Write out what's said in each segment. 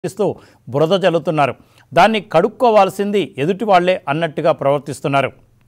ఇస్తూ బురద జల్లుతున్నారు దాన్ని కడుక్కోవాల్సింది ఎదుటి వాళ్లే అన్నట్టుగా ప్రవర్తిస్తున్నారు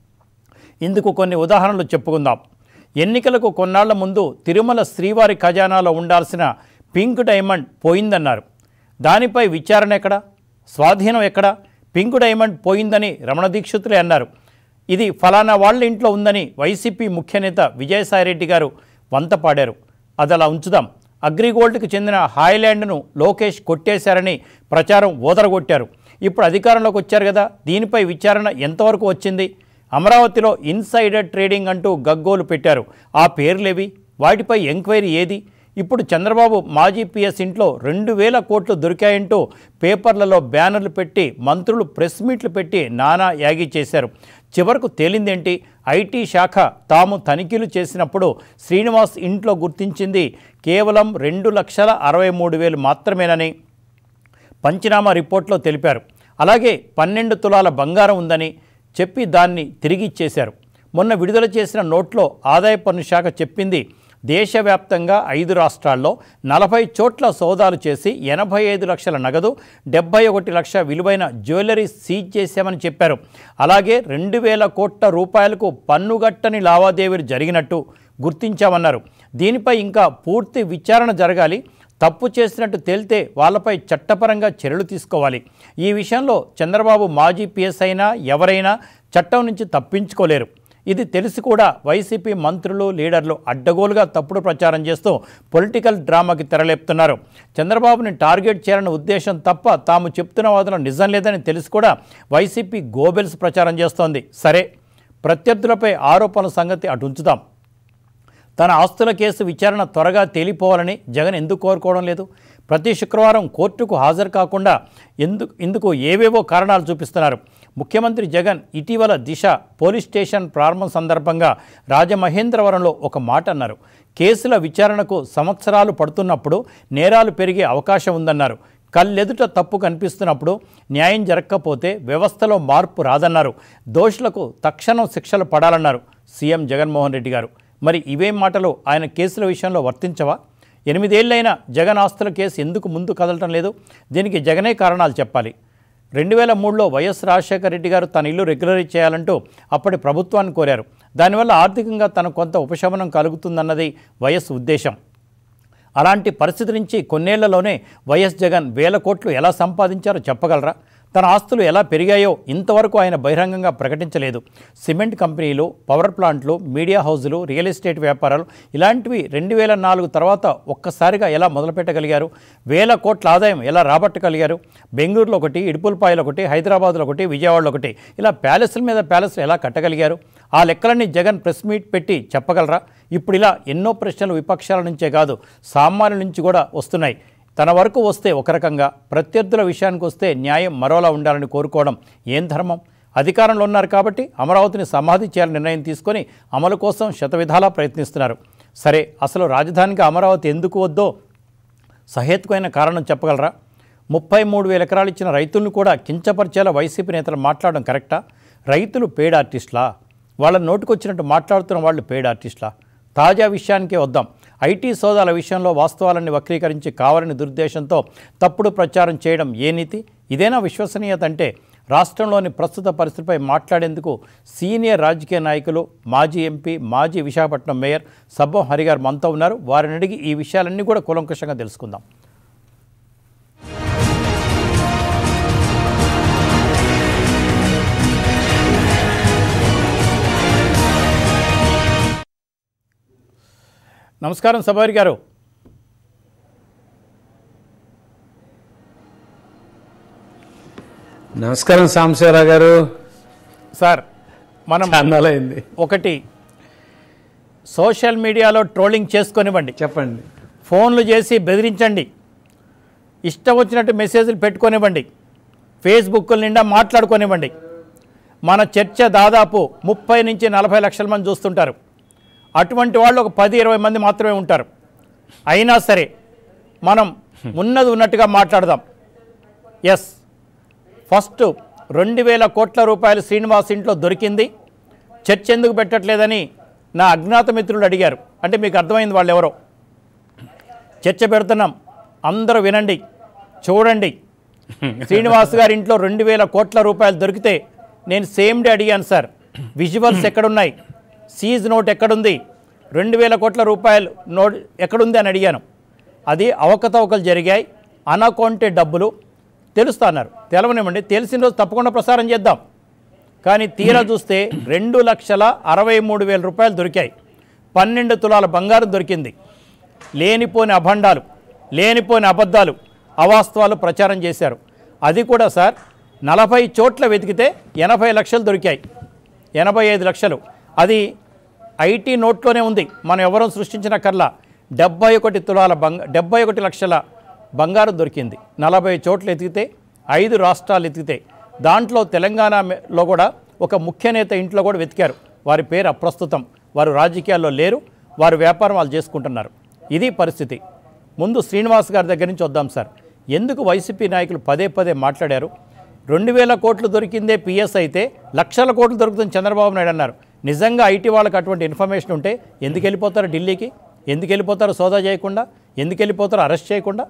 ఇందుకు కొన్ని ఉదాహరణలు చెప్పుకుందాం ఎన్నికలకు కొన్నాళ్ల ముందు తిరుమల శ్రీవారి ఖజానాలో ఉండాల్సిన పింక్ డైమండ్ పోయిందన్నారు దానిపై విచారణ ఎక్కడ స్వాధీనం ఎక్కడ పింక్ డైమండ్ పోయిందని రమణ దీక్షితులే అన్నారు ఇది ఫలానా వాళ్ళ ఇంట్లో ఉందని వైసీపీ ముఖ్యనేత విజయసాయిరెడ్డి గారు వంత పాడారు అది అలా ఉంచుదాం అగ్రిగోల్డ్కి చెందిన హాయ్లాండ్ను లోకేష్ కొట్టేశారని ప్రచారం ఓదరగొట్టారు ఇప్పుడు అధికారంలోకి వచ్చారు కదా దీనిపై విచారణ ఎంతవరకు వచ్చింది అమరావతిలో ఇన్సైడర్ ట్రేడింగ్ అంటూ గగ్గోలు పెట్టారు ఆ పేర్లేవి వాటిపై ఎంక్వైరీ ఏది ఇప్పుడు చంద్రబాబు మాజీ పిఎస్ ఇంట్లో రెండు వేల కోట్లు దొరికాయంటూ పేపర్లలో బ్యానర్లు పెట్టి మంత్రులు ప్రెస్ మీట్లు పెట్టి నానా యాగి చేశారు చివరకు తేలిందేంటి ఐటీ శాఖ తాము తనిఖీలు చేసినప్పుడు శ్రీనివాస్ ఇంట్లో గుర్తించింది కేవలం రెండు లక్షల అరవై మూడు వేలు మాత్రమేనని పంచనామా రిపోర్ట్లో తెలిపారు అలాగే పన్నెండు తులాల బంగారం ఉందని చెప్పి దాన్ని తిరిగి ఇచ్చేశారు మొన్న విడుదల చేసిన నోట్లో ఆదాయ పన్ను శాఖ చెప్పింది దేశవ్యాప్తంగా ఐదు రాష్ట్రాల్లో నలభై చోట్ల సోదాలు చేసి ఎనభై ఐదు లక్షల నగదు డెబ్బై ఒకటి లక్ష విలువైన జ్యువెలరీ సీజ్ చేశామని చెప్పారు అలాగే రెండు వేల కోట్ల రూపాయలకు పన్నుగట్టని లావాదేవీలు జరిగినట్టు గుర్తించామన్నారు దీనిపై ఇంకా పూర్తి విచారణ జరగాలి తప్పు చేసినట్టు తేలితే వాళ్ళపై చట్టపరంగా చర్యలు తీసుకోవాలి ఈ విషయంలో చంద్రబాబు మాజీ పిఎస్ అయినా ఎవరైనా చట్టం నుంచి తప్పించుకోలేరు ఇది తెలిసి కూడా వైసీపీ మంత్రులు లీడర్లు అడ్డగోలుగా తప్పుడు ప్రచారం చేస్తూ పొలిటికల్ డ్రామాకి తెరలేపుతున్నారు చంద్రబాబుని టార్గెట్ చేయాలన్న ఉద్దేశం తప్ప తాము చెప్తున్న వాదన నిజం లేదని తెలిసి కూడా వైసీపీ గోబెల్స్ ప్రచారం చేస్తోంది సరే ప్రత్యర్థులపై ఆరోపణల సంగతి అటు ఉంచుదాం తన ఆస్తుల కేసు విచారణ త్వరగా తేలిపోవాలని జగన్ ఎందుకు కోరుకోవడం లేదు ప్రతి శుక్రవారం కోర్టుకు హాజరు కాకుండా ఎందుకు ఇందుకు ఏవేవో కారణాలు చూపిస్తున్నారు ముఖ్యమంత్రి జగన్ ఇటీవల దిశ పోలీస్ స్టేషన్ ప్రారంభం సందర్భంగా రాజమహేంద్రవరంలో ఒక మాట అన్నారు కేసుల విచారణకు సంవత్సరాలు పడుతున్నప్పుడు నేరాలు పెరిగే అవకాశం ఉందన్నారు కళ్ళెదుట తప్పు కనిపిస్తున్నప్పుడు న్యాయం జరగకపోతే వ్యవస్థలో మార్పు రాదన్నారు దోషులకు తక్షణం శిక్షలు పడాలన్నారు సీఎం జగన్మోహన్ రెడ్డి గారు మరి ఇవేం మాటలు ఆయన కేసుల విషయంలో వర్తించవా ఎనిమిదేళ్లైన జగన్ ఆస్తుల కేసు ఎందుకు ముందు కదలటం లేదు దీనికి జగనే కారణాలు చెప్పాలి రెండు వేల మూడులో వైఎస్ రాజశేఖర రెడ్డి గారు తన ఇల్లు రెగ్యులరైజ్ చేయాలంటూ అప్పటి ప్రభుత్వాన్ని కోరారు దానివల్ల ఆర్థికంగా తనకు కొంత ఉపశమనం కలుగుతుందన్నది వైఎస్ ఉద్దేశం అలాంటి పరిస్థితి నుంచి కొన్నేళ్లలోనే వైఎస్ జగన్ వేల కోట్లు ఎలా సంపాదించారో చెప్పగలరా తన ఆస్తులు ఎలా పెరిగాయో ఇంతవరకు ఆయన బహిరంగంగా ప్రకటించలేదు సిమెంట్ కంపెనీలు పవర్ ప్లాంట్లు మీడియా హౌజులు రియల్ ఎస్టేట్ వ్యాపారాలు ఇలాంటివి రెండు వేల నాలుగు తర్వాత ఒక్కసారిగా ఎలా మొదలుపెట్టగలిగారు వేల కోట్ల ఆదాయం ఎలా రాబట్టగలిగారు బెంగళూరులో ఒకటి ఇడుపులపాయలు ఒకటి హైదరాబాద్లో ఒకటి విజయవాడలో ఒకటి ఇలా ప్యాలెస్ల మీద ప్యాలెస్లు ఎలా కట్టగలిగారు ఆ లెక్కలన్నీ జగన్ ప్రెస్ మీట్ పెట్టి చెప్పగలరా ఇప్పుడు ఇలా ఎన్నో ప్రశ్నలు విపక్షాల నుంచే కాదు సామాన్యుల నుంచి కూడా వస్తున్నాయి తన వరకు వస్తే ఒక రకంగా ప్రత్యర్థుల విషయానికి వస్తే న్యాయం మరోలా ఉండాలని కోరుకోవడం ఏం ధర్మం అధికారంలో ఉన్నారు కాబట్టి అమరావతిని సమాధి చేయాలని నిర్ణయం తీసుకొని అమలు కోసం శతవిధాలా ప్రయత్నిస్తున్నారు సరే అసలు రాజధానికి అమరావతి ఎందుకు వద్దో సహేతుకమైన కారణం చెప్పగలరా ముప్పై మూడు వేల ఎకరాలు ఇచ్చిన రైతులను కూడా కించపరిచేలా వైసీపీ నేతలు మాట్లాడడం కరెక్టా రైతులు పేడ్ ఆర్టిస్టులా వాళ్ళ నోటుకొచ్చినట్టు మాట్లాడుతున్న వాళ్ళు పేడ్ ఆర్టిస్టులా తాజా విషయానికే వద్దాం ఐటీ సోదాల విషయంలో వాస్తవాలన్నీ వక్రీకరించి కావాలని దురుద్దేశంతో తప్పుడు ప్రచారం చేయడం ఏ నీతి ఇదేనా విశ్వసనీయత అంటే రాష్ట్రంలోని ప్రస్తుత పరిస్థితిపై మాట్లాడేందుకు సీనియర్ రాజకీయ నాయకులు మాజీ ఎంపీ మాజీ విశాఖపట్నం మేయర్ సబ్బం హరిగారు మనతో ఉన్నారు వారిని అడిగి ఈ విషయాలన్నీ కూడా కూలంకషంగా తెలుసుకుందాం నమస్కారం సబారి గారు నమస్కారం సాంబశివరావు గారు సార్ మనం చాన్నాలైంది ఒకటి సోషల్ మీడియాలో ట్రోలింగ్ చేసుకొనివ్వండి చెప్పండి ఫోన్లు చేసి బెదిరించండి ఇష్టం వచ్చినట్టు మెసేజ్లు పెట్టుకొనివ్వండి ఫేస్బుక్ నిండా మాట్లాడుకొనివ్వండి మన చర్చ దాదాపు ముప్పై నుంచి నలభై లక్షల మంది చూస్తుంటారు అటువంటి వాళ్ళు ఒక పది ఇరవై మంది మాత్రమే ఉంటారు అయినా సరే మనం ఉన్నది ఉన్నట్టుగా మాట్లాడదాం ఎస్ ఫస్ట్ రెండు వేల కోట్ల రూపాయలు శ్రీనివాస్ ఇంట్లో దొరికింది చర్చ ఎందుకు పెట్టట్లేదని నా అజ్ఞాత మిత్రులు అడిగారు అంటే మీకు అర్థమైంది వాళ్ళు ఎవరో చర్చ పెడుతున్నాం అందరూ వినండి చూడండి శ్రీనివాస్ గారి ఇంట్లో రెండు వేల కోట్ల రూపాయలు దొరికితే నేను సేమ్ డే అడిగాను సార్ విజువల్స్ ఎక్కడున్నాయి సీజ్ నోట్ ఎక్కడుంది రెండు వేల కోట్ల రూపాయలు నోట్ ఎక్కడుంది అని అడిగాను అది అవకతవకలు జరిగాయి అనకౌంటే డబ్బులు తెలుస్తా అన్నారు తెలవనివ్వండి తెలిసిన రోజు తప్పకుండా ప్రసారం చేద్దాం కానీ తీరా చూస్తే రెండు లక్షల అరవై మూడు వేల రూపాయలు దొరికాయి పన్నెండు తులాల బంగారం దొరికింది లేనిపోని అభండాలు లేనిపోని అబద్ధాలు అవాస్తవాలు ప్రచారం చేశారు అది కూడా సార్ నలభై చోట్ల వెతికితే ఎనభై లక్షలు దొరికాయి ఎనభై ఐదు లక్షలు అది ఐటీ నోట్లోనే ఉంది మనం ఎవరూ సృష్టించిన కల్లా డెబ్బై ఒకటి తులాల బంగ డెబ్బై ఒకటి లక్షల బంగారం దొరికింది నలభై చోట్ల ఎతికితే ఐదు రాష్ట్రాలు ఎతికితే దాంట్లో తెలంగాణలో కూడా ఒక ముఖ్య నేత ఇంట్లో కూడా వెతికారు వారి పేరు అప్రస్తుతం వారు రాజకీయాల్లో లేరు వారు వ్యాపారం వాళ్ళు చేసుకుంటున్నారు ఇది పరిస్థితి ముందు శ్రీనివాస్ గారి దగ్గర నుంచి వద్దాం సార్ ఎందుకు వైసీపీ నాయకులు పదే పదే మాట్లాడారు రెండు వేల కోట్లు దొరికిందే పిఎస్ అయితే లక్షల కోట్లు దొరుకుతుంది చంద్రబాబు నాయుడు అన్నారు నిజంగా ఐటీ వాళ్ళకి అటువంటి ఇన్ఫర్మేషన్ ఉంటే ఎందుకు వెళ్ళిపోతారు ఢిల్లీకి ఎందుకు వెళ్ళిపోతారు సోదా చేయకుండా ఎందుకు వెళ్ళిపోతారు అరెస్ట్ చేయకుండా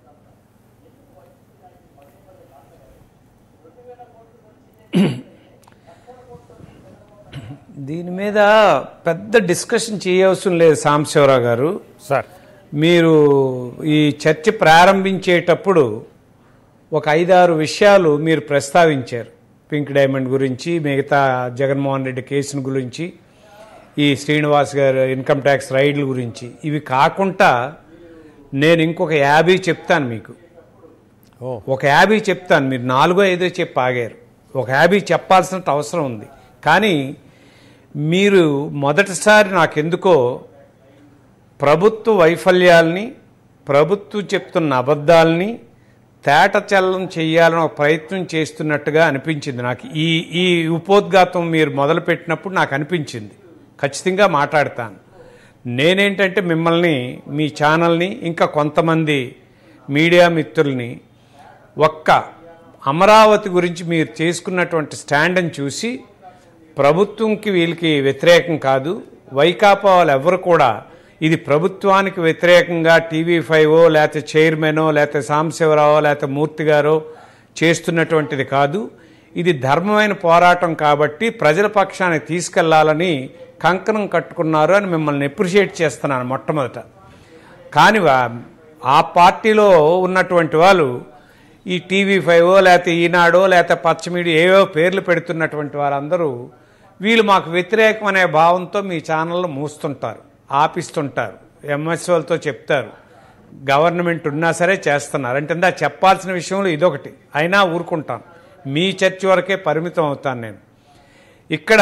దీని మీద పెద్ద డిస్కషన్ చేయవలసిన లేదు సాంబశివరావు గారు సార్ మీరు ఈ చర్చ ప్రారంభించేటప్పుడు ఒక ఐదారు విషయాలు మీరు ప్రస్తావించారు పింక్ డైమండ్ గురించి మిగతా జగన్మోహన్ రెడ్డి కేసును గురించి ఈ శ్రీనివాస్ గారు ఇన్కమ్ ట్యాక్స్ రైడ్ల గురించి ఇవి కాకుండా నేను ఇంకొక యాభై చెప్తాను మీకు ఓ ఒక యాభై చెప్తాను మీరు నాలుగో ఐదో చెప్పి ఆగారు ఒక యాభై చెప్పాల్సిన అవసరం ఉంది కానీ మీరు మొదటిసారి నాకెందుకో ప్రభుత్వ వైఫల్యాల్ని ప్రభుత్వం చెప్తున్న అబద్ధాలని తేటచల్లం చేయాలని ఒక ప్రయత్నం చేస్తున్నట్టుగా అనిపించింది నాకు ఈ ఈ ఉపోద్ఘాతం మీరు మొదలుపెట్టినప్పుడు నాకు అనిపించింది ఖచ్చితంగా మాట్లాడతాను నేనేంటంటే మిమ్మల్ని మీ ఛానల్ని ఇంకా కొంతమంది మీడియా మిత్రుల్ని ఒక్క అమరావతి గురించి మీరు చేసుకున్నటువంటి స్టాండ్ని చూసి ప్రభుత్వంకి వీళ్ళకి వ్యతిరేకం కాదు వైకాపా వాళ్ళు ఎవరు కూడా ఇది ప్రభుత్వానికి వ్యతిరేకంగా టీవీ ఫైవ్ లేకపోతే చైర్మనో లేకపోతే సాంబశివరావో లేకపోతే మూర్తి గారో చేస్తున్నటువంటిది కాదు ఇది ధర్మమైన పోరాటం కాబట్టి ప్రజల పక్షాన్ని తీసుకెళ్లాలని కంకణం కట్టుకున్నారు అని మిమ్మల్ని అప్రిషియేట్ చేస్తున్నాను మొట్టమొదట కానీ వా- ఆ పార్టీలో ఉన్నటువంటి వాళ్ళు ఈ టీవీ ఫైవ్ లేకపోతే ఈనాడో లేకపోతే పచ్చమీడి ఏవో పేర్లు పెడుతున్నటువంటి వారందరూ వీళ్ళు మాకు వ్యతిరేకం అనే భావంతో మీ ఛానల్లో మూస్తుంటారు ఆపిస్తుంటారు ఎంఎస్ఓలతో చెప్తారు గవర్నమెంట్ ఉన్నా సరే చేస్తున్నారు అంటే ఇందా చెప్పాల్సిన విషయంలో ఇదొకటి అయినా ఊరుకుంటాను మీ చర్చ వరకే పరిమితం అవుతాను నేను ఇక్కడ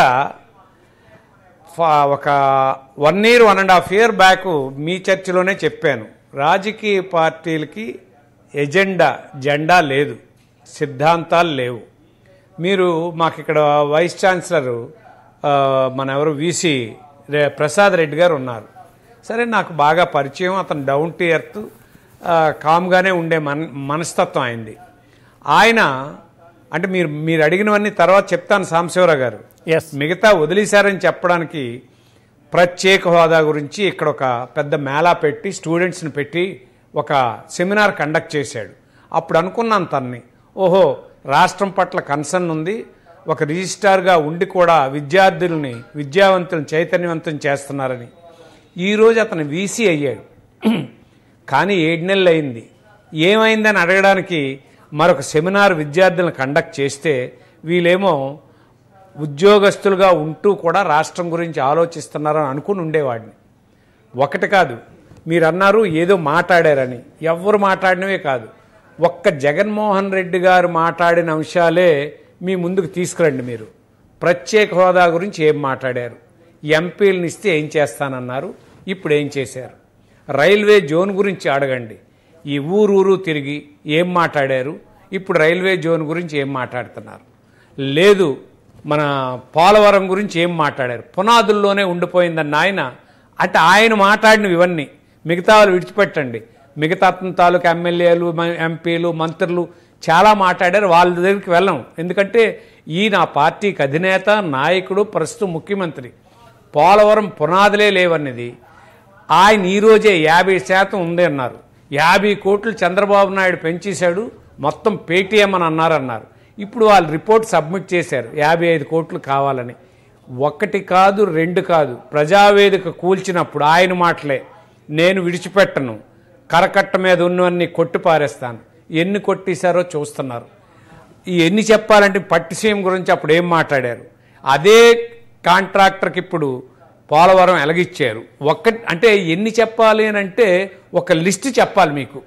ఫా- ఒక one year one and half year back మీ చర్చలోనే చెప్పాను రాజకీయ పార్టీలకి ఎజెండా జెండా లేదు సిద్ధాంతాలు లేవు మీరు మాకు ఇక్కడ వైస్ ఛాన్సలర్ ఆ, మన ఎవరు వీసీ రే- ప్రసాద్ రెడ్డి గారు ఉన్నారు సరే నాకు బాగా పరిచయం అతను డౌన్ టు ఎర్త్ కామ్గానే ఉండే మన మనస్తత్వం అయింది ఆయన అంటే మీరు మీరు అడిగినవన్నీ తర్వాత చెప్తాను సాంబశివరావు గారు ఎస్ మిగతా వదిలేశారని చెప్పడానికి ప్రత్యేక హోదా గురించి ఇక్కడ ఒక పెద్ద మేళా పెట్టి స్టూడెంట్స్ని పెట్టి ఒక సెమినార్ కండక్ట్ చేశాడు అప్పుడు అనుకున్నాను తన్ని ఓహో రాష్ట్రం పట్ల కన్సర్న్ ఉంది ఒక రిజిస్ట్రార్గా ఉండి కూడా విద్యార్థుల్ని విద్యావంతులను చైతన్యవంతం చేస్తున్నారని ఈరోజు అతను వీసీ అయ్యాడు కానీ ఏడు నెలలు అయింది ఏమైందని అడగడానికి మరొక సెమినార్ విద్యార్థులను కండక్ట్ చేస్తే వీళ్ళేమో ఉద్యోగస్తులుగా ఉంటూ కూడా రాష్ట్రం గురించి ఆలోచిస్తున్నారని అనుకుని ఉండేవాడిని ఒకటి కాదు మీరు అన్నారు ఏదో మాట్లాడారని ఎవ్వరు మాట్లాడినవే కాదు ఒక్క జగన్మోహన్ రెడ్డి గారు మాట్లాడిన అంశాలే మీ ముందుకు తీసుకురండి మీరు ప్రత్యేక హోదా గురించి ఏం మాట్లాడారు ఎంపీలను ఇస్తే ఏం చేస్తానన్నారు ఇప్పుడు ఏం చేశారు రైల్వే జోన్ గురించి అడగండి ఈ ఊరూరు తిరిగి ఏం మాట్లాడారు ఇప్పుడు రైల్వే జోన్ గురించి ఏం మాట్లాడుతున్నారు లేదు మన పోలవరం గురించి ఏం మాట్లాడారు పునాదుల్లోనే ఉండిపోయిందన్న ఆయన అంటే ఆయన మాట్లాడినవి ఇవన్నీ మిగతా వాళ్ళు విడిచిపెట్టండి మిగతా అతని తాలూకు ఎమ్మెల్యేలు మ- ఎంపీలు మంత్రులు చాలా మాట్లాడారు వాళ్ళ దగ్గరికి వెళ్ళం ఎందుకంటే ఈయన ఆ పార్టీకి అధినేత నాయకుడు ప్రస్తుతం ముఖ్యమంత్రి పోలవరం పునాదులే లేవన్నది ఆయన ఈ రోజే యాభై శాతం ఉంది అన్నారు యాభై కోట్లు చంద్రబాబు నాయుడు పెంచేశాడు మొత్తం పేటీఎం అని అన్నారన్నారు ఇప్పుడు వాళ్ళు రిపోర్ట్ సబ్మిట్ చేశారు యాభై ఐదు కోట్లు కావాలని ఒకటి కాదు రెండు కాదు ప్రజావేదిక కూల్చినప్పుడు ఆయన మాటలే నేను విడిచిపెట్టను కరకట్ట మీద ఉన్నవన్నీ కొట్టి పారేస్తాను ఎన్ని కొట్టేశారో చూస్తున్నారు ఈ ఎన్ని చెప్పాలంటే పట్టిసీమ గురించి అప్పుడు ఏం మాట్లాడారు అదే కాంట్రాక్టర్కి ఇప్పుడు పోలవరం ఎలగిచ్చారు ఒక్క అంటే ఎన్ని చెప్పాలి అని అంటే ఒక లిస్ట్ చెప్పాలి మీకు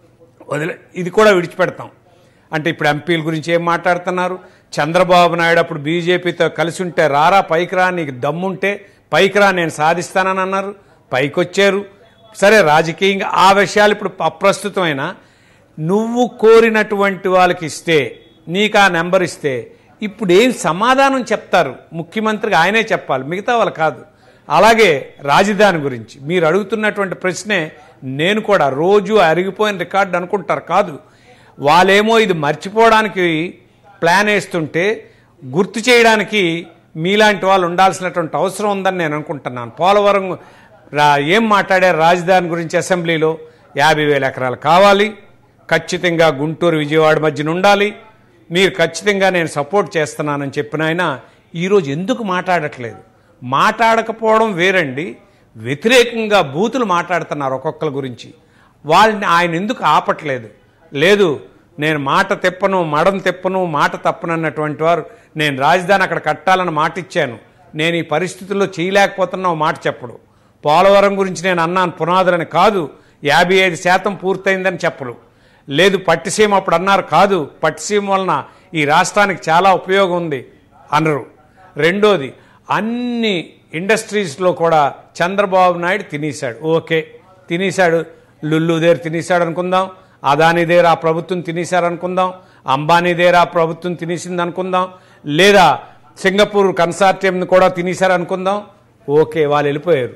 వదిలే ఇది కూడా విడిచిపెడతాం అంటే ఇప్పుడు ఎంపీల గురించి ఏం మాట్లాడుతున్నారు చంద్రబాబు నాయుడు అప్పుడు బీజేపీతో కలిసి ఉంటే రారా పైకి రా నీకు దమ్ముంటే పైకి రా నేను సాధిస్తానని అన్నారు పైకి వచ్చారు సరే రాజకీయంగా ఆ విషయాలు ఇప్పుడు అప్రస్తుతమైన నువ్వు కోరినటువంటి వాళ్ళకి ఇస్తే నీకు ఆ నెంబర్ ఇస్తే ఇప్పుడు ఏం సమాధానం చెప్తారు ముఖ్యమంత్రికి ఆయనే చెప్పాలి మిగతా వాళ్ళు కాదు అలాగే రాజధాని గురించి మీరు అడుగుతున్నటువంటి ప్రశ్నే నేను కూడా రోజు అరిగిపోయిన రికార్డు అనుకుంటారు కాదు వాళ్ళేమో ఇది మర్చిపోవడానికి ప్లాన్ వేస్తుంటే గుర్తు చేయడానికి మీలాంటి వాళ్ళు ఉండాల్సినటువంటి అవసరం ఉందని నేను అనుకుంటున్నాను పోలవరం రా ఏం మాట్లాడారు రాజధాని గురించి అసెంబ్లీలో యాభై వేల ఎకరాలు కావాలి ఖచ్చితంగా గుంటూరు విజయవాడ మధ్యన ఉండాలి మీరు ఖచ్చితంగా నేను సపోర్ట్ చేస్తున్నానని చెప్పిన ఆయన ఈరోజు ఎందుకు మాట్లాడట్లేదు మాట్లాడకపోవడం వేరండి వ్యతిరేకంగా బూతులు మాట్లాడుతున్నారు ఒక్కొక్కరి గురించి వాళ్ళని ఆయన ఎందుకు ఆపట్లేదు లేదు నేను మాట తెప్పను మడం తెప్పను మాట తప్పనన్నటువంటి వారు నేను రాజధాని అక్కడ కట్టాలని మాట ఇచ్చాను నేను ఈ పరిస్థితుల్లో చేయలేకపోతున్నా ఓ మాట చెప్పడు పోలవరం గురించి నేను అన్నాను పునాదులని కాదు యాభై ఐదు శాతం పూర్తయిందని చెప్పరు లేదు పట్టిసీమ అప్పుడు అన్నారు కాదు పట్టిసీమ వలన ఈ రాష్ట్రానికి చాలా ఉపయోగం ఉంది అనరు రెండోది అన్ని ఇండస్ట్రీస్లో కూడా చంద్రబాబు నాయుడు తినేశాడు ఓకే తినేశాడు లుల్లు దగ్గర తినేశాడు అనుకుందాం అదాని దగ్గర ఆ ప్రభుత్వం తినేశారు అనుకుందాం అంబానీ దగ్గర ఆ ప్రభుత్వం తినేసింది అనుకుందాం లేదా సింగపూర్ కన్సార్టియంని కూడా తినేశారు అనుకుందాం ఓకే వాళ్ళు వెళ్ళిపోయారు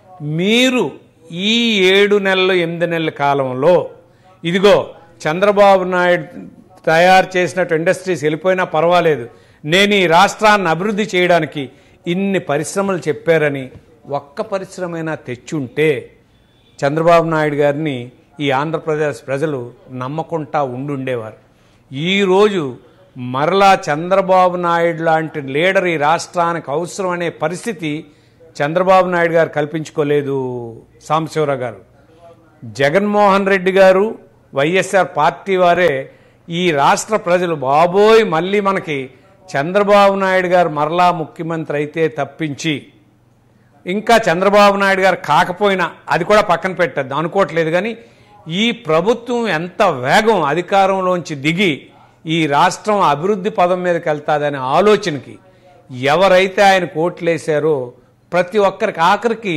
మీరు ఈ ఏడు నెలలు ఎనిమిది నెలల కాలంలో ఇదిగో చంద్రబాబు నాయుడు తయారు చేసినట్టు ఇండస్ట్రీస్ వెళ్ళిపోయినా పర్వాలేదు నేను ఈ రాష్ట్రాన్ని అభివృద్ధి చేయడానికి ఇన్ని పరిశ్రమలు చెప్పారని ఒక్క పరిశ్రమైనా తెచ్చుంటే చంద్రబాబు నాయుడు గారిని ఈ ఆంధ్రప్రదేశ్ ప్రజలు నమ్మకుంటా ఉండుండేవారు ఈరోజు మరలా చంద్రబాబు నాయుడు లాంటి లీడర్ ఈ రాష్ట్రానికి అవసరం అనే పరిస్థితి చంద్రబాబు నాయుడు గారు కల్పించుకోలేదు సాంబశివరావు గారు జగన్మోహన్ రెడ్డి గారు వైఎస్ఆర్ పార్టీ వారే ఈ రాష్ట్ర ప్రజలు బాబోయ్ మళ్ళీ మనకి చంద్రబాబు నాయుడు గారు మరలా ముఖ్యమంత్రి అయితే తప్పించి ఇంకా చంద్రబాబు నాయుడు గారు కాకపోయినా అది కూడా పక్కన పెట్టద్దు అనుకోవట్లేదు కానీ ఈ ప్రభుత్వం ఎంత వేగం అధికారంలోంచి దిగి ఈ రాష్ట్రం అభివృద్ధి పదం మీదకి వెళ్తాదనే ఆలోచనకి ఎవరైతే ఆయన కోట్లేశారో ప్రతి ఒక్కరికి ఆఖరికి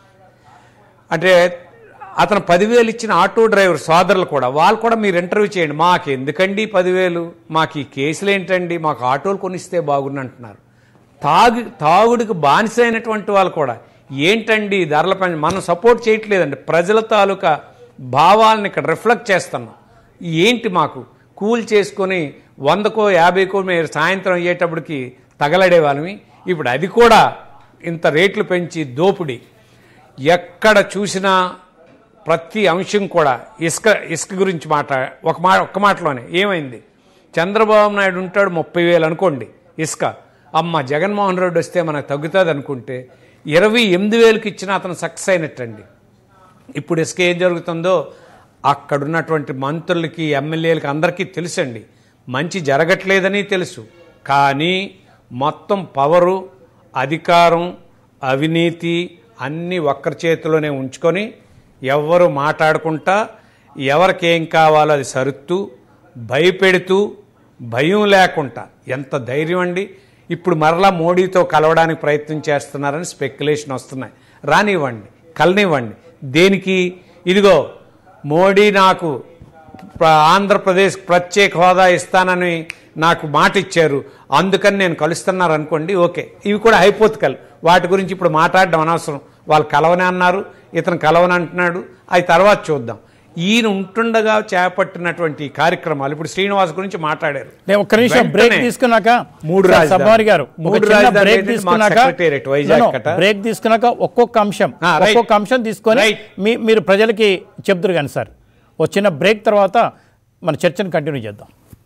అంటే అతను పదివేలు ఇచ్చిన ఆటో డ్రైవర్ సోదరులు కూడా వాళ్ళు కూడా మీరు ఇంటర్వ్యూ చేయండి మాకు ఎందుకండి పదివేలు మాకు ఈ కేసులు ఏంటండి మాకు ఆటోలు కొనిస్తే బాగుంది అంటున్నారు తాగు తాగుడికి బానిసైనటువంటి వాళ్ళు కూడా ఏంటండి ఈ ధరల పని మనం సపోర్ట్ చేయట్లేదండి ప్రజల తాలూకా భావాలను ఇక్కడ రిఫ్లెక్ట్ చేస్తున్నాం ఏంటి మాకు కూల్ చేసుకొని వందకో యాభైకో మీరు సాయంత్రం అయ్యేటప్పటికి తగలడే వాళ్ళమి ఇప్పుడు అది కూడా ఇంత రేట్లు పెంచి దోపిడీ ఎక్కడ చూసినా ప్రతి అంశం కూడా ఇసుక ఇసుక గురించి మాట ఒక మాట ఒక్క మాటలోనే ఏమైంది చంద్రబాబు నాయుడు ఉంటాడు ముప్పై వేలు అనుకోండి ఇసుక అమ్మ జగన్మోహన్ రెడ్డి వస్తే మనకు తగ్గుతుంది అనుకుంటే ఇరవై ఎనిమిది వేలకు ఇచ్చినా అతను సక్సెస్ అయినట్టండి ఇప్పుడు ఇసుక ఏం జరుగుతుందో అక్కడున్నటువంటి మంత్రులకి ఎమ్మెల్యేలకి అందరికీ తెలుసండి మంచి జరగట్లేదని తెలుసు కానీ మొత్తం పవరు అధికారం అవినీతి అన్నీ ఒక్కరి చేతిలోనే ఉంచుకొని ఎవ్వరు మాట్లాడుకుంటా ఎవరికి ఏం కావాలో అది సరుత్తూ భయపెడుతూ భయం లేకుండా ఎంత ధైర్యం అండి ఇప్పుడు మరలా మోడీతో కలవడానికి ప్రయత్నం చేస్తున్నారని స్పెక్యులేషన్ వస్తున్నాయి రానివ్వండి కలనివ్వండి దేనికి ఇదిగో మోడీ నాకు ప్ర- ఆంధ్రప్రదేశ్ ప్రత్యేక హోదా ఇస్తానని నాకు మాట ఇచ్చారు అందుకని నేను కలుస్తున్నారు అనుకోండి ఓకే ఇవి కూడా హైపోతికల్ వాటి గురించి ఇప్పుడు మాట్లాడడం అనవసరం వాళ్ళు కలవని అన్నారు ఇతను కలవని అంటున్నాడు అవి తర్వాత చూద్దాం ఈయన ఉంటుండగా చేపట్టినటువంటి ఈ కార్యక్రమాలు ఇప్పుడు శ్రీనివాస్ గురించి మాట్లాడారు నేను ఒక్క నిమిషం బ్రేక్ వెంటనే తీసుకున్నాక మూడు సార్, రాజధానులు. సబ్బారి గారు ఒక మూడు చిన్న రాజధానులు బ్రేక్ ఏంటంటే తీసుకున్నాక మాకు secretariat, వైజాగ్ No, no, కట్ట. బ్రేక్ తీసుకున్నాక ఒక్కొక్క అంశం ఆ, రైట్. ఒక్కొక్క అంశం తీసుకొని రైట్. మీ మీరు ప్రజలకి చెప్తురు కానీ సార్ ఒక చిన్న బ్రేక్ తర్వాత మన చర్చను కంటిన్యూ చేద్దాం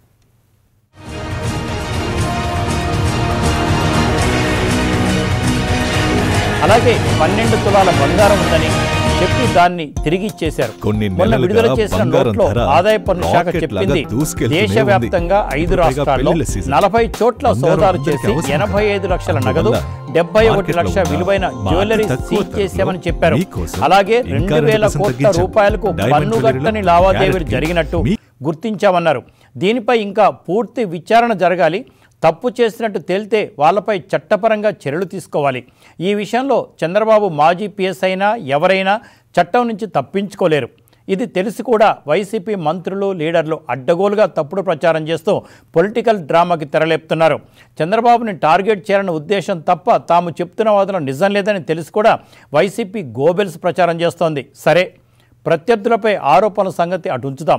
అలాగే పన్నెండు తులాల బంగారం ఉందని చెప్పి దాన్ని తిరిగి ఇచ్చేశారు కొన్ని మొన్న నెలలుగా విడుదల చేసిన బంగారం నోట్లో ధర ఆదాయ పన్ను శాఖ రాకెట్ లాగా చెప్పింది దూసుకెళ్తూనే ఉంది. దేశవ్యాప్తంగా ఐదు ఇప్పుడు పైగా రాష్ట్రాల్లో పెళ్లిళ్ళ సీజన్. నలభై చోట్ల బంగారం సోదాలు అందరికీ చేసి అవసరం. ఎనభై ఐదు లక్షల అందువల్ల నగదు డెబ్బై ఒకటి మార్కెట్లో లక్ష ఉన్న విలువైన మా జ్యువెలరీ అతి తక్కువ సీజ్ ధరలో చేశామని చెప్పారు మీకోసం అలాగే ఇంకా రెండు రెండు వేల పర్సెంట్ కోట్ల తగ్గించాం. రూపాయలకు డైమండ్ పన్ను జ్యువెలరీలో గట్టని లావాదేవీలు క్యారెట్కి జరిగినట్టు మీ- గుర్తించామన్నారు దీనిపై ఇంకా పూర్తి విచారణ జరగాలి తప్పు చేసినట్టు తేలితే వాళ్ళపై చట్టపరంగా చర్యలు తీసుకోవాలి ఈ విషయంలో చంద్రబాబు మాజీ పిఎస్ అయినా ఎవరైనా చట్టం నుంచి తప్పించుకోలేరు ఇది తెలిసి కూడా వైసీపీ మంత్రులు లీడర్లు అడ్డగోలుగా తప్పుడు ప్రచారం చేస్తూ పొలిటికల్ డ్రామాకి తెరలేపుతున్నారు చంద్రబాబుని టార్గెట్ చేయాలన్న ఉద్దేశం తప్ప తాము చెప్తున్న వాదన నిజం లేదని తెలిసి కూడా వైసీపీ గోబెల్స్ ప్రచారం చేస్తోంది సరే ప్రత్యర్థులపై ఆరోపణల సంగతి అటు ఉంచుదాం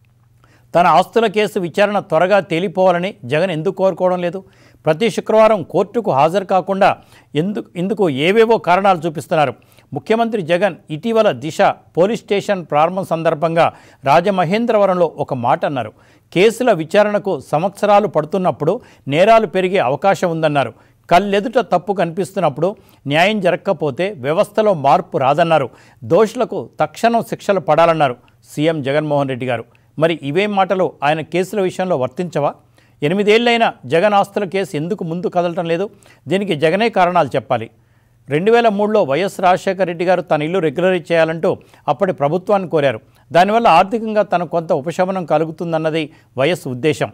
తన ఆస్తుల కేసు విచారణ త్వరగా తేలిపోవాలని జగన్ ఎందుకు కోరుకోవడం లేదు ప్రతి శుక్రవారం కోర్టుకు హాజరు కాకుండా ఎందుకు ఇందుకు ఏవేవో కారణాలు చూపిస్తున్నారు ముఖ్యమంత్రి జగన్ ఇటీవల దిశ పోలీస్ స్టేషన్ ప్రారంభం సందర్భంగా రాజమహేంద్రవరంలో ఒక మాట అన్నారు కేసుల విచారణకు సంవత్సరాలు పడుతున్నప్పుడు నేరాలు పెరిగే అవకాశం ఉందన్నారు కళ్ళెదుట తప్పు కనిపిస్తున్నప్పుడు న్యాయం జరగకపోతే వ్యవస్థలో మార్పు రాదన్నారు దోషులకు తక్షణం శిక్షలు పడాలన్నారు సీఎం జగన్మోహన్ రెడ్డి గారు మరి ఇవేం మాటలు ఆయన కేసుల విషయంలో వర్తించవా ఎనిమిదేళ్లైన జగన్ ఆస్తుల కేసు ఎందుకు ముందు కదలటం లేదు దీనికి జగనే కారణాలు చెప్పాలి రెండు వేల మూడులో వైఎస్ రాజశేఖర రెడ్డి గారు తన ఇల్లు రెగ్యులరైజ్ చేయాలంటూ అప్పటి ప్రభుత్వాన్ని కోరారు దానివల్ల ఆర్థికంగా తనకు కొంత ఉపశమనం కలుగుతుందన్నది వైఎస్ ఉద్దేశం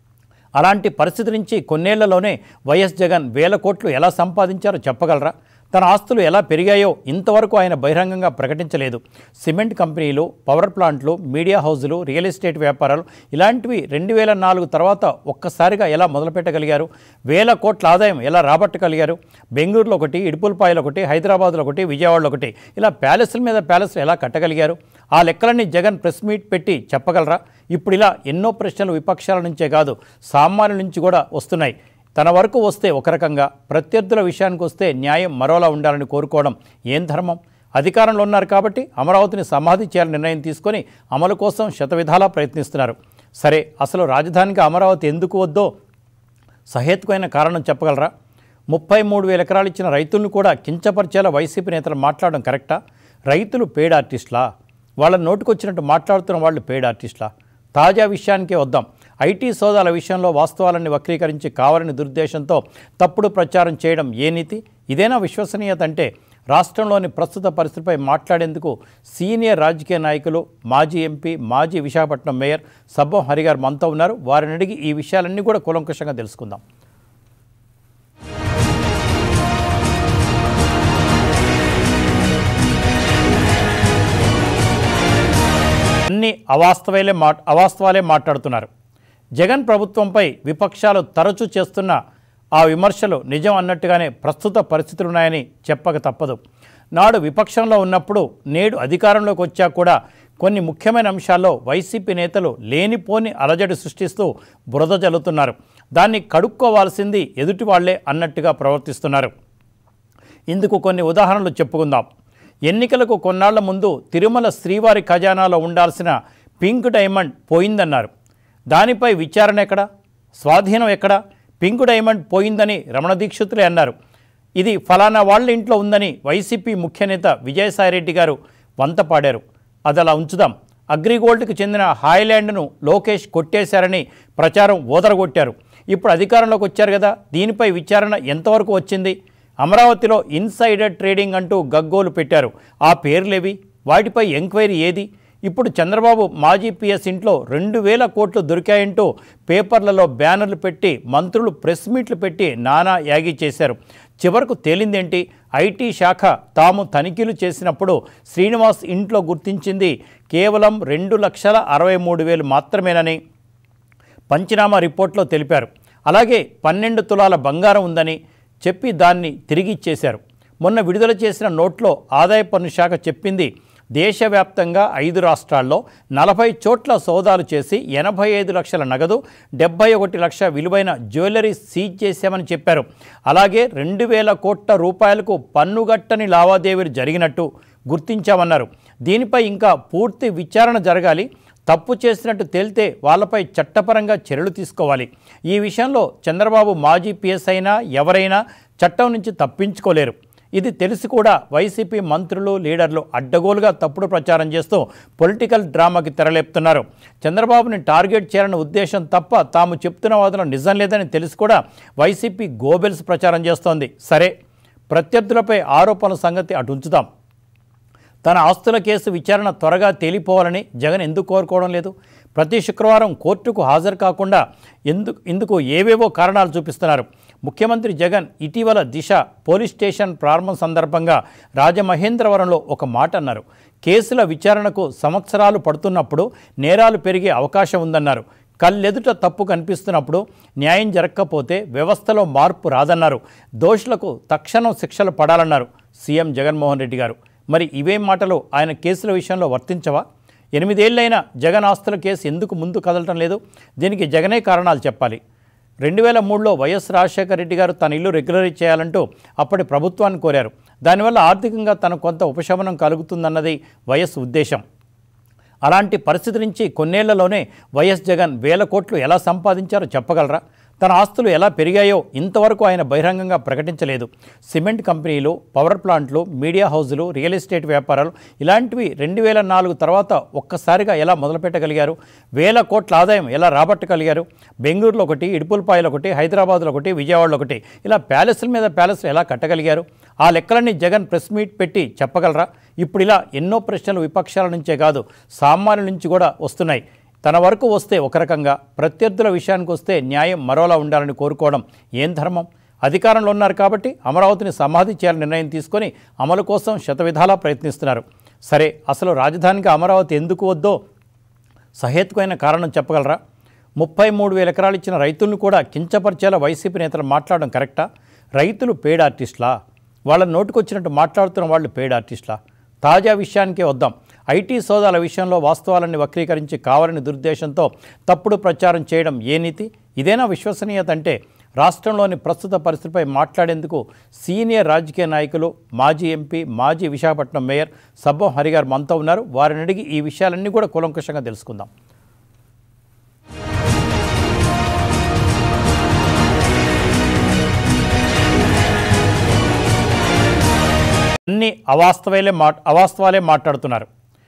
అలాంటి పరిస్థితి నుంచి కొన్నేళ్లలోనే వైఎస్ జగన్ వేల కోట్లు ఎలా సంపాదించారో చెప్పగలరా తన ఆస్తులు ఎలా పెరిగాయో ఇంతవరకు ఆయన బహిరంగంగా ప్రకటించలేదు సిమెంట్ కంపెనీలు పవర్ ప్లాంట్లు మీడియా హౌజులు రియల్ ఎస్టేట్ వ్యాపారాలు ఇలాంటివి రెండు వేల నాలుగు తర్వాత ఒక్కసారిగా ఎలా మొదలుపెట్టగలిగారు వేల కోట్ల ఆదాయం ఎలా రాబట్టగలిగారు బెంగళూరులో ఒకటి ఇడుపులపాయలు ఒకటి హైదరాబాద్లో ఒకటి విజయవాడలో ఒకటి ఇలా ప్యాలెస్ల మీద ప్యాలెస్లు ఎలా కట్టగలిగారు ఆ లెక్కలన్నీ జగన్ ప్రెస్ మీట్ పెట్టి చెప్పగలరా ఇప్పుడు ఇలా ఎన్నో ప్రశ్నలు విపక్షాల నుంచే కాదు సామాన్యుల నుంచి కూడా వస్తున్నాయి తన వరకు వస్తే ఒక రకంగా ప్రత్యర్థుల విషయానికి వస్తే న్యాయం మరోలా ఉండాలని కోరుకోవడం ఏం ధర్మం అధికారంలో ఉన్నారు కాబట్టి అమరావతిని సమాధి చేయాలని నిర్ణయం తీసుకొని అమలు కోసం శతవిధాలా ప్రయత్నిస్తున్నారు సరే అసలు రాజధానికి అమరావతి ఎందుకు వద్దో సహేతుకమైన కారణం చెప్పగలరా ముప్పై మూడు వేల ఎకరాలు ఇచ్చిన రైతులను కూడా కించపరిచేలా వైసీపీ నేతలు మాట్లాడడం కరెక్టా రైతులు పేడ్ ఆర్టిస్టులా వాళ్ళ నోటుకొచ్చినట్టు మాట్లాడుతున్న వాళ్ళు పేడ్ ఆర్టిస్టులా తాజా విషయానికే వద్దాం ఐటీ సోదాల విషయంలో వాస్తవాలన్నీ వక్రీకరించి కావాలని దురుద్దేశంతో తప్పుడు ప్రచారం చేయడం ఏ నీతి ఇదేనా విశ్వసనీయత అంటే రాష్ట్రంలోని ప్రస్తుత పరిస్థితిపై మాట్లాడేందుకు సీనియర్ రాజకీయ నాయకులు మాజీ ఎంపీ మాజీ విశాఖపట్నం మేయర్ సబ్బం హరిగారు మనతో ఉన్నారు వారిని అడిగి ఈ విషయాలన్నీ కూడా కూలంకషంగా తెలుసుకుందాం అన్ని అవాస్తవాలే మా అవాస్తవాలే మాట్లాడుతున్నారు జగన్ ప్రభుత్వంపై విపక్షాలు తరచూ చేస్తున్న ఆ విమర్శలు నిజం అన్నట్టుగానే ప్రస్తుత పరిస్థితులున్నాయని చెప్పక తప్పదు నాడు విపక్షంలో ఉన్నప్పుడు నేడు అధికారంలోకి వచ్చా కూడా కొన్ని ముఖ్యమైన అంశాల్లో వైసీపీ నేతలు లేనిపోని అలజడి సృష్టిస్తూ బురద జల్లుతున్నారు దాన్ని కడుక్కోవాల్సింది ఎదుటి వాళ్లే అన్నట్టుగా ప్రవర్తిస్తున్నారు ఇందుకు కొన్ని ఉదాహరణలు చెప్పుకుందాం ఎన్నికలకు కొన్నాళ్ల ముందు తిరుమల శ్రీవారి ఖజానాలో ఉండాల్సిన పింక్ డైమండ్ పోయిందన్నారు దానిపై విచారణ ఎక్కడ స్వాధీనం ఎక్కడ పింక్ డైమండ్ పోయిందని రమణ దీక్షితులే అన్నారు ఇది ఫలానా వాళ్ళ ఇంట్లో ఉందని వైసీపీ ముఖ్య నేత విజయసాయిరెడ్డి గారు వంత పాడారు అది అలా ఉంచుదాం అగ్రిగోల్డ్కి చెందిన హాయ్లాండ్ను లోకేష్ కొట్టేశారని ప్రచారం ఓదరగొట్టారు ఇప్పుడు అధికారంలోకి వచ్చారు కదా దీనిపై విచారణ ఎంతవరకు వచ్చింది అమరావతిలో ఇన్సైడర్ ట్రేడింగ్ అంటూ గగ్గోలు పెట్టారు ఆ పేర్లేవి వాటిపై ఎంక్వైరీ ఏది ఇప్పుడు చంద్రబాబు మాజీ పిఎస్ ఇంట్లో రెండు వేల కోట్లు దొరికాయంటూ పేపర్లలో బ్యానర్లు పెట్టి మంత్రులు ప్రెస్ మీట్లు పెట్టి నానా యాగి చేశారు చివరకు తేలిందేంటి ఐటీ శాఖ తాము తనిఖీలు చేసినప్పుడు శ్రీనివాస్ ఇంట్లో గుర్తించింది కేవలం రెండు లక్షల అరవై మూడు వేలు మాత్రమేనని పంచనామా రిపోర్ట్లో తెలిపారు అలాగే పన్నెండు తులాల బంగారం ఉందని చెప్పి దాన్ని తిరిగి ఇచ్చేశారు మొన్న విడుదల చేసిన నోట్లో ఆదాయ పన్ను శాఖ చెప్పింది దేశవ్యాప్తంగా ఐదు రాష్ట్రాల్లో నలభై చోట్ల సోదాలు చేసి ఎనభై ఐదు లక్షల నగదు డెబ్బై ఒకటి లక్ష విలువైన జ్యువెలరీ సీజ్ చేశామని చెప్పారు అలాగే రెండు వేల కోట్ల రూపాయలకు పన్నుగట్టని లావాదేవీలు జరిగినట్టు గుర్తించామన్నారు దీనిపై ఇంకా పూర్తి విచారణ జరగాలి తప్పు చేసినట్టు తేలితే వాళ్ళపై చట్టపరంగా చర్యలు తీసుకోవాలి ఈ విషయంలో చంద్రబాబు మాజీ పిఎస్ అయినా ఎవరైనా చట్టం నుంచి తప్పించుకోలేరు ఇది తెలిసి కూడా వైసీపీ మంత్రులు లీడర్లు అడ్డగోలుగా తప్పుడు ప్రచారం చేస్తూ పొలిటికల్ డ్రామాకి తెరలేపుతున్నారు చంద్రబాబుని టార్గెట్ చేయాలనే ఉద్దేశం తప్ప తాము చెప్తున్న వాదన నిజం లేదని తెలిసి కూడా వైసీపీ గోబెల్స్ ప్రచారం చేస్తోంది సరే ప్రత్యర్థులపై ఆరోపణల సంగతి అటు ఉంచుదాం తన ఆస్తుల కేసు విచారణ త్వరగా తేలిపోవాలని జగన్ ఎందుకు కోరుకోవడం లేదు ప్రతి శుక్రవారం కోర్టుకు హాజరు కాకుండా ఎందుకు ఇందుకు ఏవేవో కారణాలు చూపిస్తున్నారు ముఖ్యమంత్రి జగన్ ఇటీవల దిశ పోలీస్ స్టేషన్ ప్రారంభం సందర్భంగా రాజమహేంద్రవరంలో ఒక మాట అన్నారు కేసుల విచారణకు సంవత్సరాలు పడుతున్నప్పుడు నేరాలు పెరిగే అవకాశం ఉందన్నారు కళ్ళెదుట తప్పు కనిపిస్తున్నప్పుడు న్యాయం జరగకపోతే వ్యవస్థలో మార్పు రాదన్నారు దోషులకు తక్షణం శిక్షలు పడాలన్నారు సీఎం జగన్మోహన్ రెడ్డి గారు మరి ఇవే మాటలు ఆయన కేసుల విషయంలో వర్తించవా ఎనిమిదేళ్లైనా జగన్ ఆస్తుల కేసు ఎందుకు ముందు కదలటం లేదు దీనికి జగనే కారణాలు చెప్పాలి రెండు వేల మూడులో వైఎస్ రాజశేఖర రెడ్డి గారు తన ఇల్లు రెగ్యులరైజ్ చేయాలంటూ అప్పటి ప్రభుత్వాన్ని కోరారు దానివల్ల ఆర్థికంగా తనకు కొంత ఉపశమనం కలుగుతుందన్నది వైఎస్ ఉద్దేశం అలాంటి పరిస్థితి నుంచి కొన్నేళ్లలోనే వైఎస్ జగన్ వేల కోట్లు ఎలా సంపాదించారో చెప్పగలరా తన ఆస్తులు ఎలా పెరిగాయో ఇంతవరకు ఆయన బహిరంగంగా ప్రకటించలేదు సిమెంట్ కంపెనీలు పవర్ ప్లాంట్లు మీడియా హౌజులు రియల్ ఎస్టేట్ వ్యాపారాలు ఇలాంటివి రెండు వేల నాలుగు తర్వాత ఒక్కసారిగా ఎలా మొదలుపెట్టగలిగారు వేల కోట్ల ఆదాయం ఎలా రాబట్టగలిగారు బెంగళూరులో ఒకటి ఇడుపులపాయలు ఒకటి హైదరాబాద్లో ఒకటి విజయవాడలో ఒకటి ఇలా ప్యాలెస్ల మీద ప్యాలెస్లు ఎలా కట్టగలిగారు ఆ లెక్కలన్నీ జగన్ ప్రెస్ మీట్ పెట్టి చెప్పగలరా ఇప్పుడు ఇలా ఎన్నో ప్రశ్నలు విపక్షాల నుంచే కాదు సామాన్యుల నుంచి కూడా వస్తున్నాయి తన వరకు వస్తే ఒక రకంగా ప్రత్యర్థుల విషయానికి వస్తే న్యాయం మరోలా ఉండాలని కోరుకోవడం ఏం ధర్మం అధికారంలో ఉన్నారు కాబట్టి అమరావతిని సమాధి చేయాలని నిర్ణయం తీసుకొని అమలు కోసం శతవిధాలా ప్రయత్నిస్తున్నారు సరే అసలు రాజధానికి అమరావతి ఎందుకు వద్దో సహేతుకమైన కారణం చెప్పగలరా ముప్పై మూడు వేల ఎకరాలు ఇచ్చిన రైతులను కూడా కించపరిచేలా వైసీపీ నేతలు మాట్లాడడం కరెక్టా రైతులు పేడ్ ఆర్టిస్టులా వాళ్ళ నోటుకొచ్చినట్టు మాట్లాడుతున్న వాళ్ళు పేడ్ ఆర్టిస్టులా తాజా విషయానికే వద్దాం ఐటీ సోదాల విషయంలో వాస్తవాలను వక్రీకరించి కావాలని దురుద్దేశంతో తప్పుడు ప్రచారం చేయడం ఏ నీతి ఇదేనా విశ్వసనీయత అంటే రాష్ట్రంలోని ప్రస్తుత పరిస్థితిపై మాట్లాడేందుకు సీనియర్ రాజకీయ నాయకులు మాజీ ఎంపీ మాజీ విశాఖపట్నం మేయర్ సబ్బం హరిగారు మనతో ఉన్నారు వారిని అడిగి ఈ విషయాలన్నీ కూడా కూలంకషంగా తెలుసుకుందాం అన్ని అవాస్తవాలే మా అవాస్తవాలే మాట్లాడుతున్నారు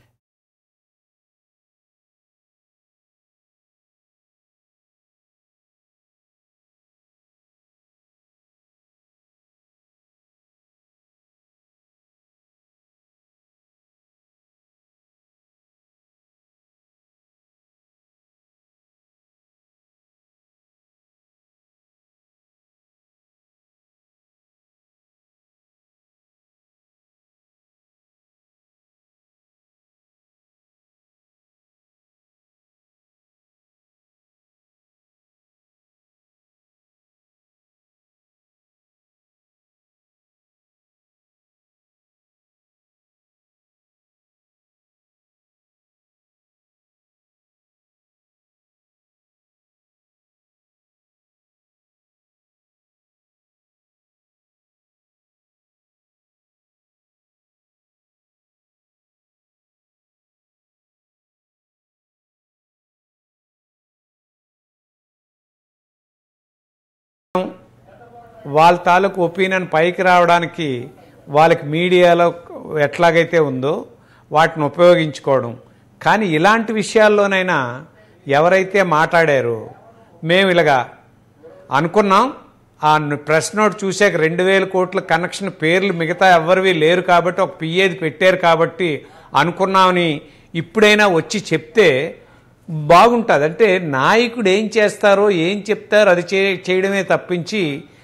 వాళ్ళ తాలూకు ఒపీనియన్ పైకి రావడానికి వాళ్ళకి మీడియాలో ఎట్లాగైతే ఉందో వాటిని ఉపయోగించుకోవడం కానీ ఇలాంటి విషయాల్లోనైనా ఎవరైతే మాట్లాడారో మేము ఇలాగా అనుకున్నాం ఆ ప్రెస్ నోట్ చూసాక రెండు వేల కోట్ల కనెక్షన్ పేర్లు మిగతా ఎవరివి లేరు కాబట్టి ఒక పిఏది పెట్టారు కాబట్టి అనుకున్నామని ఇప్పుడైనా వచ్చి చెప్తే బాగుంటుంది అంటే నాయకుడు ఏం చేస్తారో ఏం చెప్తారో అది చే చేయడమే తప్పించి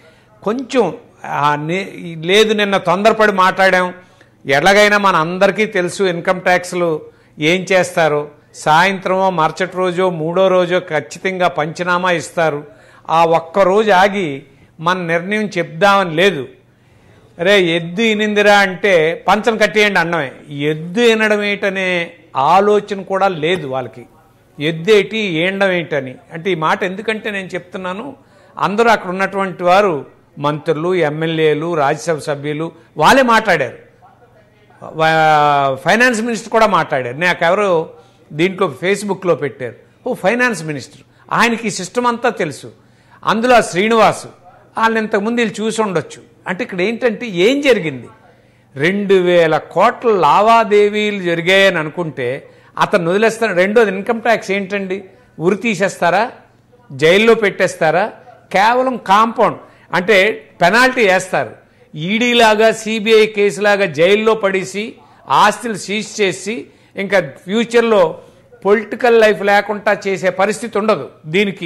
కొంచెం ఆ నే- లేదు నిన్న తొందరపడి మాట్లాడాం ఎలాగైనా మన అందరికీ తెలుసు ఇన్కమ్ ట్యాక్స్లు ఏం చేస్తారో సాయంత్రమో మరుసటి రోజో మూడో రోజో ఖచ్చితంగా పంచనామా ఇస్తారు ఆ ఒక్క రోజు ఆగి మన నిర్ణయం చెప్దామని లేదు రే ఎద్దు ఇనిందిరా అంటే పంచం కట్టేయండి అన్నమే ఎద్దు వినడం ఏంటనే ఆలోచన కూడా లేదు వాళ్ళకి ఎద్దు ఏంటి ఏండం ఏంటని అంటే ఈ మాట ఎందుకంటే నేను చెప్తున్నాను అందరూ అక్కడ ఉన్నటువంటి వారు మంత్రులు ఎమ్మెల్యేలు రాజ్యసభ సభ్యులు వాళ్ళే మాట్లాడారు వా- ఫైనాన్స్ మినిస్టర్ కూడా మాట్లాడారు నాకు ఎవరు దీంట్లో ఫేస్బుక్లో పెట్టారు ఓ ఫైనాన్స్ మినిస్టర్ ఆయనకి ఈ సిస్టమ్ అంతా తెలుసు అందులో ఆ శ్రీనివాసు వాళ్ళని ఇంతకుముందు వీళ్ళు చూసి ఉండొచ్చు అంటే ఇక్కడ ఏంటంటే ఏం జరిగింది రెండు వేల కోట్ల లావాదేవీలు జరిగాయని అనుకుంటే అతను వదిలేస్తాను రెండోది ఇన్కమ్ ట్యాక్స్ ఏంటండి ఉరి తీసేస్తారా జైల్లో పెట్టేస్తారా కేవలం కాంపౌండ్ అంటే పెనాల్టీ వేస్తారు ఈడీలాగా సిబిఐ కేసులాగా జైల్లో పడేసి ఆస్తులు సీజ్ చేసి ఇంకా ఫ్యూచర్లో పొలిటికల్ లైఫ్ లేకుండా చేసే పరిస్థితి ఉండదు దీనికి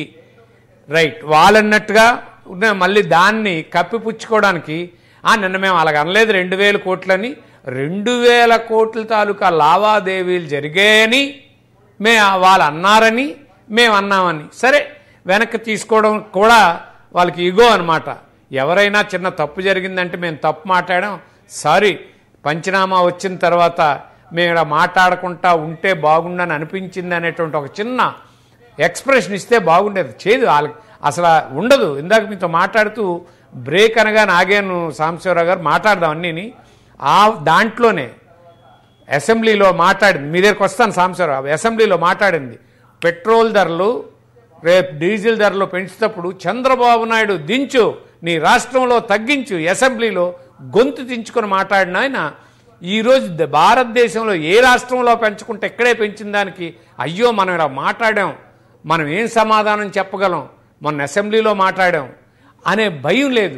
రైట్ వాళ్ళన్నట్టుగా ఉన్న మళ్ళీ దాన్ని కప్పిపుచ్చుకోవడానికి ఆ నిన్న మేము అలాగ అనలేదు రెండు వేల కోట్లని రెండు వేల కోట్ల తాలూకా లావాదేవీలు జరిగాయని మే వాళ్ళు అన్నారని మేము అన్నామని సరే వెనక్కి తీసుకోవడం కూడా వాళ్ళకి ఇగో అనమాట ఎవరైనా చిన్న తప్పు జరిగిందంటే మేము తప్పు మాట్లాడాం సారీ పంచనామా వచ్చిన తర్వాత మేము ఇలా మాట్లాడకుండా ఉంటే బాగుండని అనిపించింది అనేటువంటి ఒక చిన్న ఎక్స్ప్రెషన్ ఇస్తే బాగుండేది చేదు వాళ్ళకి అసలు ఉండదు ఇందాక మీతో మాట్లాడుతూ బ్రేక్ అనగా నాగేను సాంబశివరావు గారు మాట్లాడదాం అన్నీని ఆ దాంట్లోనే అసెంబ్లీలో మాట్లాడింది మీ దగ్గరకు వస్తాను సాంబశివరావు అసెంబ్లీలో మాట్లాడింది పెట్రోల్ ధరలు రేపు డీజిల్ ధరలు పెంచేటప్పుడు చంద్రబాబు నాయుడు దించు నీ రాష్ట్రంలో తగ్గించు అసెంబ్లీలో గొంతు దించుకొని మాట్లాడిన ఆయన ఈరోజు ద- భారతదేశంలో ఏ రాష్ట్రంలో పెంచుకుంటే ఎక్కడే పెంచిన దానికి అయ్యో మనం ఇలా మాట్లాడాం మనం ఏం సమాధానం చెప్పగలం మొన్న అసెంబ్లీలో మాట్లాడాం అనే భయం లేదు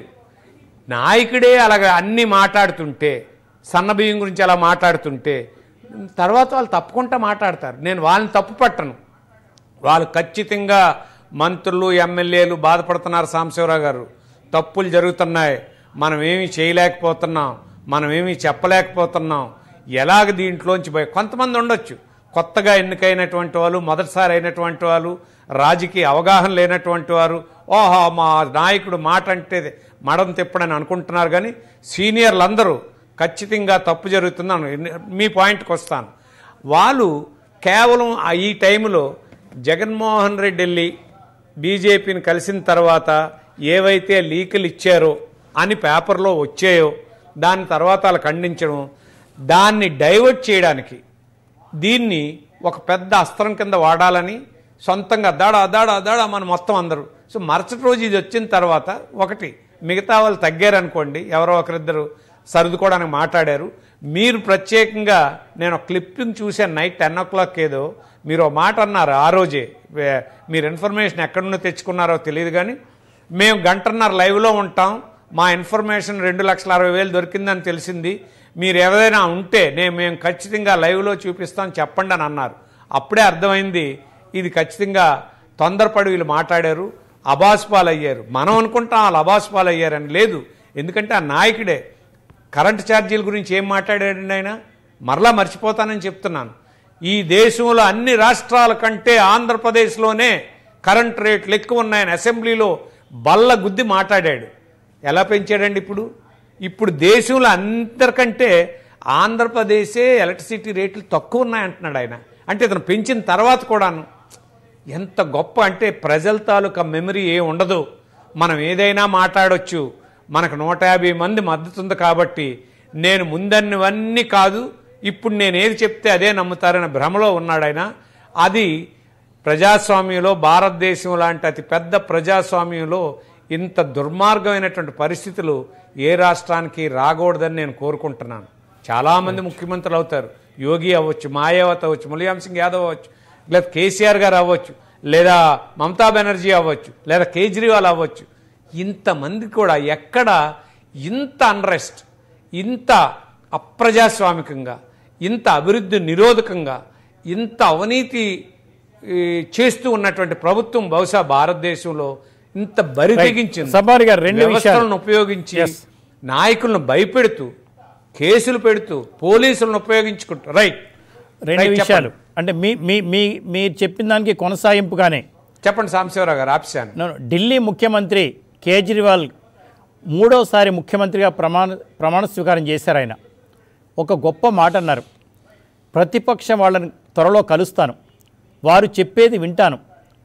నాయకుడే అలాగ అన్నీ మాట్లాడుతుంటే సన్న బియ్యం గురించి అలా మాట్లాడుతుంటే తర్వాత వాళ్ళు తప్పకుండా మాట్లాడతారు నేను వాళ్ళని తప్పు పట్టను వాళ్ళు ఖచ్చితంగా మంత్రులు ఎమ్మెల్యేలు బాధపడుతున్నారు సాంబశివరావు గారు తప్పులు జరుగుతున్నాయి మనం ఏమీ చేయలేకపోతున్నాం మనం ఏమీ చెప్పలేకపోతున్నాం ఎలాగ దీంట్లోంచి పోయి కొంతమంది ఉండొచ్చు కొత్తగా ఎన్నికైనటువంటి వాళ్ళు మొదటిసారి అయినటువంటి వాళ్ళు రాజకీయ అవగాహన లేనటువంటి వారు ఓహో మా నాయకుడు మాట అంటే మడం తిప్పడని అనుకుంటున్నారు కానీ సీనియర్లు అందరూ ఖచ్చితంగా తప్పు జరుగుతుందని మీ పాయింట్కి వస్తాను వాళ్ళు కేవలం ఆ ఈ టైంలో జగన్మోహన్ రెడ్డి వెళ్ళి బీజేపీని కలిసిన తర్వాత ఏవైతే లీకులు ఇచ్చారో అని పేపర్లో వచ్చాయో దాని తర్వాత వాళ్ళు ఖండించడం దాన్ని డైవర్ట్ చేయడానికి దీన్ని ఒక పెద్ద అస్త్రం కింద వాడాలని సొంతంగా అద్దాడా అద్దాడా అద్దాడా మన మొత్తం అందరూ సో మరుసటి రోజు ఇది వచ్చిన తర్వాత ఒకటి మిగతా వాళ్ళు తగ్గారనుకోండి ఎవరో ఒకరిద్దరు సర్దుకోవడానికి మాట్లాడారు మీరు ప్రత్యేకంగా నేను ఒక క్లిప్పింగ్ చూశాను నైట్ టెన్ ఓ క్లాక్ ఏదో మీరు ఒక మాట అన్నారు ఆ రోజే వే- మీరు ఇన్ఫర్మేషన్ ఎక్కడి నుండి తెచ్చుకున్నారో తెలియదు కానీ మేము గంటన్నర లైవ్లో ఉంటాం మా ఇన్ఫర్మేషన్ రెండు లక్షల అరవై వేలు దొరికిందని తెలిసింది మీరు ఏదైనా ఉంటే నేను మేము ఖచ్చితంగా లైవ్లో చూపిస్తాం చెప్పండి అని అన్నారు అప్పుడే అర్థమైంది ఇది ఖచ్చితంగా తొందరపడి వీళ్ళు మాట్లాడారు అబాస్పాలు అయ్యారు మనం అనుకుంటాం వాళ్ళు అబాస్పాలు అయ్యారని లేదు ఎందుకంటే ఆ నాయకుడే కరెంటు ఛార్జీల గురించి ఏం మాట్లాడాడండి ఆయన మరలా మర్చిపోతానని చెప్తున్నాను ఈ దేశంలో అన్ని రాష్ట్రాల కంటే ఆంధ్రప్రదేశ్లోనే కరెంట్ రేట్లు ఎక్కువ ఉన్నాయని అసెంబ్లీలో బల్ల గుద్ది మాట్లాడాడు ఎలా పెంచాడండి ఇప్పుడు ఇప్పుడు దేశంలో అందరికంటే ఆంధ్రప్రదేశే ఎలక్ట్రిసిటీ రేట్లు తక్కువ ఉన్నాయంటున్నాడు ఆయన అంటే ఇతను పెంచిన తర్వాత కూడాను ఎంత గొప్ప అంటే ప్రజల తాలూకా మెమరీ ఏ ఉండదు మనం ఏదైనా మాట్లాడొచ్చు మనకు నూట యాభై మంది మద్దతు ఉంది కాబట్టి నేను ముందన్నవన్నీ కాదు ఇప్పుడు నేను ఏది చెప్తే అదే నమ్ముతారనే భ్రమలో ఉన్నాడు ఆయన అది ప్రజాస్వామ్యంలో భారతదేశం లాంటి అతి పెద్ద ప్రజాస్వామ్యంలో ఇంత దుర్మార్గమైనటువంటి పరిస్థితులు ఏ రాష్ట్రానికి రాకూడదని నేను కోరుకుంటున్నాను చాలామంది ముఖ్యమంత్రులు అవుతారు యోగి అవ్వచ్చు మాయావతి అవ్వచ్చు ములాయం సింగ్ యాదవ్ అవ్వచ్చు లేదా కేసీఆర్ గారు అవ్వచ్చు లేదా మమతా బెనర్జీ అవ్వచ్చు లేదా కేజ్రీవాల్ అవ్వచ్చు ఇంతమంది కూడా ఎక్కడ ఇంత అన్రెస్ట్ ఇంత అప్రజాస్వామికంగా ఇంత అభివృద్ధి నిరోధకంగా ఇంత అవినీతి ఈ, చేస్తూ ఉన్నటువంటి ప్రభుత్వం బహుశా భారతదేశంలో ఇంత బరి తెగించింది సబ్బారి గారు రెండు విషయాలు వ్యవస్థలను ఉపయోగించి Yes. నాయకులను భయపెడుతూ కేసులు పెడుతూ పోలీసులను ఉపయోగించుకుంటూ రైట్ రెండు రైట్, విషయాలు అంటే మీ మీ మీ మీరు చెప్పిన దానికి కొనసాగింపుగానే చెప్పండి సాంబశివరావు గారు ఆపిశాను నేను ఢిల్లీ ముఖ్యమంత్రి కేజ్రీవాల్ మూడోసారి ముఖ్యమంత్రిగా ప్రమాణ ప్రమాణ స్వీకారం చేశారు ఆయన ఒక గొప్ప మాట అన్నారు ప్రతిపక్షం వాళ్ళని త్వరలో కలుస్తాను వారు చెప్పేది వింటాను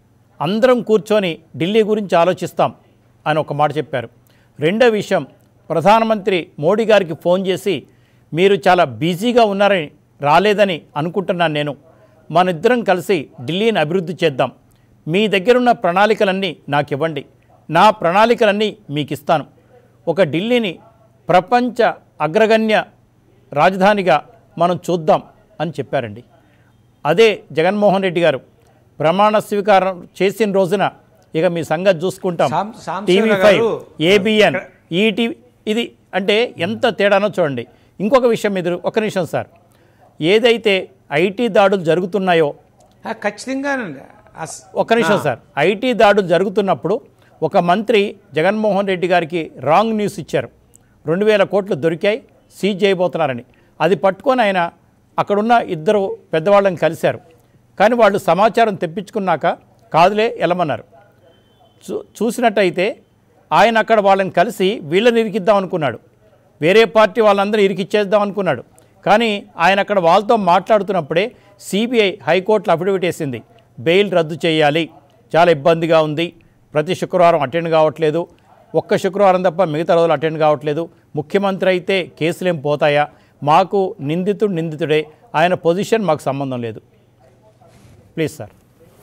అందరం కూర్చొని ఢిల్లీ గురించి ఆలోచిస్తాం అని ఒక మాట చెప్పారు రెండో విషయం ప్రధానమంత్రి మోడీ గారికి ఫోన్ చేసి మీరు చాలా బిజీగా ఉన్నారని రాలేదని అనుకుంటున్నాను నేను మనిద్దరం కలిసి ఢిల్లీని అభివృద్ధి చేద్దాం మీ దగ్గరున్న ప్రణాళికలన్నీ నాకు ఇవ్వండి నా ప్రణాళికలన్నీ మీకు ఇస్తాను ఒక ఢిల్లీని ప్రపంచ అగ్రగణ్య రాజధానిగా మనం చూద్దాం అని చెప్పారండి అదే జగన్మోహన్ రెడ్డి గారు ప్రమాణ స్వీకారం చేసిన రోజున ఇక మీ సంగతి చూసుకుంటాం సాం- సాంబశివరావు టీవీ ఫైవ్ గారు, ఏబిఎన్ ఈటీవీ ఇది అంటే ఎంత తేడానో చూడండి ఇంకొక విషయం ఎదురు ఒక నిమిషం సార్ ఏదైతే ఐటీ దాడులు జరుగుతున్నాయో ఆ, ఖచ్చితంగా అస్- ఒక్క నిమిషం సార్ ఐటీ దాడులు జరుగుతున్నప్పుడు ఒక మంత్రి జగన్మోహన్ రెడ్డి గారికి రాంగ్ న్యూస్ ఇచ్చారు రెండు వేల కోట్లు దొరికాయి సీజ్ చేయబోతున్నారని అది పట్టుకొని ఆయన అక్కడున్న ఇద్దరు పెద్దవాళ్ళని కలిశారు కానీ వాళ్ళు సమాచారం తెప్పించుకున్నాక కాదులే వెళ్ళమన్నారు చూ చూసినట్టయితే ఆయన అక్కడ వాళ్ళని కలిసి వీళ్ళని ఇరికిద్దాం అనుకున్నాడు వేరే పార్టీ వాళ్ళందరూ ఇరికిచ్చేద్దాం అనుకున్నాడు కానీ ఆయన అక్కడ వాళ్ళతో మాట్లాడుతున్నప్పుడే సిబిఐ హైకోర్టులో అఫిడవిట్ వేసింది బెయిల్ రద్దు చేయాలి చాలా ఇబ్బందిగా ఉంది ప్రతి శుక్రవారం అటెండ్ కావట్లేదు ఒక్క శుక్రవారం తప్ప మిగతా రోజులు అటెండ్ కావట్లేదు ముఖ్యమంత్రి అయితే కేసులేం పోతాయా మాకు నిందితుడు నిందితుడే ఆయన పొజిషన్ మాకు సంబంధం లేదు ప్లీజ్ సార్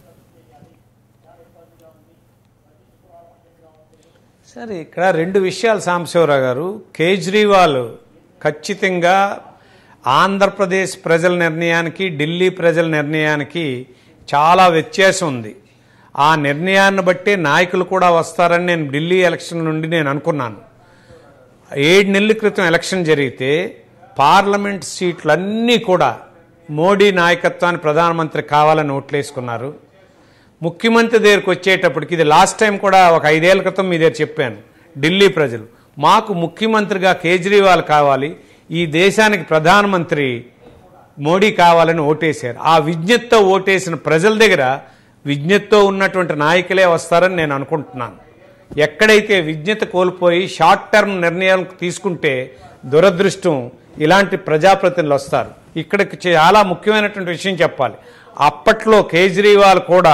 సరే ఇక్కడ రెండు విషయాలు సాంబశివరావు గారు కేజ్రీవాల్ ఖచ్చితంగా ఆంధ్రప్రదేశ్ ప్రజల నిర్ణయానికి ఢిల్లీ ప్రజల నిర్ణయానికి చాలా వ్యత్యాసం ఉంది ఆ నిర్ణయాన్ని బట్టి నాయకులు కూడా వస్తారని నేను ఢిల్లీ ఎలక్షన్ నుండి నేను అనుకున్నాను ఏడు నెలల క్రితం ఎలక్షన్ జరిగితే పార్లమెంట్ సీట్లన్నీ కూడా మోడీ నాయకత్వాన్ని ప్రధానమంత్రి కావాలని ఓట్లేసుకున్నారు ముఖ్యమంత్రి దగ్గరికి వచ్చేటప్పటికి ఇది లాస్ట్ టైం కూడా ఒక ఐదేళ్ల క్రితం మీ దగ్గర చెప్పాను ఢిల్లీ ప్రజలు మాకు ముఖ్యమంత్రిగా కేజ్రీవాల్ కావాలి ఈ దేశానికి ప్రధానమంత్రి మోడీ కావాలని ఓటేశారు ఆ విజ్ఞతతో ఓటేసిన ప్రజల దగ్గర విజ్ఞతతో ఉన్నటువంటి నాయకులే వస్తారని నేను అనుకుంటున్నాను ఎక్కడైతే విజ్ఞత కోల్పోయి షార్ట్ టర్మ్ నిర్ణయాలు తీసుకుంటే దురదృష్టం ఇలాంటి ప్రజాప్రతినిధులు వస్తారు ఇక్కడికి చాలా ముఖ్యమైనటువంటి విషయం చెప్పాలి అప్పట్లో కేజ్రీవాల్ కూడా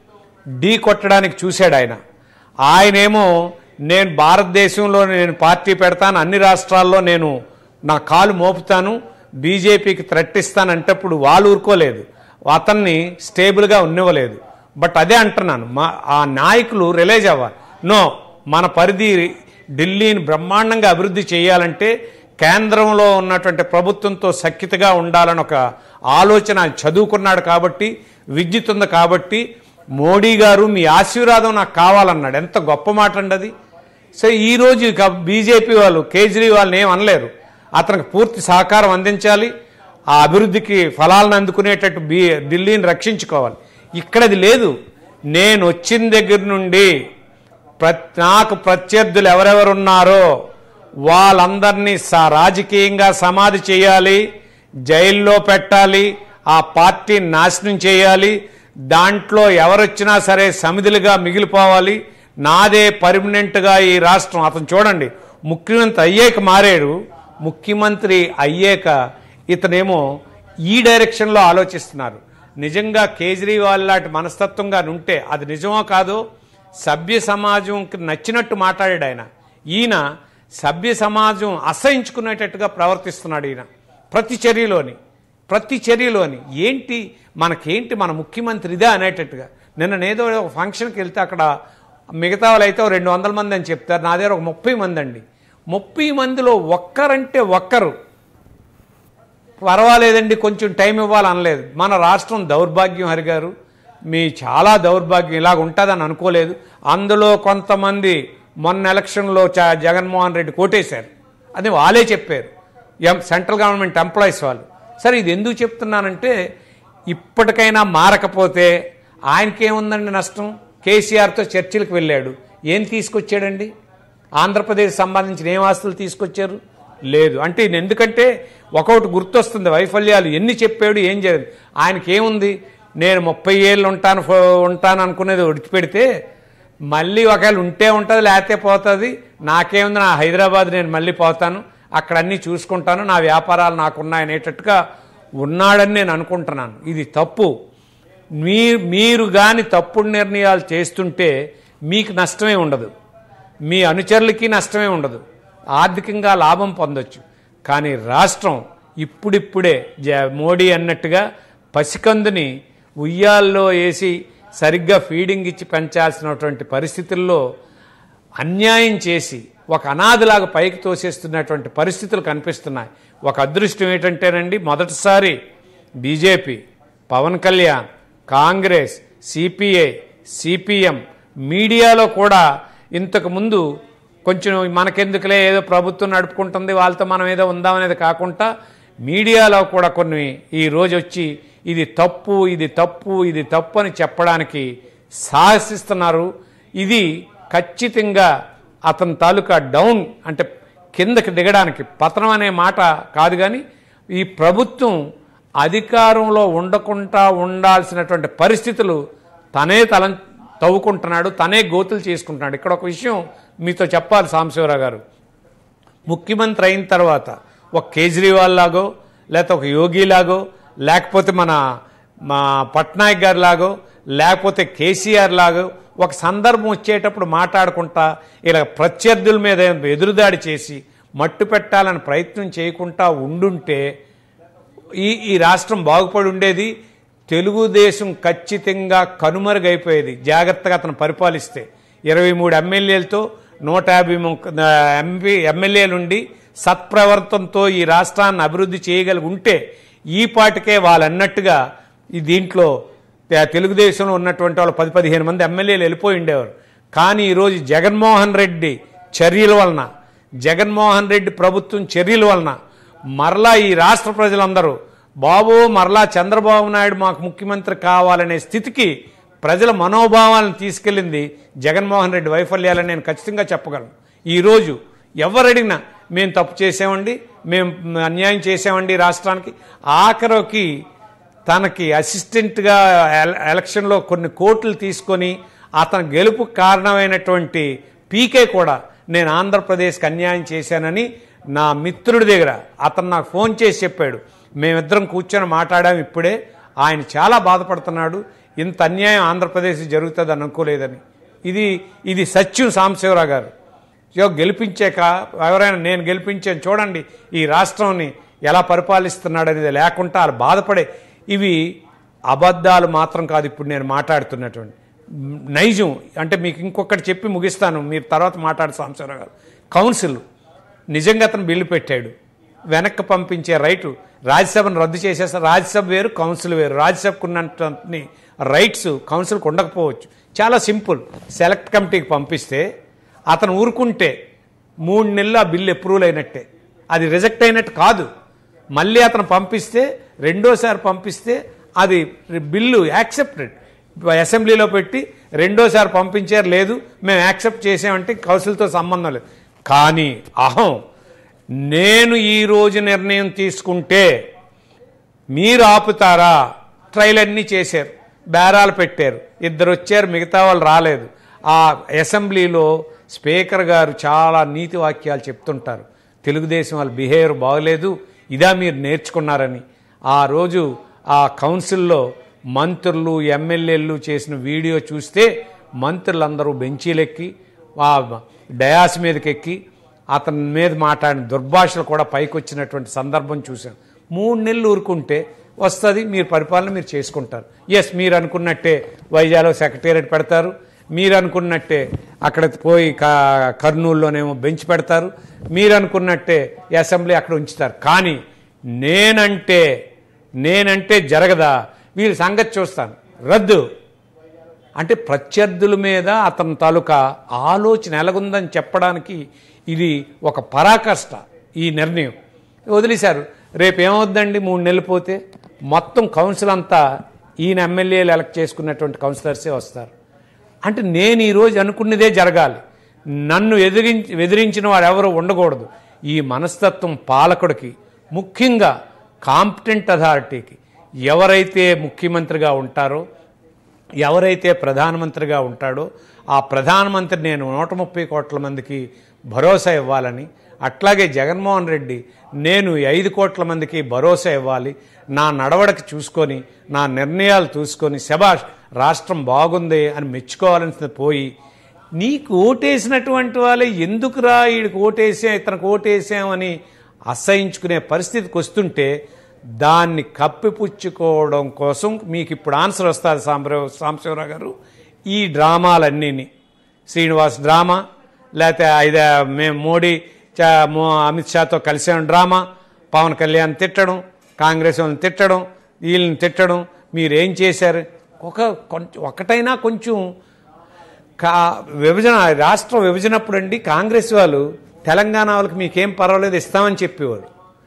ఢీ కొట్టడానికి చూశాడు ఆయన ఆయనేమో నేను భారతదేశంలో నేను పార్టీ పెడతాను అన్ని రాష్ట్రాల్లో నేను నా కాలు మోపుతాను బీజేపీకి థ్రెట్ ఇస్తానంటప్పుడు వాళ్ళు ఊరుకోలేదు అతన్ని స్టేబుల్గా ఉన్నివ్వలేదు బట్ అదే అంటున్నాను మా ఆ నాయకులు రిలైజ్ అవ్వాలి నో మన పరిధి ఢిల్లీని బ్రహ్మాండంగా అభివృద్ధి చేయాలంటే కేంద్రంలో ఉన్నటువంటి ప్రభుత్వంతో సఖ్యతగా ఉండాలని ఒక ఆలోచన ఆయన చదువుకున్నాడు కాబట్టి విద్యుత్ ఉంది కాబట్టి మోడీ గారు మీ ఆశీర్వాదం నాకు కావాలన్నాడు ఎంత గొప్ప మాట అండి అది సో ఈరోజు ఇక బీజేపీ వాళ్ళు కేజ్రీవాల్ని ఏం అనలేరు అతనికి పూర్తి సహకారం అందించాలి ఆ అభివృద్ధికి ఫలాలను అందుకునేటట్టు బీ ఢిల్లీని రక్షించుకోవాలి ఇక్కడది లేదు నేను వచ్చిన దగ్గర నుండి ప్ర నాకు ప్రత్యర్థులు ఎవరెవరున్నారో వాళ్ళందరినీ స రాజకీయంగా సమాధి చేయాలి జైల్లో పెట్టాలి ఆ పార్టీని నాశనం చేయాలి దాంట్లో ఎవరొచ్చినా సరే సమిధులుగా మిగిలిపోవాలి నాదే పర్మనెంట్గా ఈ రాష్ట్రం అతను చూడండి ముఖ్యమంత్రి అయ్యాక మారాడు ముఖ్యమంత్రి అయ్యాక ఇతనేమో ఈ డైరెక్షన్లో ఆలోచిస్తున్నారు నిజంగా కేజ్రీవాల్ లాంటి మనస్తత్వంగా ఉంటే అది నిజమో కాదో సభ్య సమాజంకి నచ్చినట్టు మాట్లాడాడు ఆయన ఈయన సభ్య సమాజం అసహించుకునేటట్టుగా ప్రవర్తిస్తున్నాడు ఈయన ప్రతి చర్యలోని ప్రతి చర్యలోని ఏంటి మనకేంటి మన ముఖ్యమంత్రి ఇదే అనేటట్టుగా నిన్న నేదో ఒక ఫంక్షన్కి వెళ్తే అక్కడ మిగతా వాళ్ళు అయితే ఒక రెండు వందల మంది అని చెప్తారు నా దగ్గర ఒక ముప్పై మంది అండి ముప్పై మందిలో ఒక్కరంటే ఒక్కరు పర్వాలేదండి కొంచెం టైం ఇవ్వాలనలేదు మన రాష్ట్రం దౌర్భాగ్యం హరి గారు మీ చాలా దౌర్భాగ్యం ఇలాగ ఉంటుందని అనుకోలేదు అందులో కొంతమంది మొన్న ఎలక్షన్లో చ- జగన్మోహన్ రెడ్డి కోటేశారు అది వాళ్ళే చెప్పారు ఎం సెంట్రల్ గవర్నమెంట్ ఎంప్లాయీస్ వాళ్ళు సరే ఇది ఎందుకు చెప్తున్నానంటే ఇప్పటికైనా మారకపోతే ఆయనకేముందండి నష్టం కేసీఆర్తో చర్చలకు వెళ్ళాడు ఏం తీసుకొచ్చాడండి ఆంధ్రప్రదేశ్ సంబంధించిన ఏం ఆస్తులు తీసుకొచ్చారు లేదు అంటే ఈయన ఎందుకంటే ఒకటి గుర్తొస్తుంది వైఫల్యాలు ఎన్ని చెప్పాడు ఏం చేయదు ఆయనకి ఏముంది నేను ముప్పై ఏళ్ళు ఉంటాను ఫో- ఉంటాను అనుకునేది విడిచిపెడితే మళ్ళీ ఒకవేళ ఉంటే ఉంటుంది లేకపోతే పోతుంది నాకేముంది నా హైదరాబాద్ నేను మళ్ళీ పోతాను అక్కడ అన్నీ చూసుకుంటాను నా వ్యాపారాలు నాకున్నాయనేటట్టుగా ఉన్నాడని నేను అనుకుంటున్నాను ఇది తప్పు మీ మీరు కానీ తప్పుడు నిర్ణయాలు చేస్తుంటే మీకు నష్టమే ఉండదు మీ అనుచరులకి నష్టమే ఉండదు ఆర్థికంగా లాభం పొందొచ్చు కానీ రాష్ట్రం ఇప్పుడిప్పుడే జ మోడీ అన్నట్టుగా పసికందుని ఉయ్యాల్లో వేసి సరిగ్గా ఫీడింగ్ ఇచ్చి పెంచాల్సినటువంటి పరిస్థితుల్లో అన్యాయం చేసి ఒక అనాథలాగా పైకి తోసేస్తున్నటువంటి పరిస్థితులు కనిపిస్తున్నాయి ఒక అదృష్టం ఏంటంటేనండి మొదటిసారి BJP Pawan Kalyan Congress CPI CPM మీడియాలో కూడా ఇంతకు ముందు కొంచెం మనకెందుకులే ఏదో ప్రభుత్వం నడుపుకుంటుంది వాళ్ళతో మనం ఏదో ఉందామనేది కాకుండా మీడియాలో కూడా కొన్ని ఈ రోజు వచ్చి ఇది తప్పు ఇది తప్పు ఇది తప్పు అని చెప్పడానికి సాహసిస్తున్నారు ఇది ఖచ్చితంగా అతని తాలూకా డౌన్ అంటే కిందకి దిగడానికి పతనం అనే మాట కాదు కానీ ఈ ప్రభుత్వం అధికారంలో ఉండకుండా ఉండాల్సినటువంటి పరిస్థితులు తనే తలం తవ్వుకుంటున్నాడు తనే గోతులు చేసుకుంటున్నాడు ఇక్కడ ఒక విషయం మీతో చెప్పాలి సాంబశివరావు గారు ముఖ్యమంత్రి అయిన తర్వాత ఒక కేజ్రీవాల్ లాగో లేకపోతే ఒక యోగి లాగో లేకపోతే మన మా పట్నాయక్ గారి లాగో లేకపోతే కేసీఆర్ లాగో ఒక సందర్భం వచ్చేటప్పుడు మాట్లాడుకుంటా ఇలా ప్రత్యర్థుల మీద ఎదురుదాడి చేసి మట్టు పెట్టాలని ప్రయత్నం చేయకుండా ఉండుంటే ఈ ఈ రాష్ట్రం బాగుపడి ఉండేది తెలుగుదేశం ఖచ్చితంగా కనుమరుగైపోయేది జాగ్రత్తగా అతను పరిపాలిస్తే ఇరవై మూడు ఎమ్మెల్యేలతో నూట యాభై ఎంపీ ఎమ్మెల్యేలుండి సత్ప్రవర్తనతో ఈ రాష్ట్రాన్ని అభివృద్ధి చేయగలిగి ఉంటే ఈ పాటికే వాళ్ళు అన్నట్టుగా ఈ దీంట్లో తె- తెలుగుదేశంలో ఉన్నటువంటి వాళ్ళు పది పదిహేను మంది ఎమ్మెల్యేలు వెళ్ళిపోయి ఉండేవారు కానీ ఈరోజు జగన్మోహన్ రెడ్డి చర్యల వలన జగన్మోహన్ రెడ్డి ప్రభుత్వం చర్యల వలన మరలా ఈ రాష్ట్ర ప్రజలందరూ బాబు మరలా చంద్రబాబు నాయుడు మాకు ముఖ్యమంత్రి కావాలనే స్థితికి ప్రజల మనోభావాలను తీసుకెళ్ళింది జగన్మోహన్ రెడ్డి వైఫల్యాలని నేను ఖచ్చితంగా చెప్పగలను ఈరోజు ఎవరడిగినా మేము తప్పు చేసామండి మేము అన్యాయం చేసామండి రాష్ట్రానికి ఆఖరికి తనకి అసిస్టెంట్గా ఎల- ఎలక్షన్లో కొన్ని కోట్లు తీసుకొని అతని గెలుపు కారణమైనటువంటి పీకే కూడా నేను ఆంధ్రప్రదేశ్కి అన్యాయం చేశానని నా మిత్రుడి దగ్గర అతను నాకు ఫోన్ చేసి చెప్పాడు మేమిద్దరం కూర్చొని మాట్లాడాం ఇప్పుడే ఆయన చాలా బాధపడుతున్నాడు ఇంత అన్యాయం ఆంధ్రప్రదేశ్ జరుగుతుంది అనుకోలేదని ఇది ఇది సత్యం సాంబశివరావు గారు యో గెలిపించాక ఎవరైనా నేను గెలిపించాను చూడండి ఈ రాష్ట్రాన్ని ఎలా పరిపాలిస్తున్నాడు అనేది లేకుండా వాళ్ళు బాధపడే ఇవి అబద్ధాలు మాత్రం కాదు ఇప్పుడు నేను మాట్లాడుతున్నటువంటి మ్, నైజం అంటే మీకు ఇంకొకటి చెప్పి ముగిస్తాను మీరు తర్వాత మాట్లాడు సాంబశివరావు గారు కౌన్సిల్ నిజంగా అతను బిల్లు పెట్టాడు వెనక్కి పంపించే రైటు రాజ్యసభను రద్దు చేసేస్తారు రాజ్యసభ వేరు కౌన్సిల్ వేరు రాజ్యసభకు ఉన్నటువంటి రైట్స్ కౌన్సిల్కి ఉండకపోవచ్చు చాలా సింపుల్ సెలెక్ట్ కమిటీకి పంపిస్తే అతను ఊరుకుంటే మూడు నెలలు ఆ బిల్లు అప్రూవల్ అయినట్టే అది రిజెక్ట్ అయినట్టు కాదు మళ్ళీ అతను పంపిస్తే రెండోసారి పంపిస్తే అది బిల్లు యాక్సెప్టెడ్ అసెంబ్లీలో పెట్టి రెండోసారి పంపించారు లేదు మేము యాక్సెప్ట్ చేసామంటే కౌన్సిల్తో సంబంధం లేదు కానీ అహం నేను ఈ రోజు నిర్ణయం తీసుకుంటే మీరు ఆపుతారా ట్రైల్ అన్నీ చేశారు బేరాలు పెట్టారు ఇద్దరు వచ్చారు మిగతా వాళ్ళు రాలేదు ఆ అసెంబ్లీలో స్పీకర్ గారు చాలా నీతి వాక్యాలు చెప్తుంటారు తెలుగుదేశం వాళ్ళ బిహేవియర్ బాగలేదు ఇదా మీరు నేర్చుకున్నారని ఆ రోజు ఆ కౌన్సిల్లో మంత్రులు ఎమ్మెల్యేలు చేసిన వీడియో చూస్తే మంత్రులందరూ బెంచీలెక్కి ఆ డయాస్ మీదకి ఎక్కి అతని మీద మాట్లాడిన దుర్భాషలు కూడా పైకి వచ్చినటువంటి సందర్భం చూశాను మూడు నెలలు ఊరుకుంటే వస్తుంది మీరు పరిపాలన మీరు చేసుకుంటారు ఎస్ మీరు అనుకున్నట్టే వైజాగ్లో సెక్రటేరియట్ పెడతారు మీరు అనుకున్నట్టే అక్కడ పోయి క- కర్నూలులోనేమో బెంచ్ పెడతారు మీరు అనుకున్నట్టే అసెంబ్లీ అక్కడ ఉంచుతారు కానీ నేనంటే నేనంటే జరగదా వీళ్ళ సంగతి చూస్తాను రద్దు అంటే ప్రత్యర్థుల మీద అతని తాలూకా ఆలోచన ఎలాగుందని చెప్పడానికి ఇది ఒక పరాకష్ట ఈ నిర్ణయం వదిలేశారు రేపు ఏమవుద్దండి మూడు నెలలు పోతే మొత్తం కౌన్సిల్ అంతా ఈయన ఎమ్మెల్యేలు ఎలక్ట్ చేసుకున్నటువంటి కౌన్సిలర్సే వస్తారు అంటే నేను ఈరోజు అనుకున్నదే జరగాలి నన్ను ఎదిరించి ఎదిరించిన వాడు ఎవరు ఉండకూడదు ఈ మనస్తత్వం పాలకుడికి ముఖ్యంగా కాంపిటెంట్ అథారిటీకి ఎవరైతే ముఖ్యమంత్రిగా ఉంటారో ఎవరైతే ప్రధానమంత్రిగా ఉంటాడో ఆ ప్రధానమంత్రి నేను నూట ముప్పై కోట్ల మందికి భరోసా ఇవ్వాలని అట్లాగే జగన్మోహన్ రెడ్డి నేను ఈ ఐదు కోట్ల మందికి భరోసా ఇవ్వాలి నా నడవడిక చూసుకొని నా నిర్ణయాలు చూసుకొని శబాష్ రాష్ట్రం బాగుంది అని మెచ్చుకోవాలని పోయి నీకు ఓటేసినటువంటి వాళ్ళే ఎందుకురా వీడికి ఓటేసాం ఇతనికి ఓటేసామని అసహించుకునే పరిస్థితికి వస్తుంటే దాన్ని కప్పిపుచ్చుకోవడం కోసం మీకు ఇప్పుడు ఆన్సర్ వస్తుంది సాంబరావు సాంబశివరావు గారు ఈ డ్రామాలన్నీని శ్రీనివాస్ డ్రామా లేకపోతే ఐదా మేము మోడీ చా- మో- అమిత్ షాతో కలిసాం డ్రామా పవన్ కళ్యాణ్ తిట్టడం కాంగ్రెస్ వాళ్ళని తిట్టడం వీళ్ళని తిట్టడం మీరేం చేశారు ఒక కొంచెం ఒకటైనా కొంచెం కా విభజన రాష్ట్ర విభజనప్పుడు అండి కాంగ్రెస్ వాళ్ళు తెలంగాణ వాళ్ళకి మీకేం పర్వాలేదు ఇస్తామని చెప్పేవారు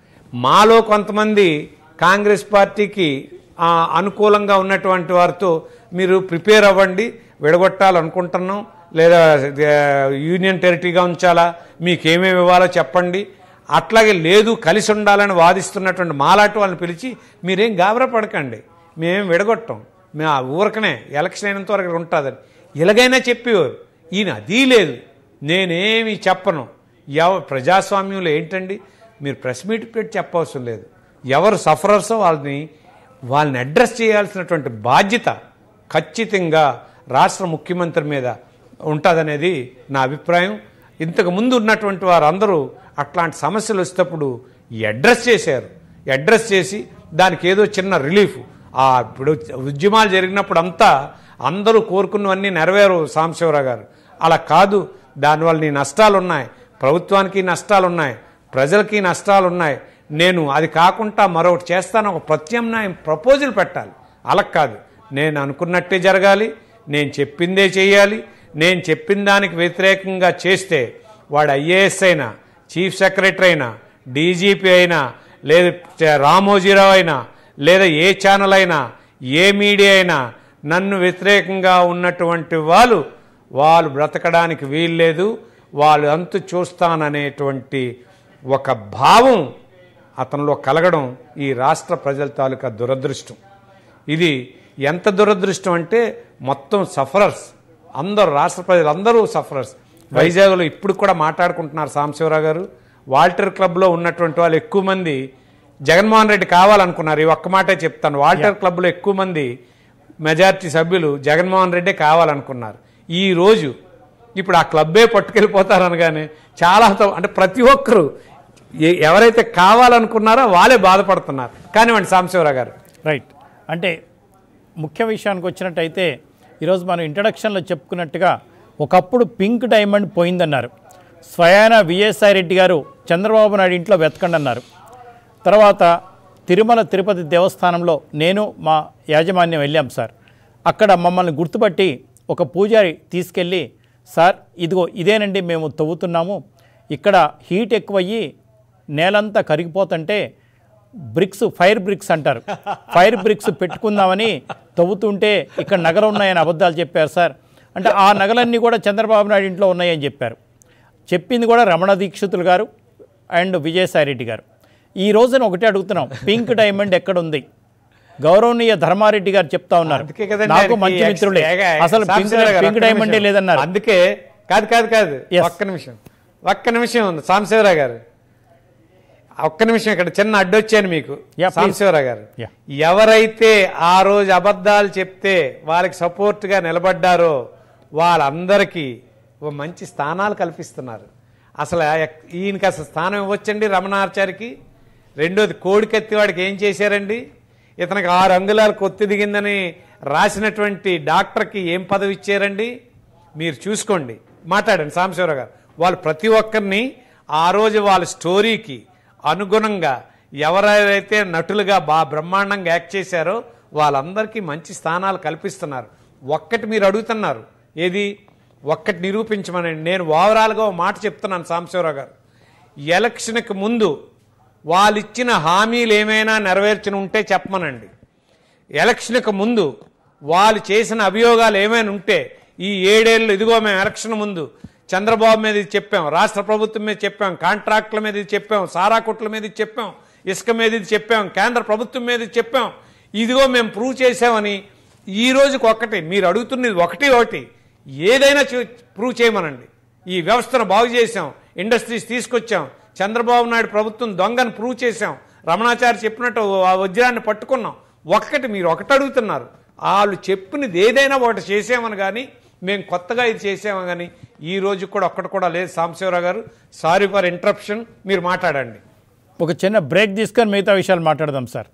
మాలో కొంతమంది కాంగ్రెస్ పార్టీకి ఆ, అనుకూలంగా ఉన్నటువంటి వారితో మీరు ప్రిపేర్ అవ్వండి విడగొట్టాలనుకుంటున్నాం లేదా ఆ, యూనియన్ టెరిటరీగా ఉంచాలా మీకేమేమి ఇవ్వాలో చెప్పండి అట్లాగే లేదు కలిసి ఉండాలని వాదిస్తున్నటువంటి మాలాంటి వాళ్ళని పిలిచి మీరేం గాబరా పడకండి మేమేం విడగొట్టాం మేము ఆ ఊరకనే ఎలక్షన్ అయినంత వరకు ఉంటుందని ఇలాగైనా చెప్పేవారు ఈయన అది లేదు నేనేమి చెప్పను ఎవ ప్రజాస్వామ్యంలో ఏంటండి మీరు ప్రెస్ మీట్ పెట్టి చెప్పవసరం లేదు ఎవరు సఫరర్సో వాళ్ళని వాళ్ళని అడ్రస్ చేయాల్సినటువంటి బాధ్యత ఖచ్చితంగా రాష్ట్ర ముఖ్యమంత్రి మీద ఉంటుందనేది నా అభిప్రాయం ఇంతకు ముందు ఉన్నటువంటి వారందరూ అట్లాంటి సమస్యలు వచ్చేటప్పుడు అడ్రస్ చేశారు అడ్రస్ చేసి దానికి ఏదో చిన్న రిలీఫ్ ఆ ఇప్పుడు ఉద్యమాలు జరిగినప్పుడు అంతా అందరూ కోరుకున్నవన్నీ నెరవేరు సాంబశివరావు గారు అలా కాదు దానివల్ల నీ నష్టాలు ఉన్నాయి ప్రభుత్వానికి నష్టాలు ఉన్నాయి ప్రజలకి నష్టాలు ఉన్నాయి నేను అది కాకుండా మరొకటి చేస్తాను ఒక ప్రత్యామ్నాయం ప్రపోజల్ పెట్టాలి అలా కాదు నేను అనుకున్నట్టే జరగాలి నేను చెప్పిందే చేయాలి నేను చెప్పిన దానికి వ్యతిరేకంగా చేస్తే వాడు ఐఏఎస్ అయినా చీఫ్ సెక్రటరీ అయినా డీజీపీ అయినా లేదా రామోజీరావు అయినా లేదా ఏ ఛానల్ అయినా ఏ మీడియా అయినా నన్ను వ్యతిరేకంగా ఉన్నటువంటి వాళ్ళు వాళ్ళు బ్రతకడానికి వీల్లేదు వాళ్ళు అంతు చూస్తాననేటువంటి ఒక భావం అతనిలో కలగడం ఈ రాష్ట్ర ప్రజల తాలూకా దురదృష్టం ఇది ఎంత దురదృష్టం అంటే మొత్తం సఫరర్స్ అందరూ రాష్ట్ర ప్రజలు అందరూ సఫరర్స్ వైజాగ్లో ఇప్పుడు కూడా మాట్లాడుకుంటున్నారు సాంబశివరావు గారు వాల్టర్ క్లబ్లో ఉన్నటువంటి వాళ్ళు ఎక్కువ మంది జగన్మోహన్ రెడ్డి కావాలనుకున్నారు ఈ ఒక్క మాటే చెప్తాను వాల్టర్ క్లబ్లో ఎక్కువ మంది మెజారిటీ సభ్యులు జగన్మోహన్ రెడ్డే కావాలనుకున్నారు ఈ రోజు ఇప్పుడు ఆ క్లబ్బే పట్టుకెళ్ళిపోతారు అనగానే చాలా త- అంటే ప్రతి ఒక్కరు ఏ- ఎవరైతే కావాలనుకున్నారో వాళ్ళే బాధపడుతున్నారు కానివ్వండి సాంబశివరావు గారు రైట్ అంటే ముఖ్య విషయానికి వచ్చినట్టయితే ఈరోజు మనం ఇంట్రడక్షన్లో చెప్పుకున్నట్టుగా ఒకప్పుడు పింక్ డైమండ్ పోయిందన్నారు స్వయాన విజయసాయి రెడ్డి గారు చంద్రబాబు నాయుడు ఇంట్లో వెతకండి అన్నారు తర్వాత తిరుమల తిరుపతి దేవస్థానంలో నేను మా యాజమాన్యం వెళ్ళాం సార్ అక్కడ మమ్మల్ని గుర్తుపట్టి ఒక పూజారి తీసుకెళ్ళి సార్ ఇదిగో ఇదేనండి మేము తవ్వుతున్నాము ఇక్కడ హీట్ ఎక్కువయ్యి నేలంతా కరిగిపోతుంటే బ్రిక్స్ ఫైర్ బ్రిక్స్ అంటారు ఫైర్ బ్రిక్స్ పెట్టుకుందామని తవ్వుతుంటే ఇక్కడ నగలు ఉన్నాయని అబద్ధాలు చెప్పారు సార్ అంటే ఆ నగలన్నీ కూడా చంద్రబాబు నాయుడు ఇంట్లో ఉన్నాయని చెప్పారు చెప్పింది కూడా రమణ దీక్షితులు గారు అండ్ విజయసాయిరెడ్డి గారు ఈ రోజున ఒకటే అడుగుతున్నాం పింక్ డైమండ్ ఎక్కడుంది గౌరవనీయ ధర్మారెడ్డి గారు చెప్తా ఉన్నారు అందుకే కదండి నాకు ఆయనకి మంచి ఎక్స్- మిత్రులే ఏగా- అసలు పింక్ సాంబశివరావు గారు, పింక్ ఒక్క డైమండే నిమిషం. లేదన్నారు అందుకే కాదు కాదు కాదు Yes. ఒక్క నిమిషం ఒక్క నిమిషం ఉంది సాంబశివరావు గారు ఒక్క నిమిషం ఇక్కడ చిన్న అడ్డొచ్చాను మీకు Yeah, please. సాంబశివరావు గారు Yeah. ఎవరైతే ఆ రోజు అబద్ధాలు చెప్తే వాళ్ళకి సపోర్ట్గా నిలబడ్డారో వాళ్ళందరికీ ఓ మంచి స్థానాలు కల్పిస్తున్నారు అసలు ఎక్- ఈయనకి అసలు స్థానం ఇవ్వచ్చండి రమణాచారికి రెండోది కోడికత్తి వాడికి ఏం చేశారండి ఇతనికి ఆరు అంగుళాలు కొత్తి దిగిందని రాసినటువంటి డాక్టర్కి ఏం పదవి ఇచ్చారండి మీరు చూసుకోండి మాట్లాడండి సాంబశివరావు గారు వాళ్ళు ప్రతి ఒక్కరిని ఆ రోజు వాళ్ళ స్టోరీకి అనుగుణంగా ఎవరైతే నటులుగా బా బ్రహ్మాండంగా యాక్ట్ చేశారో వాళ్ళందరికీ మంచి స్థానాలు కల్పిస్తున్నారు ఒక్కటి మీరు అడుగుతున్నారు ఏది ఒక్కటి నిరూపించమనండి నేను ఓవరాల్గా ఒక మాట చెప్తున్నాను సాంబశివరావు గారు ఎలక్షన్కి ముందు వాళ్ళు ఇచ్చిన హామీలు ఏమైనా నెరవేర్చిన ఉంటే చెప్పమనండి ఎలక్షన్కి ముందు వాళ్ళు చేసిన అభియోగాలు ఏమైనా ఉంటే ఈ ఏడేళ్ళు ఇదిగో మేము ఎలక్షన్ ముందు చంద్రబాబు మీద ఇది చెప్పాం రాష్ట్ర ప్రభుత్వం మీద చెప్పాం కాంట్రాక్టుల మీద ఇది చెప్పాం సారా కొట్ల మీద ఇది చెప్పాం ఇసుక మీద ఇది చెప్పాం కేంద్ర ప్రభుత్వం మీద ఇది చెప్పాం ఇదిగో మేము ప్రూవ్ చేసామని ఈ రోజుకి ఒక్కటి మీరు అడుగుతున్నది ఒకటి ఒకటి ఏదైనా చూ- ప్రూవ్ చేయమనండి ఈ వ్యవస్థను బాగు చేశాం ఇండస్ట్రీస్ తీసుకొచ్చాం చంద్రబాబు నాయుడు ప్రభుత్వం దొంగను ప్రూవ్ చేశాం రమణాచారి చెప్పినట్టు ఆ వజ్రాన్ని పట్టుకున్నాం ఒక్కటి మీరు ఒకటి అడుగుతున్నారు వాళ్ళు చెప్పినది ఏదైనా ఒకటి చేసామని కానీ మేము కొత్తగా ఇది చేసామని కానీ ఈ రోజు కూడా ఒక్కటి కూడా లేదు సాంబశివరావు గారు సారీ ఫర్ ఇంటరప్షన్ మీరు మాట్లాడండి ఒక చిన్న బ్రేక్ తీసుకొని మిగతా విషయాలు మాట్లాడదాం సార్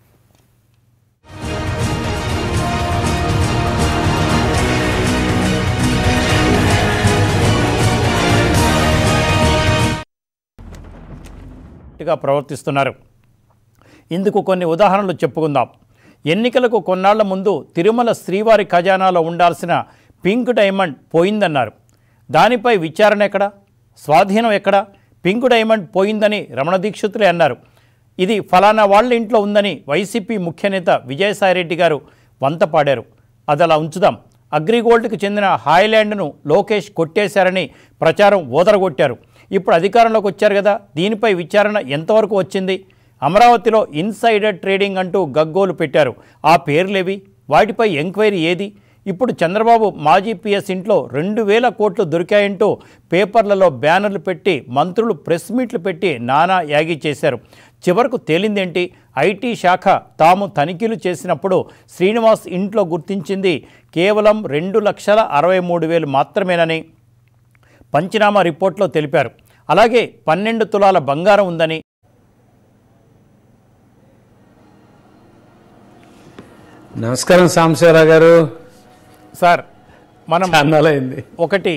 గా ప్రవర్తిస్తున్నారు ఇందుకు కొన్ని ఉదాహరణలు చెప్పుకుందాం ఎన్నికలకు కొన్నాళ్ల ముందు తిరుమల శ్రీవారి ఖజానాలో ఉండాల్సిన పింక్ డైమండ్ పోయిందన్నారు దానిపై విచారణ ఎక్కడ స్వాధీనం ఎక్కడ పింక్ డైమండ్ పోయిందని రమణ దీక్షితులే అన్నారు ఇది ఫలానా వాళ్ళ ఇంట్లో ఉందని వైసీపీ ముఖ్య నేత విజయసాయిరెడ్డి గారు వంత పాడారు అది అలా ఉంచుదాం అగ్రిగోల్డ్కి చెందిన హాయ్లాండ్ను లోకేష్ కొట్టేశారని ప్రచారం ఓదరగొట్టారు ఇప్పుడు అధికారంలోకి వచ్చారు కదా దీనిపై విచారణ ఎంతవరకు వచ్చింది అమరావతిలో ఇన్సైడర్ ట్రేడింగ్ అంటూ గగ్గోలు పెట్టారు ఆ పేర్లేవి వాటిపై ఎంక్వైరీ ఏది ఇప్పుడు చంద్రబాబు మాజీ పిఎస్ ఇంట్లో రెండు వేల కోట్లు దొరికాయంటూ పేపర్లలో బ్యానర్లు పెట్టి మంత్రులు ప్రెస్ మీట్లు పెట్టి నానా యాగి చేశారు చివరకు తేలిందేంటి ఐటీ శాఖ తాము తనిఖీలు చేసినప్పుడు శ్రీనివాస్ ఇంట్లో గుర్తించింది కేవలం రెండు లక్షల అరవై మూడు వేలు మాత్రమేనని పంచనామా రిపోర్ట్లో తెలిపారు అలాగే పన్నెండు తులాల బంగారం ఉందని నమస్కారం సాంబశివరావు గారు సార్ మనం చాన్నాలైంది ఒకటి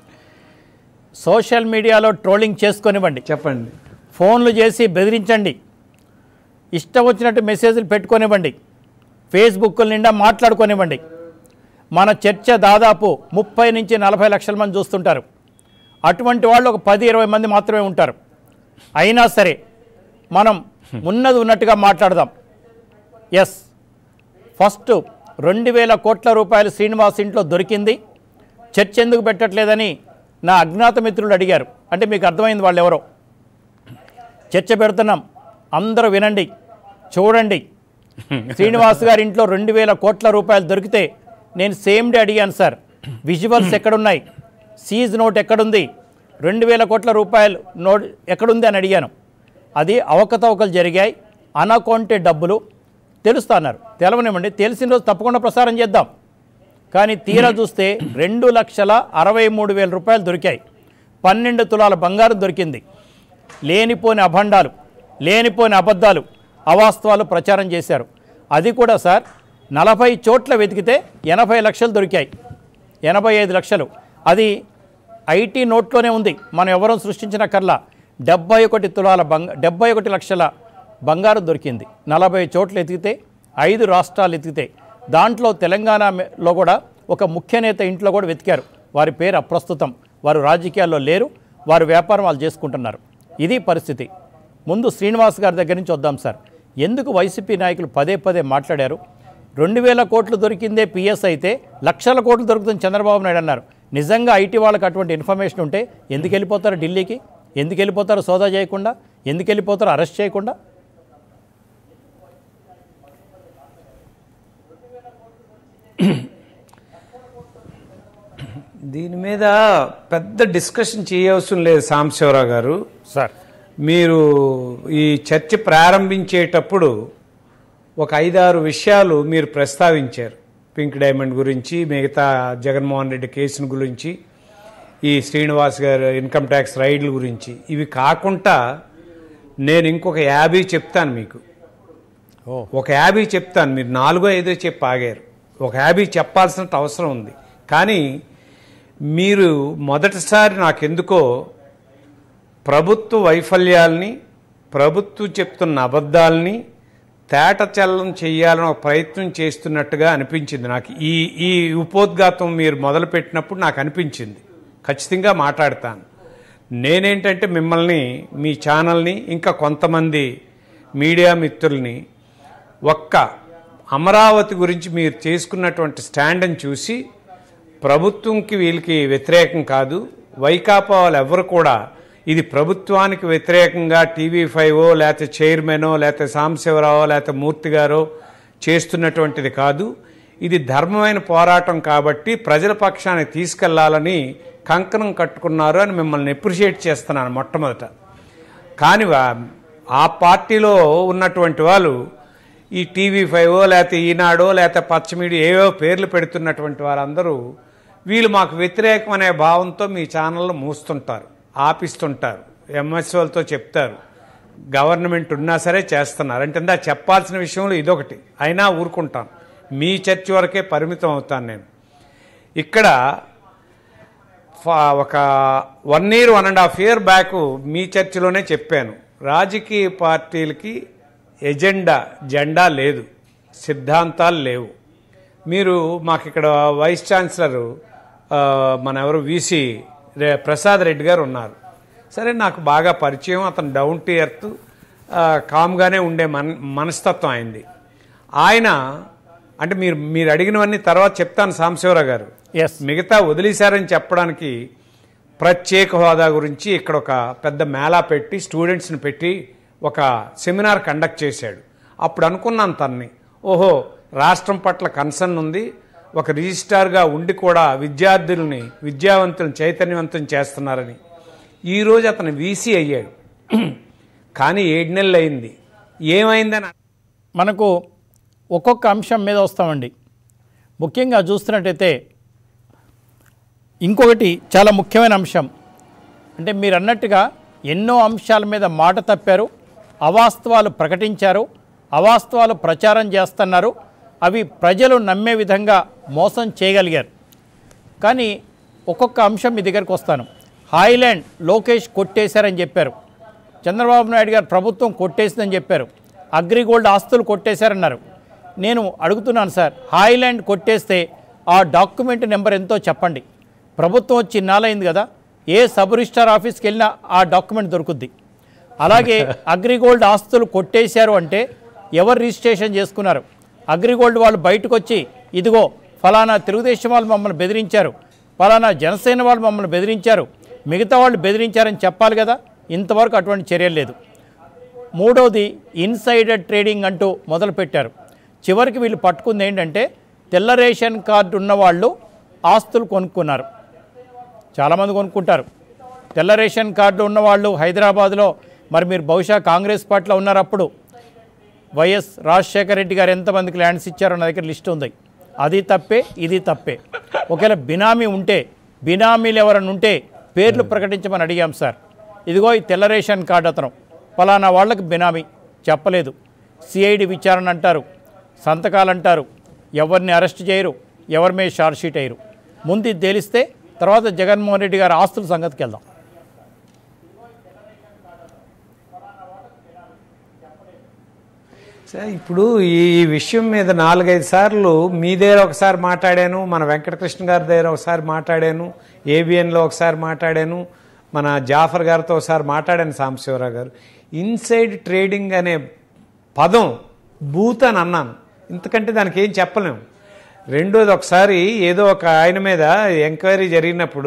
సోషల్ మీడియాలో ట్రోలింగ్ చేసుకొనివ్వండి చెప్పండి ఫోన్లు చేసి బెదిరించండి ఇష్టం వచ్చినట్టు మెసేజ్లు పెట్టుకొనివ్వండి ఫేస్బుక్ నిండా మాట్లాడుకొనివ్వండి మన చర్చ దాదాపు ముప్పై నుంచి నలభై లక్షల మంది చూస్తుంటారు అటువంటి వాళ్ళు ఒక పది ఇరవై మంది మాత్రమే ఉంటారు అయినా సరే మనం ఉన్నది ఉన్నట్టుగా మాట్లాడదాం ఎస్ ఫస్ట్ రెండు వేల కోట్ల రూపాయలు శ్రీనివాస్ ఇంట్లో దొరికింది చర్చ ఎందుకు పెట్టట్లేదని నా అజ్ఞాత మిత్రులు అడిగారు అంటే మీకు అర్థమైంది వాళ్ళు ఎవరో చర్చ పెడుతున్నాం అందరూ వినండి చూడండి శ్రీనివాస్ గారి ఇంట్లో రెండు వేల కోట్ల రూపాయలు దొరికితే నేను సేమ్ డే అడిగాను సార్ విజువల్స్ ఎక్కడున్నాయి సీజ్ నోట్ ఎక్కడుంది రెండు వేల కోట్ల రూపాయలు నోట్ ఎక్కడుంది అని అడిగాను అది అవకతవకలు జరిగాయి అనకౌంటే డబ్బులు తెలుస్తా అన్నారు తెలవనివ్వండి తెలిసిన రోజు తప్పకుండా ప్రసారం చేద్దాం కానీ తీరా చూస్తే రెండు లక్షల అరవై మూడు వేల రూపాయలు దొరికాయి పన్నెండు తులాల బంగారం దొరికింది లేనిపోని అభండాలు లేనిపోని అబద్ధాలు అవాస్తవాలు ప్రచారం చేశారు అది కూడా సార్ నలభై చోట్ల వెతికితే ఎనభై లక్షలు దొరికాయి ఎనభై ఐదు లక్షలు అది ఐటీ నోట్లోనే ఉంది మనం ఎవరూ సృష్టించిన కల్లా డెబ్బై ఒకటి తులాల బంగ డెబ్బై ఒకటి లక్షల బంగారం దొరికింది నలభై చోట్ల ఎతికితే ఐదు రాష్ట్రాలు ఎతికితే దాంట్లో తెలంగాణలో కూడా ఒక ముఖ్య నేత ఇంట్లో కూడా వెతికారు వారి పేరు అప్రస్తుతం వారు రాజకీయాల్లో లేరు వారు వ్యాపారం వాళ్ళు చేసుకుంటున్నారు ఇది పరిస్థితి ముందు శ్రీనివాస్ గారి దగ్గర నుంచి వద్దాం సార్ ఎందుకు వైసీపీ నాయకులు పదే పదే మాట్లాడారు రెండు వేల కోట్లు దొరికిందే పిఎస్ అయితే లక్షల కోట్లు దొరుకుతుంది చంద్రబాబు నాయుడు అన్నారు నిజంగా ఐటీ వాళ్ళకి అటువంటి ఇన్ఫర్మేషన్ ఉంటే ఎందుకు వెళ్ళిపోతారు ఢిల్లీకి ఎందుకు వెళ్ళిపోతారు సోదా చేయకుండా ఎందుకు వెళ్ళిపోతారు అరెస్ట్ చేయకుండా దీని మీద పెద్ద డిస్కషన్ చేయవలసిన లేదు సాంబశివరావు గారు సార్ మీరు ఈ చర్చ ప్రారంభించేటప్పుడు ఒక ఐదారు విషయాలు మీరు ప్రస్తావించారు పింక్ డైమండ్ గురించి మిగతా జగన్మోహన్ రెడ్డి కేసును గురించి ఈ శ్రీనివాస్ గారు ఇన్కమ్ ట్యాక్స్ రైడ్ల గురించి ఇవి కాకుండా నేను ఇంకొక యాభై చెప్తాను మీకు ఓ ఒక యాభై చెప్తాను మీరు నాలుగో ఐదో చెప్పి ఆగారు ఒక యాభై చెప్పాల్సిన అవసరం ఉంది కానీ మీరు మొదటిసారి నాకెందుకో ప్రభుత్వ వైఫల్యాల్ని ప్రభుత్వం చెప్తున్న అబద్ధాలని తేటచల్లం చేయాలని ఒక ప్రయత్నం చేస్తున్నట్టుగా అనిపించింది నాకు ఈ ఈ ఉపోద్ఘాతం మీరు మొదలుపెట్టినప్పుడు నాకు అనిపించింది ఖచ్చితంగా మాట్లాడతాను నేనేంటంటే మిమ్మల్ని మీ ఛానల్ని ఇంకా కొంతమంది మీడియా మిత్రుల్ని ఒక్క అమరావతి గురించి మీరు చేసుకున్నటువంటి స్టాండ్ని చూసి ప్రభుత్వంకి వీళ్ళకి వ్యతిరేకం కాదు వైకాపా వాళ్ళు ఎవరు కూడా ఇది ప్రభుత్వానికి వ్యతిరేకంగా టీవీ ఫైవ్ లేకపోతే చైర్మనో లేకపోతే సాంబశివరావో లేకపోతే మూర్తి గారో చేస్తున్నటువంటిది కాదు ఇది ధర్మమైన పోరాటం కాబట్టి ప్రజల పక్షానికి తీసుకెళ్లాలని కంకణం కట్టుకున్నారు అని మిమ్మల్ని అప్రిషియేట్ చేస్తున్నాను మొట్టమొదట కానీ వా- ఆ పార్టీలో ఉన్నటువంటి వాళ్ళు ఈ టీవీ ఫైవ్ లేకపోతే ఈనాడో లేకపోతే పచ్చమీడి ఏవో పేర్లు పెడుతున్నటువంటి వారందరూ వీళ్ళు మాకు వ్యతిరేకం అనే భావంతో మీ ఛానల్లో మూస్తుంటారు ఆపిస్తుంటారు ఎంఎస్ఓలతో చెప్తారు గవర్నమెంట్ ఉన్నా సరే చేస్తున్నారు అంటే ఇందా చెప్పాల్సిన విషయంలో ఇదొకటి అయినా ఊరుకుంటాను మీ చర్చ వరకే పరిమితం అవుతాను నేను ఇక్కడ ఫా- ఒక one year one and half year back మీ చర్చిలోనే చెప్పాను రాజకీయ పార్టీలకి ఎజెండా జెండా లేదు సిద్ధాంతాలు లేవు మీరు మాకు ఇక్కడ వైస్ ఛాన్సలర్ ఆ, మన ఎవరు వీసీ రే- ప్రసాద్ రెడ్డి గారు ఉన్నారు సరే నాకు బాగా పరిచయం అతను డౌన్ టు ఎర్త్ కామ్గానే ఉండే మన మనస్తత్వం అయింది ఆయన అంటే మీరు మీరు అడిగినవన్నీ తర్వాత చెప్తాను సాంబశివరావు గారు ఎస్ మిగతా వదిలేశారని చెప్పడానికి ప్రత్యేక హోదా గురించి ఇక్కడ ఒక పెద్ద మేళా పెట్టి స్టూడెంట్స్ని పెట్టి ఒక సెమినార్ కండక్ట్ చేశాడు అప్పుడు అనుకున్నాను తన్ని ఓహో రాష్ట్రం పట్ల కన్సర్న్ ఉంది ఒక రిజిస్ట్రార్గా ఉండి కూడా విద్యార్థుల్ని విద్యావంతులను చైతన్యవంతం చేస్తున్నారని ఈరోజు అతను వీసీ అయ్యాడు కానీ ఏడు నెలలు అయింది ఏమైందని మనకు ఒక్కొక్క అంశం మీద వస్తామండి ముఖ్యంగా చూస్తున్నట్టయితే ఇంకొకటి చాలా ముఖ్యమైన అంశం అంటే మీరు అన్నట్టుగా ఎన్నో అంశాల మీద మాట తప్పారు అవాస్తవాలు ప్రకటించారు అవాస్తవాలు ప్రచారం చేస్తున్నారు అవి ప్రజలు నమ్మే విధంగా మోసం చేయగలిగారు కానీ ఒక్కొక్క అంశం మీ దగ్గరకు వస్తాను హాయిలాండ్ లోకేష్ కొట్టేశారని చెప్పారు చంద్రబాబు నాయుడు గారు ప్రభుత్వం కొట్టేసిందని చెప్పారు అగ్రిగోల్డ్ ఆస్తులు కొట్టేశారన్నారు నేను అడుగుతున్నాను సార్ హాయిలాండ్ కొట్టేస్తే ఆ డాక్యుమెంట్ నెంబర్ ఎంతో చెప్పండి ప్రభుత్వం వచ్చి ఇన్నాళ్ళైంది కదా ఏ సబ్ రిజిస్టార్ ఆఫీస్కి వెళ్ళినా ఆ డాక్యుమెంట్ దొరుకుద్ది అలాగే అగ్రిగోల్డ్ ఆస్తులు కొట్టేశారు అంటే ఎవరు రిజిస్ట్రేషన్ చేసుకున్నారు అగ్రిగోల్డ్ వాళ్ళు బయటకు వచ్చి ఇదిగో ఫలానా తెలుగుదేశం వాళ్ళు మమ్మల్ని బెదిరించారు ఫలానా జనసేన వాళ్ళు మమ్మల్ని బెదిరించారు మిగతా వాళ్ళు బెదిరించారని చెప్పాలి కదా ఇంతవరకు అటువంటి చర్యలు లేదు మూడోది ఇన్సైడర్ ట్రేడింగ్ అంటూ మొదలుపెట్టారు చివరికి వీళ్ళు పట్టుకుంది ఏంటంటే తెల్ల రేషన్ కార్డు ఉన్నవాళ్ళు ఆస్తులు కొనుక్కున్నారు చాలామంది కొనుక్కుంటారు తెల్ల రేషన్ కార్డు ఉన్నవాళ్ళు హైదరాబాద్లో మరి మీరు బహుశా కాంగ్రెస్ పార్టీలో ఉన్నారు అప్పుడు వైఎస్ రాజశేఖర రెడ్డి గారు ఎంతమందికి ల్యాండ్స్ ఇచ్చారో నా దగ్గర లిస్ట్ ఉంది అది తప్పే ఇది తప్పే ఒకవేళ బినామీ ఉంటే బినామీలు ఎవరైనా ఉంటే పేర్లు ప్రకటించమని అడిగాం సార్ ఇదిగో ఈ తెల్ల రేషన్ కార్డు అతను ఫలానా వాళ్ళకి బినామీ చెప్పలేదు సిఐడి విచారణ అంటారు సంతకాలు అంటారు ఎవరిని అరెస్ట్ చేయరు ఎవరి మీద షార్ట్ షీట్ అయ్యరు ముందు ఇది తేలిస్తే తర్వాత జగన్మోహన్ రెడ్డి గారి ఆస్తుల సంగతికి వెళ్దాం సార్ ఇప్పుడు ఈ విషయం మీద నాలుగైదు సార్లు మీ దగ్గర ఒకసారి మాట్లాడాను మన వెంకటకృష్ణ గారి దగ్గర ఒకసారి మాట్లాడాను ఏబిఎన్లో ఒకసారి మాట్లాడాను మన జాఫర్ గారితో ఒకసారి మాట్లాడాను సాంబశివరావు గారు ఇన్సైడ్ ట్రేడింగ్ అనే పదం బూత్ అని అన్నాను ఇంతకంటే దానికి ఏం చెప్పలేము రెండోది ఒకసారి ఏదో ఒక ఆయన మీద ఎంక్వైరీ జరిగినప్పుడు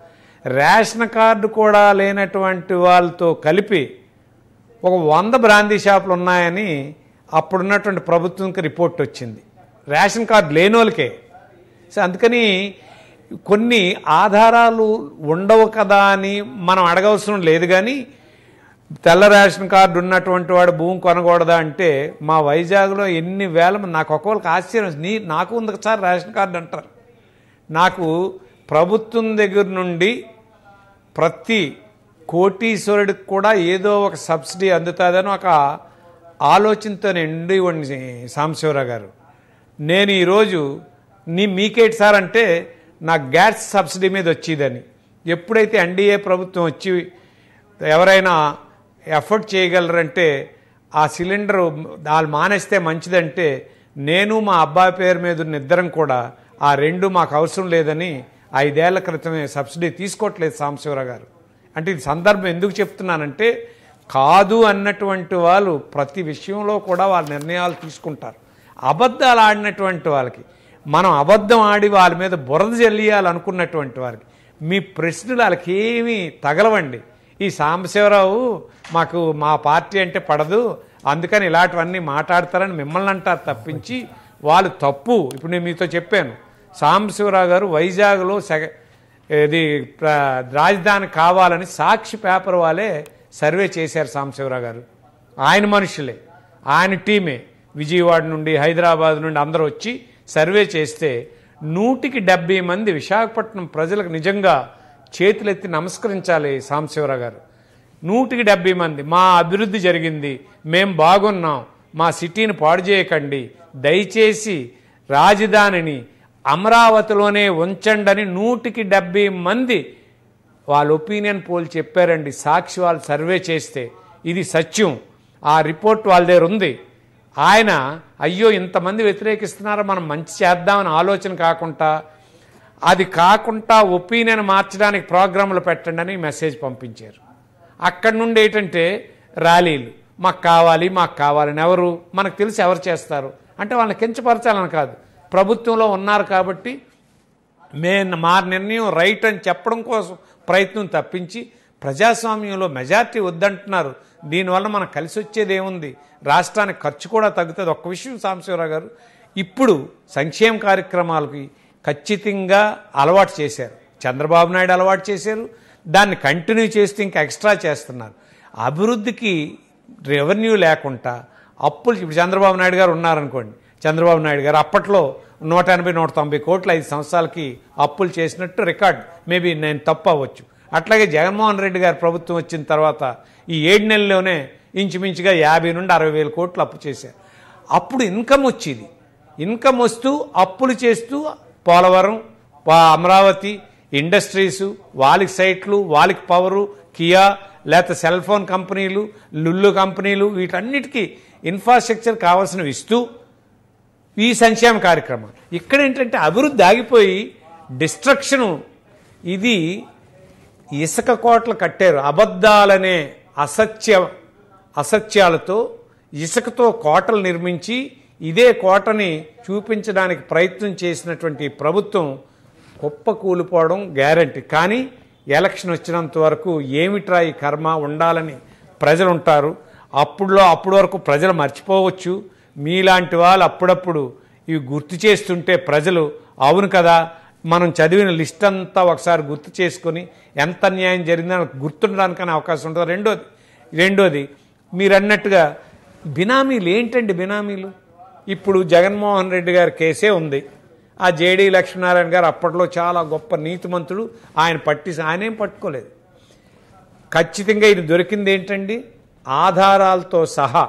రేషన్ కార్డు కూడా లేనటువంటి వాళ్ళతో కలిపి ఒక వంద బ్రాందీ షాపులు ఉన్నాయని అప్పుడున్నటువంటి ప్రభుత్వంకి రిపోర్ట్ వచ్చింది రేషన్ కార్డు లేని వాళ్ళకే సో అందుకని కొన్ని ఆధారాలు ఉండవు కదా అని మనం అడగవసరం లేదు కానీ తెల్ల రేషన్ కార్డు ఉన్నటువంటి వాడు భూమి కొనకూడదా అంటే మా వైజాగ్లో ఎన్ని వేల మంది నాకు ఒక్కొక్కరికి ఆశ్చర్యం నీ నాకు ఉంది సార్ రేషన్ కార్డు అంటారు నాకు ప్రభుత్వం దగ్గర నుండి ప్రతి కోటీశ్వరుడికి కూడా ఏదో ఒక సబ్సిడీ అందుతుందని ఒక ఆలోచనతో నిండి ఉండి సాంబశివరావు గారు నేను ఈరోజు నీ మీకేటి సార్ అంటే నాకు గ్యాస్ సబ్సిడీ మీద వచ్చేదని ఎప్పుడైతే ఎన్డీఏ ప్రభుత్వం వచ్చి ఎవరైనా ఎఫర్ట్ చేయగలరంటే ఆ సిలిండర్ వాళ్ళు మానేస్తే మంచిదంటే నేను మా అబ్బాయి పేరు మీద ఉన్న ఇద్దరం కూడా ఆ రెండు మాకు అవసరం లేదని ఐదేళ్ల క్రితమే సబ్సిడీ తీసుకోవట్లేదు సాంబశివరావు గారు అంటే ఇది సందర్భం ఎందుకు చెప్తున్నానంటే కాదు అన్నటువంటి వాళ్ళు ప్రతి విషయంలో కూడా వాళ్ళ నిర్ణయాలు తీసుకుంటారు అబద్ధాలు ఆడినటువంటి వాళ్ళకి మనం అబద్ధం ఆడి వాళ్ళ మీద బురద జల్లియాలనుకున్నటువంటి వారికి మీ ప్రశ్నలు వాళ్ళకి ఏమీ తగలవండి ఈ సాంబశివరావు మాకు మా పార్టీ అంటే పడదు అందుకని ఇలాంటివన్నీ మాట్లాడతారని మిమ్మల్ని అంటారు తప్పించి వాళ్ళు తప్పు ఇప్పుడు నేను మీతో చెప్పాను సాంబశివరావు గారు వైజాగ్లో సెగ ఇది ప్ర- రాజధాని కావాలని సాక్షి పేపర్ వాళ్ళే సర్వే చేశారు సాంబశివరావు గారు ఆయన మనుషులే ఆయన టీమే విజయవాడ నుండి హైదరాబాద్ నుండి అందరూ వచ్చి సర్వే చేస్తే నూటికి డెబ్బై మంది విశాఖపట్నం ప్రజలకు నిజంగా చేతులెత్తి నమస్కరించాలి సాంబశివరావు గారు నూటికి డెబ్బై మంది మా అభివృద్ధి జరిగింది మేం బాగున్నాం మా సిటీని పాడు చేయకండి దయచేసి రాజధానిని అమరావతిలోనే ఉంచండి నూటికి డెబ్బై మంది వాళ్ళ ఒపీనియన్ పోల్ చెప్పారండి సాక్షి వాళ్ళు సర్వే చేస్తే ఇది సత్యం ఆ రిపోర్ట్ వాళ్ళ దగ్గర ఉంది ఆయన అయ్యో ఇంతమంది వ్యతిరేకిస్తున్నారో మనం మంచి చేద్దామని ఆలోచన కాకుండా అది కాకుండా ఒపీనియన్ మార్చడానికి ప్రోగ్రాంలు పెట్టండి అని మెసేజ్ పంపించారు అక్కడి నుండి ఏంటంటే ర్యాలీలు మాకు కావాలి మాకు కావాలని ఎవరు మనకు తెలిసి ఎవరు చేస్తారు అంటే వాళ్ళని కించపరచాలని కాదు ప్రభుత్వంలో ఉన్నారు కాబట్టి మే మా నిర్ణయం రైట్ అని చెప్పడం కోసం ప్రయత్నం తప్పించి ప్రజాస్వామ్యంలో మెజార్టీ వద్దంటున్నారు దీనివల్ల మనకు కలిసి వచ్చేది ఏముంది రాష్ట్రానికి ఖర్చు కూడా తగ్గుతుంది ఒక్క విషయం సాంబశివరావు గారు ఇప్పుడు సంక్షేమ కార్యక్రమాలకి ఖచ్చితంగా అలవాటు చేశారు చంద్రబాబు నాయుడు అలవాటు చేశారు దాన్ని కంటిన్యూ చేస్తే ఇంకా ఎక్స్ట్రా చేస్తున్నారు అభివృద్ధికి రెవెన్యూ లేకుండా అప్పులు ఇప్పుడు చంద్రబాబు నాయుడు గారు ఉన్నారనుకోండి చంద్రబాబు నాయుడు గారు అప్పట్లో నూట ఎనభై నూట తొంభై కోట్లు ఐదు సంవత్సరాలకి అప్పులు చేసినట్టు రికార్డ్ మేబీ నేను తప్పు అవ్వచ్చు అట్లాగే జగన్మోహన్ రెడ్డి గారి ప్రభుత్వం వచ్చిన తర్వాత ఈ ఏడు నెలల్లోనే ఇంచుమించుగా యాభై నుండి అరవై వేల కోట్లు అప్పు చేశారు అప్పుడు ఇన్కమ్ వచ్చేది ఇన్కమ్ వస్తూ అప్పులు చేస్తూ పోలవరం పా- అమరావతి ఇండస్ట్రీసు వాళ్ళకి సైట్లు వాళ్ళకి పవరు కియా లేకపోతే సెల్ ఫోన్ కంపెనీలు లుల్లు కంపెనీలు వీటన్నిటికీ ఇన్ఫ్రాస్ట్రక్చర్ కావాల్సినవి ఇస్తూ ఈ సంక్షేమ కార్యక్రమం ఇక్కడ ఏంటంటే అభివృద్ధి ఆగిపోయి డిస్ట్రక్షను ఇది ఇసుక కోటలు కట్టారు అబద్ధాలనే అసత్య అసత్యాలతో ఇసుకతో కోటలు నిర్మించి ఇదే కోటని చూపించడానికి ప్రయత్నం చేసినటువంటి ఈ ప్రభుత్వం కుప్ప కూలిపోవడం గ్యారంటీ కానీ ఎలక్షన్ వచ్చినంత వరకు ఏమిట్రా ఈ కర్మ ఉండాలని ప్రజలు ఉంటారు అప్పుడులో అప్పటి వరకు ప్రజలు మర్చిపోవచ్చు మీలాంటి వాళ్ళు అప్పుడప్పుడు ఇవి గుర్తు చేస్తుంటే ప్రజలు అవును కదా మనం చదివిన లిస్ట్ అంతా ఒకసారి గుర్తు చేసుకొని ఎంత అన్యాయం జరిగిందని గుర్తుండడానికనే అవకాశం ఉంటుంది రెండోది రెండోది మీరు అన్నట్టుగా బినామీలు ఏంటండి బినామీలు ఇప్పుడు జగన్మోహన్ రెడ్డి గారి కేసే ఉంది ఆ జేడీ లక్ష్మీనారాయణ గారు అప్పట్లో చాలా గొప్ప నీతిమంతుడు ఆయన పట్టి ఆయనేం పట్టుకోలేదు ఖచ్చితంగా ఇది దొరికింది ఏంటండి ఆధారాలతో సహా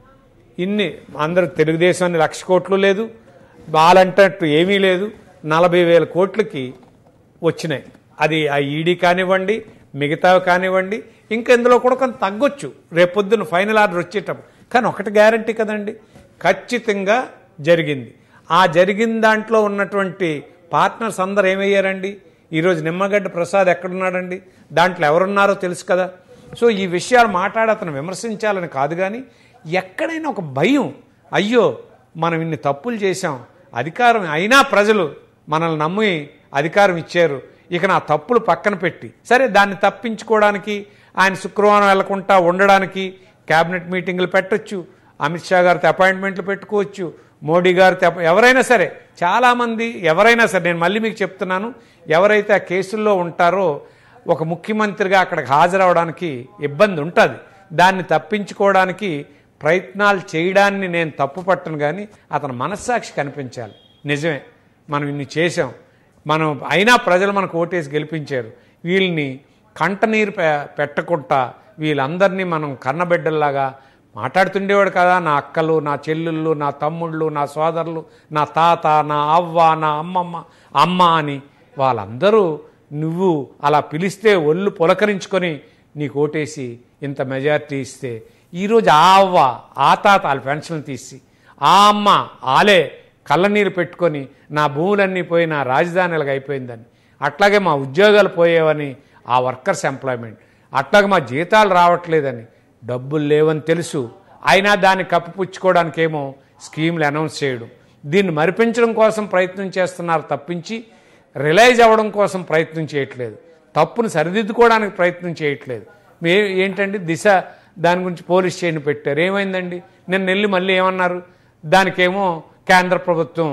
ఇన్ని అందరూ తెలుగుదేశాన్ని లక్ష కోట్లు లేదు వాళ్ళంటట్టు ఏమీ లేదు నలభై వేల కోట్లకి వచ్చినాయి అది ఆ ఈడీ కానివ్వండి మిగతావి కానివ్వండి ఇంకా ఇందులో కూడా కొంత తగ్గొచ్చు రేపొద్దున ఫైనల్ ఆర్డర్ వచ్చేటప్పుడు కానీ ఒకటి గ్యారంటీ కదండి ఖచ్చితంగా జరిగింది ఆ జరిగిన దాంట్లో ఉన్నటువంటి పార్ట్నర్స్ అందరు ఏమయ్యారండి ఈరోజు నిమ్మగడ్డ ప్రసాద్ ఎక్కడున్నాడండి దాంట్లో ఎవరున్నారో తెలుసు కదా సో ఈ విషయాలు మాట్లాడి అతను విమర్శించాలని కాదు కానీ ఎక్కడైనా ఒక భయం అయ్యో మనం ఇన్ని తప్పులు చేశాం అధికారం అయినా ప్రజలు మనల్ని నమ్మి అధికారం ఇచ్చారు ఇక నా తప్పులు పక్కన పెట్టి సరే దాన్ని తప్పించుకోవడానికి ఆయన శుక్రవారం వెళ్లకుండా ఉండడానికి కేబినెట్ మీటింగులు పెట్టొచ్చు అమిత్ షా గారితో అపాయింట్మెంట్లు పెట్టుకోవచ్చు మోడీ గారితో అప- ఎవరైనా సరే చాలామంది ఎవరైనా సరే నేను మళ్ళీ మీకు చెప్తున్నాను ఎవరైతే ఆ కేసుల్లో ఉంటారో ఒక ముఖ్యమంత్రిగా అక్కడికి హాజరవడానికి ఇబ్బంది ఉంటుంది దాన్ని తప్పించుకోవడానికి ప్రయత్నాలు చేయడాన్ని నేను తప్పు పట్టను కానీ అతని మనస్సాక్షి కనిపించాలి నిజమే మనం ఇన్ని చేసాం మనం అయినా ప్రజలు మనకు ఓటేసి గెలిపించారు వీళ్ళని కంటనీరు పె- పెట్టకుండా వీళ్ళందరినీ మనం కన్నబిడ్డల్లాగా మాట్లాడుతుండేవాడు కదా నా అక్కలు నా చెల్లెళ్ళు నా తమ్ముళ్ళు నా సోదరులు నా తాత నా అవ్వ నా అమ్మమ్మ అమ్మ అని వాళ్ళందరూ నువ్వు అలా పిలిస్తే ఒళ్ళు పులకరించుకొని నీకు ఓటేసి ఇంత మెజారిటీ ఇస్తే ఈరోజు ఆ అవ్వ ఆ తాత వాళ్ళ పెన్షన్లు తీసి ఆ అమ్మ ఆలే కళ్ళనీరు పెట్టుకొని నా భూములన్నీ పోయి నా రాజధానిలకు అయిపోయిందని అట్లాగే మా ఉద్యోగాలు పోయేవని ఆ వర్కర్స్ ఎంప్లాయ్మెంట్ అట్లాగే మా జీతాలు రావట్లేదని డబ్బులు లేవని తెలుసు అయినా దాన్ని కప్పిపుచ్చుకోవడానికి ఏమో స్కీమ్లు అనౌన్స్ చేయడం దీన్ని మరిపించడం కోసం ప్రయత్నం చేస్తున్నారు తప్పించి రిలైజ్ అవ్వడం కోసం ప్రయత్నం చేయట్లేదు తప్పును సరిదిద్దుకోవడానికి ప్రయత్నం చేయట్లేదు మే ఏంటండి దిశ దాని గురించి పోలీస్ స్టేషన్ పెట్టారు ఏమైందండి నిన్న వెళ్ళి మళ్ళీ ఏమన్నారు దానికేమో కేంద్ర ప్రభుత్వం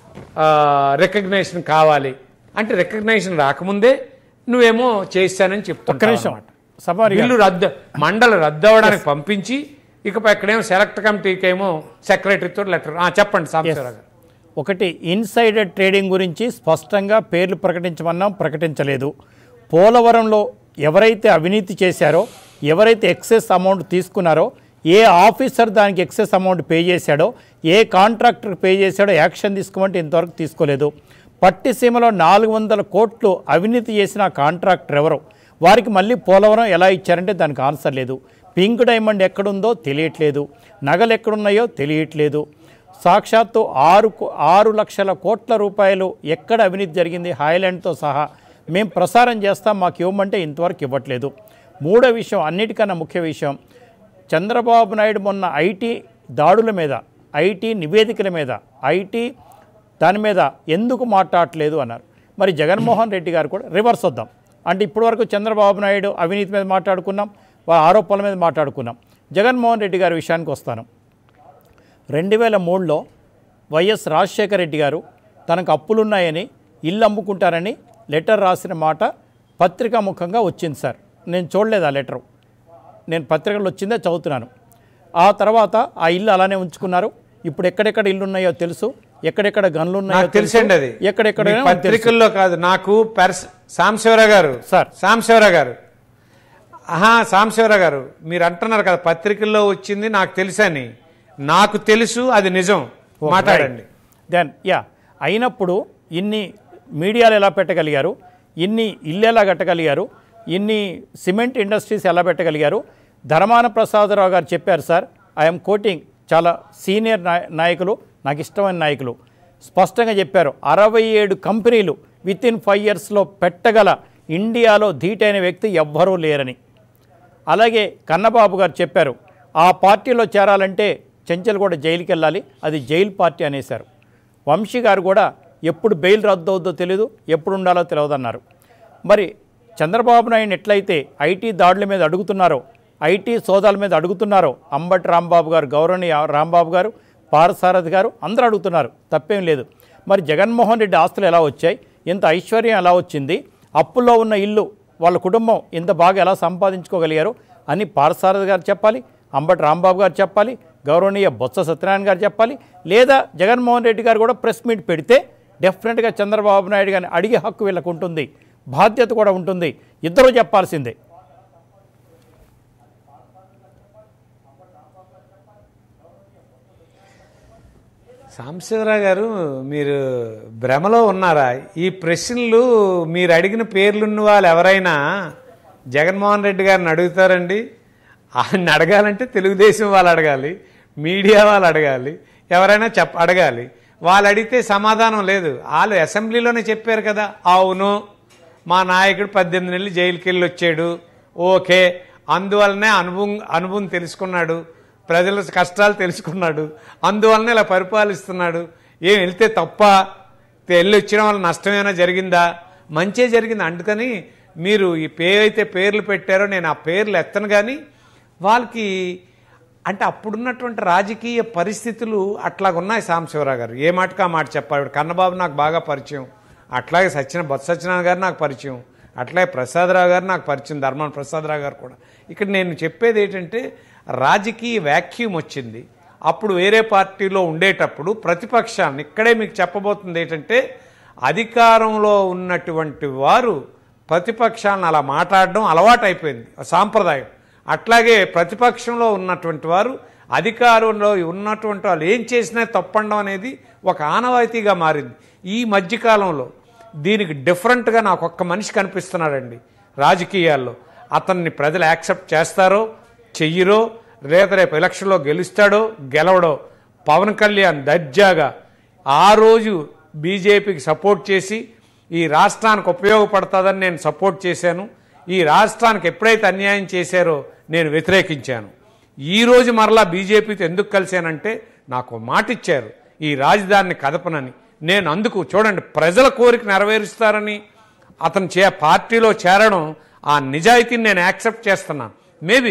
రికగ్నేషన్ కావాలి అంటే రికగ్నేషన్ రాకముందే నువ్వేమో చేశానని ఒక్క చెప్తున్నా నిమిషం సభారి గారు. బిల్లు రద్దు మండలి రద్దు అవ్వడానికి పంపించి ఇకపై ఇక్కడేమో సెలెక్ట్ కమిటీకి ఏమో సెక్రటరీతో లెటర్ చెప్పండి సాంబశివరావు గారు ఒకటి ఇన్సైడర్ ట్రేడింగ్ గురించి స్పష్టంగా పేర్లు ప్రకటించమన్నాం ప్రకటించలేదు పోలవరంలో ఎవరైతే అవినీతి చేశారో ఎవరైతే ఎక్సెస్ అమౌంట్ తీసుకున్నారో ఏ ఆఫీసర్ దానికి ఎక్సెస్ అమౌంట్ పే చేశాడో ఏ కాంట్రాక్టర్ పే చేశాడో యాక్షన్ తీసుకోమంటే ఇంతవరకు తీసుకోలేదు పట్టిసీమలో నాలుగు వందల కోట్లు అవినీతి చేసిన కాంట్రాక్టర్ ఎవరు వారికి మళ్ళీ పోలవరం ఎలా ఇచ్చారంటే దానికి ఆన్సర్ లేదు పింక్ డైమండ్ ఎక్కడుందో తెలియట్లేదు నగలు ఎక్కడున్నాయో తెలియట్లేదు సాక్షాత్తు ఆరు కో- ఆరు లక్షల కోట్ల రూపాయలు ఎక్కడ అవినీతి జరిగింది హాయ్లాండ్తో సహా మేము ప్రసారం చేస్తాం మాకు ఇవ్వమంటే ఇంతవరకు ఇవ్వట్లేదు మూడో విషయం అన్నిటికన్నా ముఖ్య విషయం చంద్రబాబు నాయుడు మొన్న ఐటీ దాడుల మీద ఐటీ నివేదికల మీద ఐటీ దాని మీద ఎందుకు మాట్లాడట్లేదు అన్నారు మరి జగన్మోహన్ రెడ్డి గారు కూడా రివర్స్ వద్దాం అంటే ఇప్పటివరకు చంద్రబాబు నాయుడు అవినీతి మీద మాట్లాడుకున్నాం వాళ్ళ ఆరోపణల మీద మాట్లాడుకున్నాం జగన్మోహన్ రెడ్డి గారి విషయానికి వస్తాను రెండు వేల మూడులో వైఎస్ రాజశేఖర రెడ్డి గారు తనకు అప్పులున్నాయని ఇల్లు అమ్ముకుంటారని లెటర్ రాసిన మాట పత్రికా ముఖంగా వచ్చింది సార్ నేను చూడలేదు ఆ లెటరు నేను పత్రికలు వచ్చిందే చదువుతున్నాను ఆ తర్వాత ఆ ఇల్లు అలానే ఉంచుకున్నారు ఇప్పుడు ఎక్కడెక్కడ ఇల్లు ఉన్నాయో తెలుసు ఎక్కడెక్కడ గన్లు ఉన్నాయో నాకు తెలుసండి అది ఎక్కడెక్కడ మీ పత్రికల్లో కాదు నాకు పెర్స్ సాంబశివరావు గారు సార్. సాంబశివరావు గారు ఆహా సాంబశివరావు గారు మీరు అంటున్నారు కదా పత్రికల్లో వచ్చింది నాకు తెలుసని నాకు తెలుసు అది నిజం మాట్లాడండి దెన్ యా అయినప్పుడు ఇన్ని మీడియాలు ఎలా పెట్టగలిగారు ఇన్ని ఇల్లు ఎలా కట్టగలిగారు ఇన్ని సిమెంట్ ఇండస్ట్రీస్ ఎలా పెట్టగలిగారు ధర్మాన ప్రసాదరావు గారు చెప్పారు సార్ ఐఎమ్ కోటింగ్ చాలా సీనియర్ నాయ- నాయకులు నాకు ఇష్టమైన నాయకులు స్పష్టంగా చెప్పారు అరవై ఏడు కంపెనీలు విత్ ఇన్ ఫైవ్ ఇయర్స్లో పెట్టగల ఇండియాలో ధీటైన వ్యక్తి ఎవ్వరూ లేరని అలాగే కన్నబాబు గారు చెప్పారు ఆ పార్టీలో చేరాలంటే చెంచల్ కూడా జైలుకి వెళ్ళాలి అది జైలు పార్టీ అనేశారు వంశీ గారు కూడా ఎప్పుడు బెయిల్ రద్దు అవుద్దో తెలియదు ఎప్పుడు ఉండాలో తెలియదన్నారు మరి చంద్రబాబు నాయుడు ఎట్లయితే ఐటీ దాడుల మీద అడుగుతున్నారో ఐటీ సోదాల మీద అడుగుతున్నారో అంబటి రాంబాబు గారు గౌరవనీయ రాంబాబు గారు పారసారథి గారు అందరూ అడుగుతున్నారు తప్పేం లేదు మరి జగన్మోహన్ రెడ్డి ఆస్తులు ఎలా వచ్చాయి ఇంత ఐశ్వర్యం ఎలా వచ్చింది అప్పుల్లో ఉన్న ఇల్లు వాళ్ళ కుటుంబం ఇంత బాగా ఎలా సంపాదించుకోగలిగారు అని పారసారథి గారు చెప్పాలి అంబటి రాంబాబు గారు చెప్పాలి గౌరవనీయ బొత్స సత్యనారాయణ గారు చెప్పాలి లేదా జగన్మోహన్ రెడ్డి గారు కూడా ప్రెస్ మీట్ పెడితే డెఫినెట్గా చంద్రబాబు నాయుడు గారిని అడిగే హక్కు వీళ్ళకు ఉంటుంది బాధ్యత కూడా ఉంటుంది ఇద్దరూ చెప్పాల్సిందే సాంబశివరావు గారు మీరు భ్రమలో ఉన్నారా ఈ ప్రశ్నలు మీరు అడిగిన పేర్లున్న వాళ్ళు ఎవరైనా జగన్మోహన్ రెడ్డి గారిని అడుగుతారండి ఆయన అడగాలంటే తెలుగుదేశం వాళ్ళు అడగాలి మీడియా వాళ్ళు అడగాలి ఎవరైనా చెప్ అడగాలి వాళ్ళు అడిగితే సమాధానం లేదు వాళ్ళు అసెంబ్లీలోనే చెప్పారు కదా అవును మా నాయకుడు పద్దెనిమిది నెలలు జైలుకి వెళ్ళి వచ్చాడు ఓకే అందువల్లనే అనుభవం అనుభవం తెలుసుకున్నాడు ప్రజల కష్టాలు తెలుసుకున్నాడు అందువల్లనే ఇలా పరిపాలిస్తున్నాడు ఏం వెళ్తే తప్ప వెళ్ళి వచ్చిన వల్ల నష్టమేమైనా జరిగిందా మంచే జరిగింది అందుకని మీరు ఈ పేరు అయితే పేర్లు పెట్టారో నేను ఆ పేర్లు ఎత్తను కానీ వాళ్ళకి అంటే అప్పుడున్నటువంటి రాజకీయ పరిస్థితులు అట్లాగున్నాయి సాంబశివరావు గారు ఏ మాటకా మాట చెప్పాడు కన్నబాబు నాకు బాగా పరిచయం అట్లాగే సత్యన బొత్స సత్యనారాయణ గారు నాకు పరిచయం అట్లాగే ప్రసాదరావు గారు నాకు పరిచయం ధర్మాన ప్రసాదరావు గారు కూడా ఇక్కడ నేను చెప్పేది ఏంటంటే రాజకీయ వ్యాక్యూమ్ వచ్చింది అప్పుడు వేరే పార్టీలో ఉండేటప్పుడు ప్రతిపక్షాన్ని ఇక్కడే మీకు చెప్పబోతుంది ఏంటంటే అధికారంలో ఉన్నటువంటి వారు ప్రతిపక్షాలను అలా మాట్లాడడం అలవాటు అయిపోయింది సాంప్రదాయం అట్లాగే ప్రతిపక్షంలో ఉన్నటువంటి వారు అధికారంలో ఉన్నటువంటి వాళ్ళు ఏం చేసినా తప్పండం అనేది ఒక ఆనవాయితీగా మారింది ఈ మధ్యకాలంలో దీనికి డిఫరెంట్గా నాకు ఒక్క మనిషి కనిపిస్తున్నాడండి రాజకీయాల్లో అతన్ని ప్రజలు యాక్సెప్ట్ చేస్తారో చెయ్యరో రేపు రేపు ఎలక్షన్లో గెలుస్తాడో గెలవడో పవన్ కళ్యాణ్ దర్జాగా ఆ రోజు బీజేపీకి సపోర్ట్ చేసి ఈ రాష్ట్రానికి ఉపయోగపడుతుందని నేను సపోర్ట్ చేశాను ఈ రాష్ట్రానికి ఎప్పుడైతే అన్యాయం చేశారో నేను వ్యతిరేకించాను ఈ రోజు మరలా బీజేపీతో ఎందుకు కలిశానంటే నాకు ఓ మాట ఇచ్చారు ఈ రాజధానిని కదపనని నేను అందుకు చూడండి ప్రజల కోరిక నెరవేరుస్తారని అతను చే పార్టీలో చేరడం ఆ నిజాయితీని నేను యాక్సెప్ట్ చేస్తున్నాను మేబీ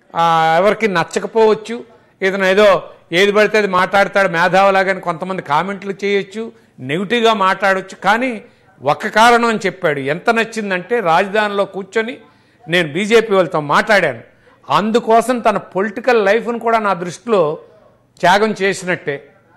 ఎవరికి నచ్చకపోవచ్చు ఇతను ఏదో ఏది పడితే అది మాట్లాడతాడు మేధావులాగాని కొంతమంది కామెంట్లు చేయొచ్చు నెగిటివ్గా మాట్లాడొచ్చు కానీ ఒక్క కారణం అని చెప్పాడు ఎంత నచ్చిందంటే రాజధానిలో కూర్చొని నేను బీజేపీ వాళ్ళతో మాట్లాడాను అందుకోసం తన పొలిటికల్ లైఫ్ను కూడా నా దృష్టిలో త్యాగం చేసినట్టే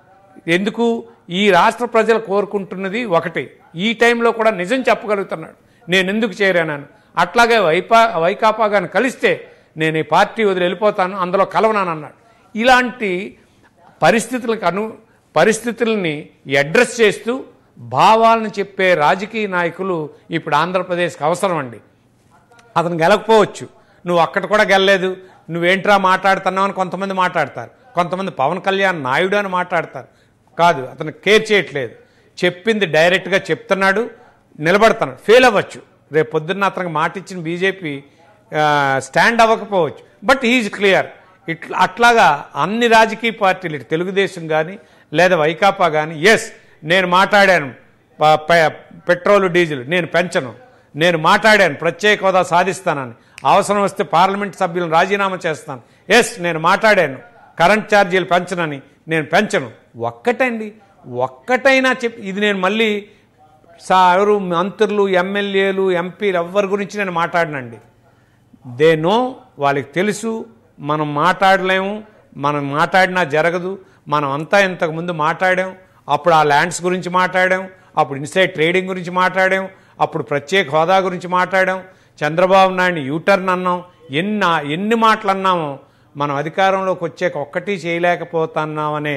ఎందుకు ఈ రాష్ట్ర ప్రజలు కోరుకుంటున్నది ఒకటి ఈ టైంలో కూడా నిజం చెప్పగలుగుతున్నాడు నేను ఎందుకు చేరానని అట్లాగే వైపా వైకాపా గాని కలిస్తే నేను ఈ పార్టీ వదిలి వెళ్ళిపోతాను అందులో కలవనాను అన్నాడు ఇలాంటి పరిస్థితులకు అను పరిస్థితుల్ని అడ్రస్ చేస్తూ భావాలను చెప్పే రాజకీయ నాయకులు ఇప్పుడు ఆంధ్రప్రదేశ్కి అవసరం అండి అతను గెలకపోవచ్చు నువ్వు అక్కడ కూడా గెలలేదు నువ్వేంట్రా మాట్లాడుతున్నావు అని కొంతమంది మాట్లాడతారు కొంతమంది పవన్ కళ్యాణ్ నాయుడు అని మాట్లాడతారు కాదు అతను కేర్ చేయట్లేదు చెప్పింది డైరెక్ట్గా చెప్తున్నాడు నిలబడుతున్నాడు ఫెయిల్ అవ్వచ్చు రేపు పొద్దున్న అతనికి మాట ఇచ్చిన బీజేపీ స్టాండ్ అవ్వకపోవచ్చు బట్ ఈజ్ క్లియర్ ఇట్లా అట్లాగా అన్ని రాజకీయ పార్టీలు ఇటు తెలుగుదేశం కానీ లేదా వైకాపా కానీ ఎస్ నేను మాట్లాడాను ప- ప- పెట్రోల్ డీజిల్ నేను పెంచను నేను మాట్లాడాను ప్రత్యేక హోదా సాధిస్తానని అవసరం వస్తే పార్లమెంట్ సభ్యులను రాజీనామా చేస్తాను ఎస్ నేను మాట్లాడాను కరెంట్ ఛార్జీలు పెంచనని నేను పెంచను ఒక్కటండి ఒక్కటైనా చెప్పి ఇది నేను మళ్ళీ సా ఎవరు మంత్రులు ఎమ్మెల్యేలు ఎంపీలు ఎవరి గురించి నేను మాట్లాడనండి దే నో వాళ్ళకి తెలుసు మనం మాట్లాడలేము మనం మాట్లాడినా జరగదు మనం అంతా ఇంతకుముందు మాట్లాడాం అప్పుడు ఆ ల్యాండ్స్ గురించి మాట్లాడాం అప్పుడు ఇన్సైడ్ ట్రేడింగ్ గురించి మాట్లాడాం అప్పుడు ప్రత్యేక హోదా గురించి మాట్లాడాం చంద్రబాబు నాయుడిని యూటర్న్ అన్నాం ఎన్ని ఎన్ని మాటలు అన్నామో మనం అధికారంలోకి వచ్చాక ఒక్కటి చేయలేకపోతున్నామనే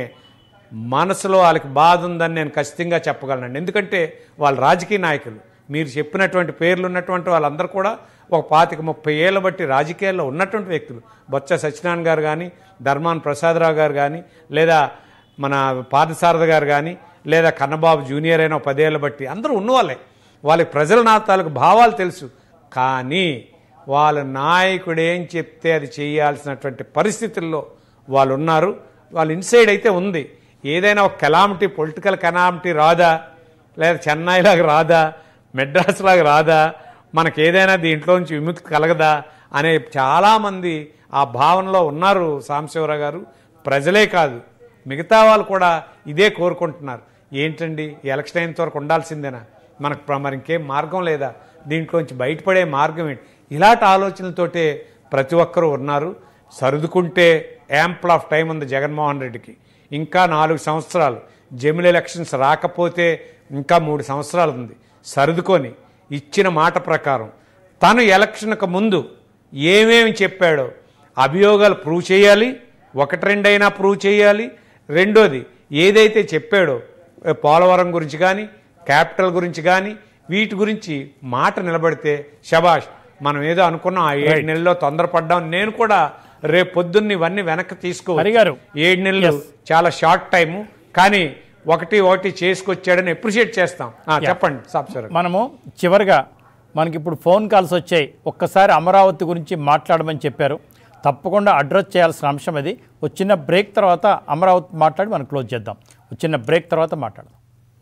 మనసులో వాళ్ళకి బాధ ఉందని నేను ఖచ్చితంగా చెప్పగలను ఎందుకంటే వాళ్ళు రాజకీయ నాయకులు మీరు చెప్పినటువంటి పేర్లు ఉన్నటువంటి వాళ్ళందరూ కూడా ఒక పాతిక ముప్పై ఏళ్ళ బట్టి రాజకీయాల్లో ఉన్నటువంటి వ్యక్తులు బొత్స సత్యనారాయణ గారు కానీ ధర్మాన్ ప్రసాదరావు గారు కానీ లేదా మన పార్థసారథ గారు కానీ లేదా కన్నబాబు జూనియర్ అయిన ఒక పదేళ్ళ బట్టి అందరూ ఉన్నవాళ్ళే వాళ్ళకి ప్రజల నాతాలకు భావాలు తెలుసు కానీ వాళ్ళ నాయకుడు ఏం చెప్తే అది చేయాల్సినటువంటి పరిస్థితుల్లో వాళ్ళు ఉన్నారు వాళ్ళు ఇన్సైడ్ అయితే ఉంది ఏదైనా ఒక కెలామిటీ పొలిటికల్ కెలామిటీ రాదా లేదా చెన్నై లాగా రాదా మెడ్రాస్ లాగా రాదా మనకి ఏదైనా దీంట్లో నుంచి విముక్తి కలగదా అనే చాలామంది ఆ భావనలో ఉన్నారు సాంబశివరావు గారు ప్రజలే కాదు మిగతా వాళ్ళు కూడా ఇదే కోరుకుంటున్నారు ఏంటండి ఈ ఎలక్షన్ అయినంత వరకు ఉండాల్సిందేనా మనకు ప్ర- మరి ఇంకేం మార్గం లేదా దీంట్లోంచి బయటపడే మార్గం ఏంటి ఇలాంటి ఆలోచనలతోటే ప్రతి ఒక్కరూ ఉన్నారు సర్దుకుంటే యాంపుల్ ఆఫ్ టైం ఉంది జగన్మోహన్ రెడ్డికి ఇంకా నాలుగు సంవత్సరాలు జమిలి ఎలక్షన్స్ రాకపోతే ఇంకా మూడు సంవత్సరాలు ఉంది సర్దుకొని ఇచ్చిన మాట ప్రకారం తను ఎలక్షన్కు ముందు ఏమేమి చెప్పాడో అభియోగాలు ప్రూవ్ చేయాలి ఒకటి రెండైనా ప్రూవ్ చేయాలి రెండోది ఏదైతే చెప్పాడో ఏ పోలవరం గురించి కానీ క్యాపిటల్ గురించి కానీ వీటి గురించి మాట నిలబడితే శబాష్ మనం ఏదో అనుకున్నాం ఆ ఏడు Right. నెలల్లో తొందరపడ్డాం నేను కూడా రేపు పొద్దున్న ఇవన్నీ వెనక్కి తీసుకో హరి గారు. ఏడు నెలలు చాలా షార్ట్ టైము కానీ ఒకటి ఒకటి చేసుకొచ్చాడని అప్రిషియేట్ చేస్తాం ఆ, చెప్పండి సాబ్ సార్ మనము చివరిగా మనకి ఇప్పుడు ఫోన్ కాల్స్ వచ్చాయి ఒక్కసారి అమరావతి గురించి మాట్లాడమని చెప్పారు తప్పకుండా అడ్రస్ చేయాల్సిన అంశం అది వచ్చిన బ్రేక్ తర్వాత అమరావతి మాట్లాడి మనం క్లోజ్ చేద్దాం వచ్చిన బ్రేక్ తర్వాత మాట్లాడదాం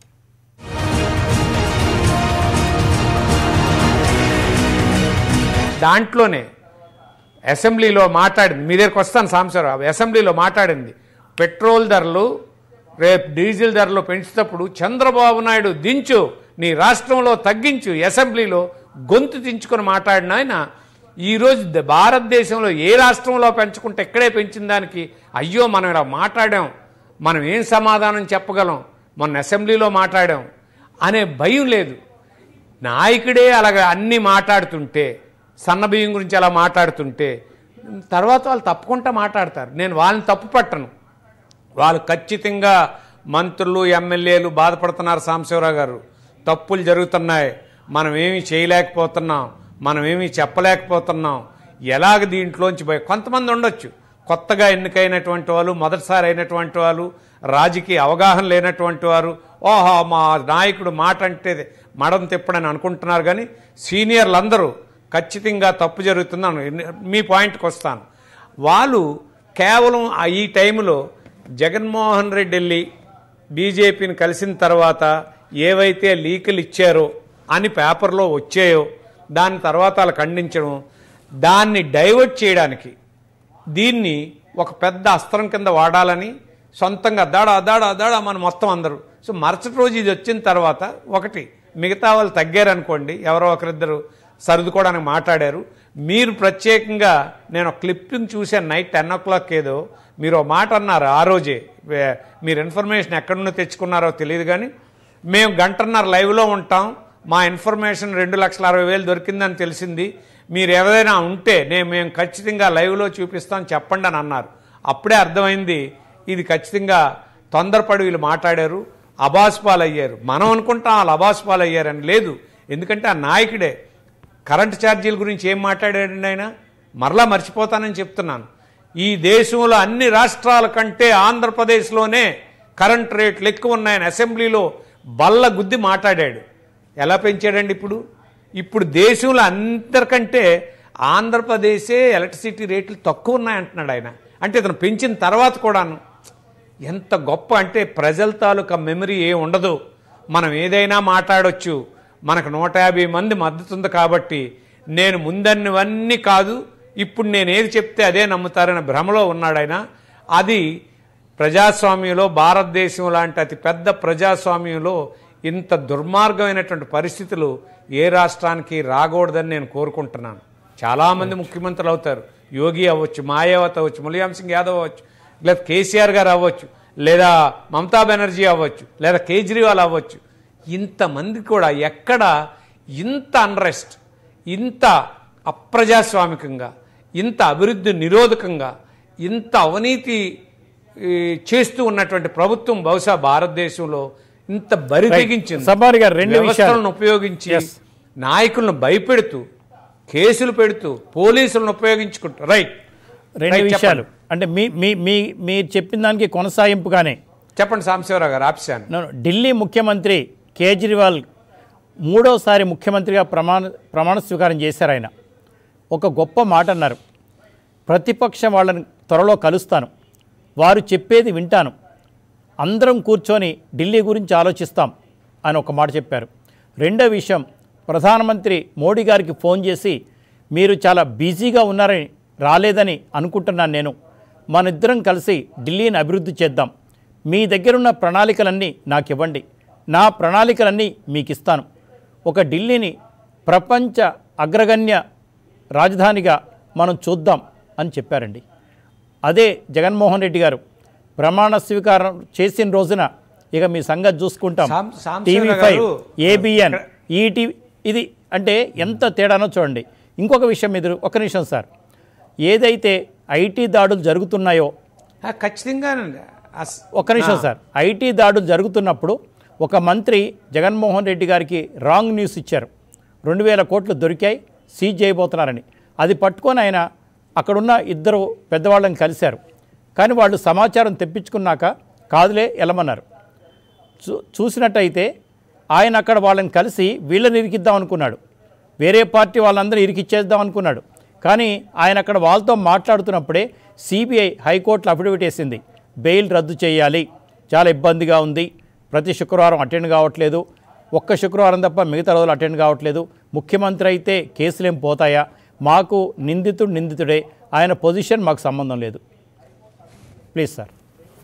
దాంట్లోనే అసెంబ్లీలో మాట్లాడింది మీ దగ్గరికి వస్తాను సాంబశివరావు అసెంబ్లీలో మాట్లాడింది పెట్రోల్ ధరలు రేపు డీజిల్ ధరలు పెంచేటప్పుడు చంద్రబాబు నాయుడు దించు నీ రాష్ట్రంలో తగ్గించు అసెంబ్లీలో గొంతు దించుకొని మాట్లాడిన ఆయన ఈరోజు ద- భారతదేశంలో ఏ రాష్ట్రంలో పెంచుకుంటే ఎక్కడే పెంచిన దానికి అయ్యో మనం ఇలా మాట్లాడాం మనం ఏం సమాధానం చెప్పగలం మొన్న అసెంబ్లీలో మాట్లాడాం అనే భయం లేదు నాయకుడే అలాగ అన్ని మాట్లాడుతుంటే సన్న బియ్యం గురించి అలా మాట్లాడుతుంటే తర్వాత వాళ్ళు తప్పకుండా మాట్లాడతారు నేను వాళ్ళని తప్పు పట్టను వాళ్ళు ఖచ్చితంగా మంత్రులు ఎమ్మెల్యేలు బాధపడుతున్నారు సాంబశివరావు గారు తప్పులు జరుగుతున్నాయి మనం ఏమీ చేయలేకపోతున్నాం మనం ఏమీ చెప్పలేకపోతున్నాం ఎలాగ దీంట్లోంచి పోయి కొంతమంది ఉండొచ్చు కొత్తగా ఎన్నికైనటువంటి వాళ్ళు మొదటిసారి అయినటువంటి వాళ్ళు రాజకీయ అవగాహన లేనటువంటి వారు ఓహో మా నాయకుడు మాట అంటే మడం తిప్పడని అనుకుంటున్నారు కానీ సీనియర్లు అందరూ ఖచ్చితంగా తప్పు జరుగుతుందని మీ పాయింట్కి వస్తాను వాళ్ళు కేవలం ఆ ఈ టైంలో జగన్మోహన్ రెడ్డి వెళ్ళి బీజేపీని కలిసిన తర్వాత ఏవైతే లీకులు ఇచ్చారో అని పేపర్లో వచ్చాయో దాని తర్వాత వాళ్ళు ఖండించడం దాన్ని డైవర్ట్ చేయడానికి దీన్ని ఒక పెద్ద అస్త్రం కింద వాడాలని సొంతంగా దాడా దాడా దాడా మన మొత్తం అందరూ సో మరుసటి రోజు ఇది వచ్చిన తర్వాత ఒకటి మిగతా వాళ్ళు తగ్గారనుకోండి ఎవరో ఒకరిద్దరు సర్దుకోవడానికి మాట్లాడారు మీరు ప్రత్యేకంగా నేను ఒక క్లిప్పింగ్ చూశాను నైట్ టెన్ ఓ క్లాక్ ఏదో మీరు ఒక మాట అన్నారు ఆ రోజే వే- మీరు ఇన్ఫర్మేషన్ ఎక్కడి నుండి తెచ్చుకున్నారో తెలియదు కానీ మేము గంటన్నర లైవ్లో ఉంటాం మా ఇన్ఫర్మేషన్ రెండు లక్షల అరవై వేలు దొరికిందని తెలిసింది మీరు ఏదైనా ఉంటే నేను మేము ఖచ్చితంగా లైవ్లో చూపిస్తాం చెప్పండి అని అన్నారు అప్పుడే అర్థమైంది ఇది ఖచ్చితంగా తొందరపడి వీళ్ళు మాట్లాడారు అబాస్పాలు అయ్యారు మనం అనుకుంటాం వాళ్ళు అబాస్పాలు అయ్యారని లేదు ఎందుకంటే ఆ నాయకుడే కరెంట్ ఛార్జీల గురించి ఏం మాట్లాడాడండి ఆయన మరలా మర్చిపోతానని చెప్తున్నాను ఈ దేశంలో అన్ని రాష్ట్రాల కంటే ఆంధ్రప్రదేశ్లోనే కరెంట్ రేట్లు ఎక్కువ ఉన్నాయని అసెంబ్లీలో బల్ల గుద్ది మాట్లాడాడు ఎలా పెంచాడండి ఇప్పుడు ఇప్పుడు దేశంలో అందరికంటే ఆంధ్రప్రదేశే ఎలక్ట్రిసిటీ రేట్లు తక్కువ ఉన్నాయంటున్నాడు ఆయన అంటే ఇతను పెంచిన తర్వాత కూడాను ఎంత గొప్ప అంటే ప్రజల తాలూకా మెమరీ ఏ ఉండదు మనం ఏదైనా మాట్లాడొచ్చు మనకు నూట యాభై మంది మద్దతు ఉంది కాబట్టి నేను ముందన్నవన్నీ కాదు ఇప్పుడు నేను ఏది చెప్తే అదే నమ్ముతారనే భ్రమలో ఉన్నాడు ఆయన అది ప్రజాస్వామ్యంలో భారతదేశం లాంటి అతి పెద్ద ప్రజాస్వామ్యంలో ఇంత దుర్మార్గమైనటువంటి పరిస్థితులు ఏ రాష్ట్రానికి రాకూడదని నేను కోరుకుంటున్నాను చాలామంది ముఖ్యమంత్రులు అవుతారు యోగి అవ్వచ్చు మాయావతి అవ్వచ్చు ములాయం సింగ్ యాదవ్ అవ్వచ్చు లేదా కేసీఆర్ గారు అవ్వచ్చు లేదా మమతా బెనర్జీ అవ్వచ్చు లేదా కేజ్రీవాల్ అవ్వచ్చు ఇంతమంది కూడా ఎక్కడ ఇంత అన్రెస్ట్ ఇంత అప్రజాస్వామికంగా ఇంత అభివృద్ధి నిరోధకంగా ఇంత అవినీతి ఈ, చేస్తూ ఉన్నటువంటి ప్రభుత్వం బహుశా భారతదేశంలో ఇంత బరి తెగించింది సబ్బారి గారు రెండు విషయాలు వ్యవస్థలను ఉపయోగించి Yes. నాయకులను భయపెడుతూ కేసులు పెడుతూ పోలీసులను ఉపయోగించుకుంటూ రైట్ రెండు రైట్, విషయాలు అంటే మీ మీ మీ మీరు చెప్పిన దానికి కొనసాగింపుగానే చెప్పండి సాంబశివరావు గారు ఆప్షాను నేను ఢిల్లీ ముఖ్యమంత్రి కేజ్రీవాల్ మూడోసారి ముఖ్యమంత్రిగా ప్రమాణ ప్రమాణ స్వీకారం చేశారు ఆయన ఒక గొప్ప మాట అన్నారు ప్రతిపక్షం వాళ్ళని త్వరలో కలుస్తాను వారు చెప్పేది వింటాను అందరం కూర్చొని ఢిల్లీ గురించి ఆలోచిస్తాం అని ఒక మాట చెప్పారు రెండో విషయం ప్రధానమంత్రి మోడీ గారికి ఫోన్ చేసి మీరు చాలా బిజీగా ఉన్నారని రాలేదని అనుకుంటున్నాను నేను మన ఇద్దరం కలిసి ఢిల్లీని అభివృద్ధి చేద్దాం మీ దగ్గరున్న ప్రణాళికలన్నీ నాకు ఇవ్వండి నా ప్రణాళికలన్నీ మీకు ఇస్తాను ఒక ఢిల్లీని ప్రపంచ అగ్రగణ్య రాజధానిగా మనం చూద్దాం అని చెప్పారండి అదే జగన్మోహన్ రెడ్డి గారు ప్రమాణ స్వీకారం చేసిన రోజున ఇక మీ సంగతి చూసుకుంటాం సాం- సాంబశివరావు టీవీ ఫైవ్ గారు, ఏబిఎన్ ఈటీవీ ఇది అంటే ఎంత తేడానో చూడండి ఇంకొక విషయం ఎదురు ఒక నిమిషం సార్ ఏదైతే ఐటీ దాడులు జరుగుతున్నాయో ఆ, ఖచ్చితంగా అస్- ఒక్క నిమిషం సార్ ఐటీ దాడులు జరుగుతున్నప్పుడు ఒక మంత్రి జగన్మోహన్ రెడ్డి గారికి రాంగ్ న్యూస్ ఇచ్చారు రెండు వేల కోట్లు దొరికాయి సీజ్ చేయబోతున్నారని అది పట్టుకొని ఆయన అక్కడున్న ఇద్దరు పెద్దవాళ్ళని కలిశారు కానీ వాళ్ళు సమాచారం తెప్పించుకున్నాక కాదులే వెళ్ళమన్నారు చూ చూసినట్టయితే ఆయన అక్కడ వాళ్ళని కలిసి వీళ్ళని ఇరికిద్దాం అనుకున్నాడు వేరే పార్టీ వాళ్ళందరూ ఇరికిచ్చేద్దాం అనుకున్నాడు కానీ ఆయన అక్కడ వాళ్ళతో మాట్లాడుతున్నప్పుడే సిబిఐ హైకోర్టులో అఫిడవిట్ వేసింది బెయిల్ రద్దు చేయాలి చాలా ఇబ్బందిగా ఉంది ప్రతి శుక్రవారం అటెండ్ కావట్లేదు ఒక్క శుక్రవారం తప్ప మిగతా రోజులు అటెండ్ కావట్లేదు ముఖ్యమంత్రి అయితే కేసులేం పోతాయా మాకు నిందితుడు నిందితుడే ఆయన పొజిషన్ మాకు సంబంధం లేదు ప్లీజ్ సార్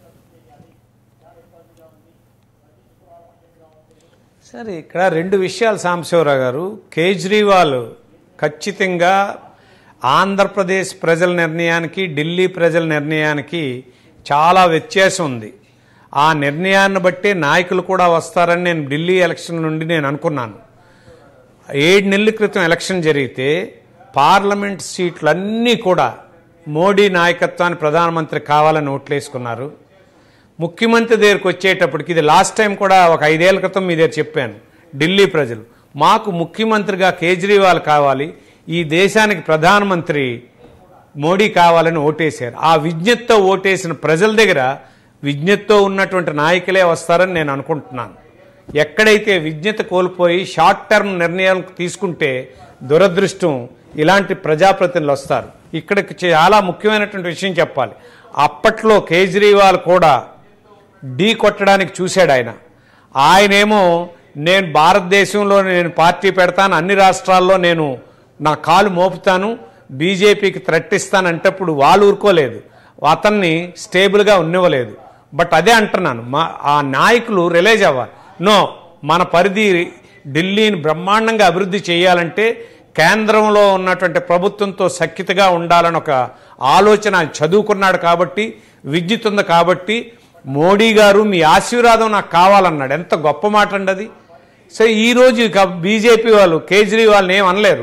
సరే ఇక్కడ రెండు విషయాలు సాంబశివరావు గారు కేజ్రీవాల్ ఖచ్చితంగా ఆంధ్రప్రదేశ్ ప్రజల నిర్ణయానికి ఢిల్లీ ప్రజల నిర్ణయానికి చాలా వ్యత్యాసం ఉంది ఆ నిర్ణయాన్ని బట్టి నాయకులు కూడా వస్తారని నేను ఢిల్లీ ఎలక్షన్ నుండి నేను అనుకున్నాను ఏడు నెలల క్రితం ఎలక్షన్ జరిగితే పార్లమెంట్ సీట్లన్నీ కూడా మోడీ నాయకత్వాన్ని ప్రధానమంత్రి కావాలని ఓట్లేసుకున్నారు ముఖ్యమంత్రి దగ్గరికి వచ్చేటప్పటికి ఇది లాస్ట్ టైం కూడా ఒక ఐదేళ్ల క్రితం మీ దగ్గర చెప్పాను ఢిల్లీ ప్రజలు మాకు ముఖ్యమంత్రిగా కేజ్రీవాల్ కావాలి ఈ దేశానికి ప్రధానమంత్రి మోడీ కావాలని ఓటేశారు ఆ విజ్ఞతతో ఓటేసిన ప్రజల దగ్గర విజ్ఞతతో ఉన్నటువంటి నాయకులే వస్తారని నేను అనుకుంటున్నాను ఎక్కడైతే విజ్ఞత కోల్పోయి షార్ట్ టర్మ్ నిర్ణయాలు తీసుకుంటే దురదృష్టం ఇలాంటి ప్రజాప్రతినిధులు వస్తారు ఇక్కడికి చాలా ముఖ్యమైనటువంటి విషయం చెప్పాలి అప్పట్లో కేజ్రీవాల్ కూడా ఢీ కొట్టడానికి చూశాడు ఆయన ఆయనేమో నేను భారతదేశంలో నేను పార్టీ పెడతాను అన్ని రాష్ట్రాల్లో నేను నా కాలు మోపుతాను బీజేపీకి థ్రెట్ ఇస్తాను అంటప్పుడు వాళ్ళు ఊరుకోలేదు అతన్ని స్టేబుల్గా ఉన్నివ్వలేదు బట్ అదే అంటున్నాను మా ఆ నాయకులు రిలైజ్ అవ్వాలి నో మన పరిధి ఢిల్లీని బ్రహ్మాండంగా అభివృద్ధి చేయాలంటే కేంద్రంలో ఉన్నటువంటి ప్రభుత్వంతో సఖ్యతగా ఉండాలని ఒక ఆలోచన ఆయన చదువుకున్నాడు కాబట్టి విద్యుత్ ఉంది కాబట్టి మోడీ గారు మీ ఆశీర్వాదం నాకు కావాలన్నాడు ఎంత గొప్ప మాట అండి అది సో ఈరోజు ఇక బీజేపీ వాళ్ళు కేజ్రీవాల్ని ఏం అనలేరు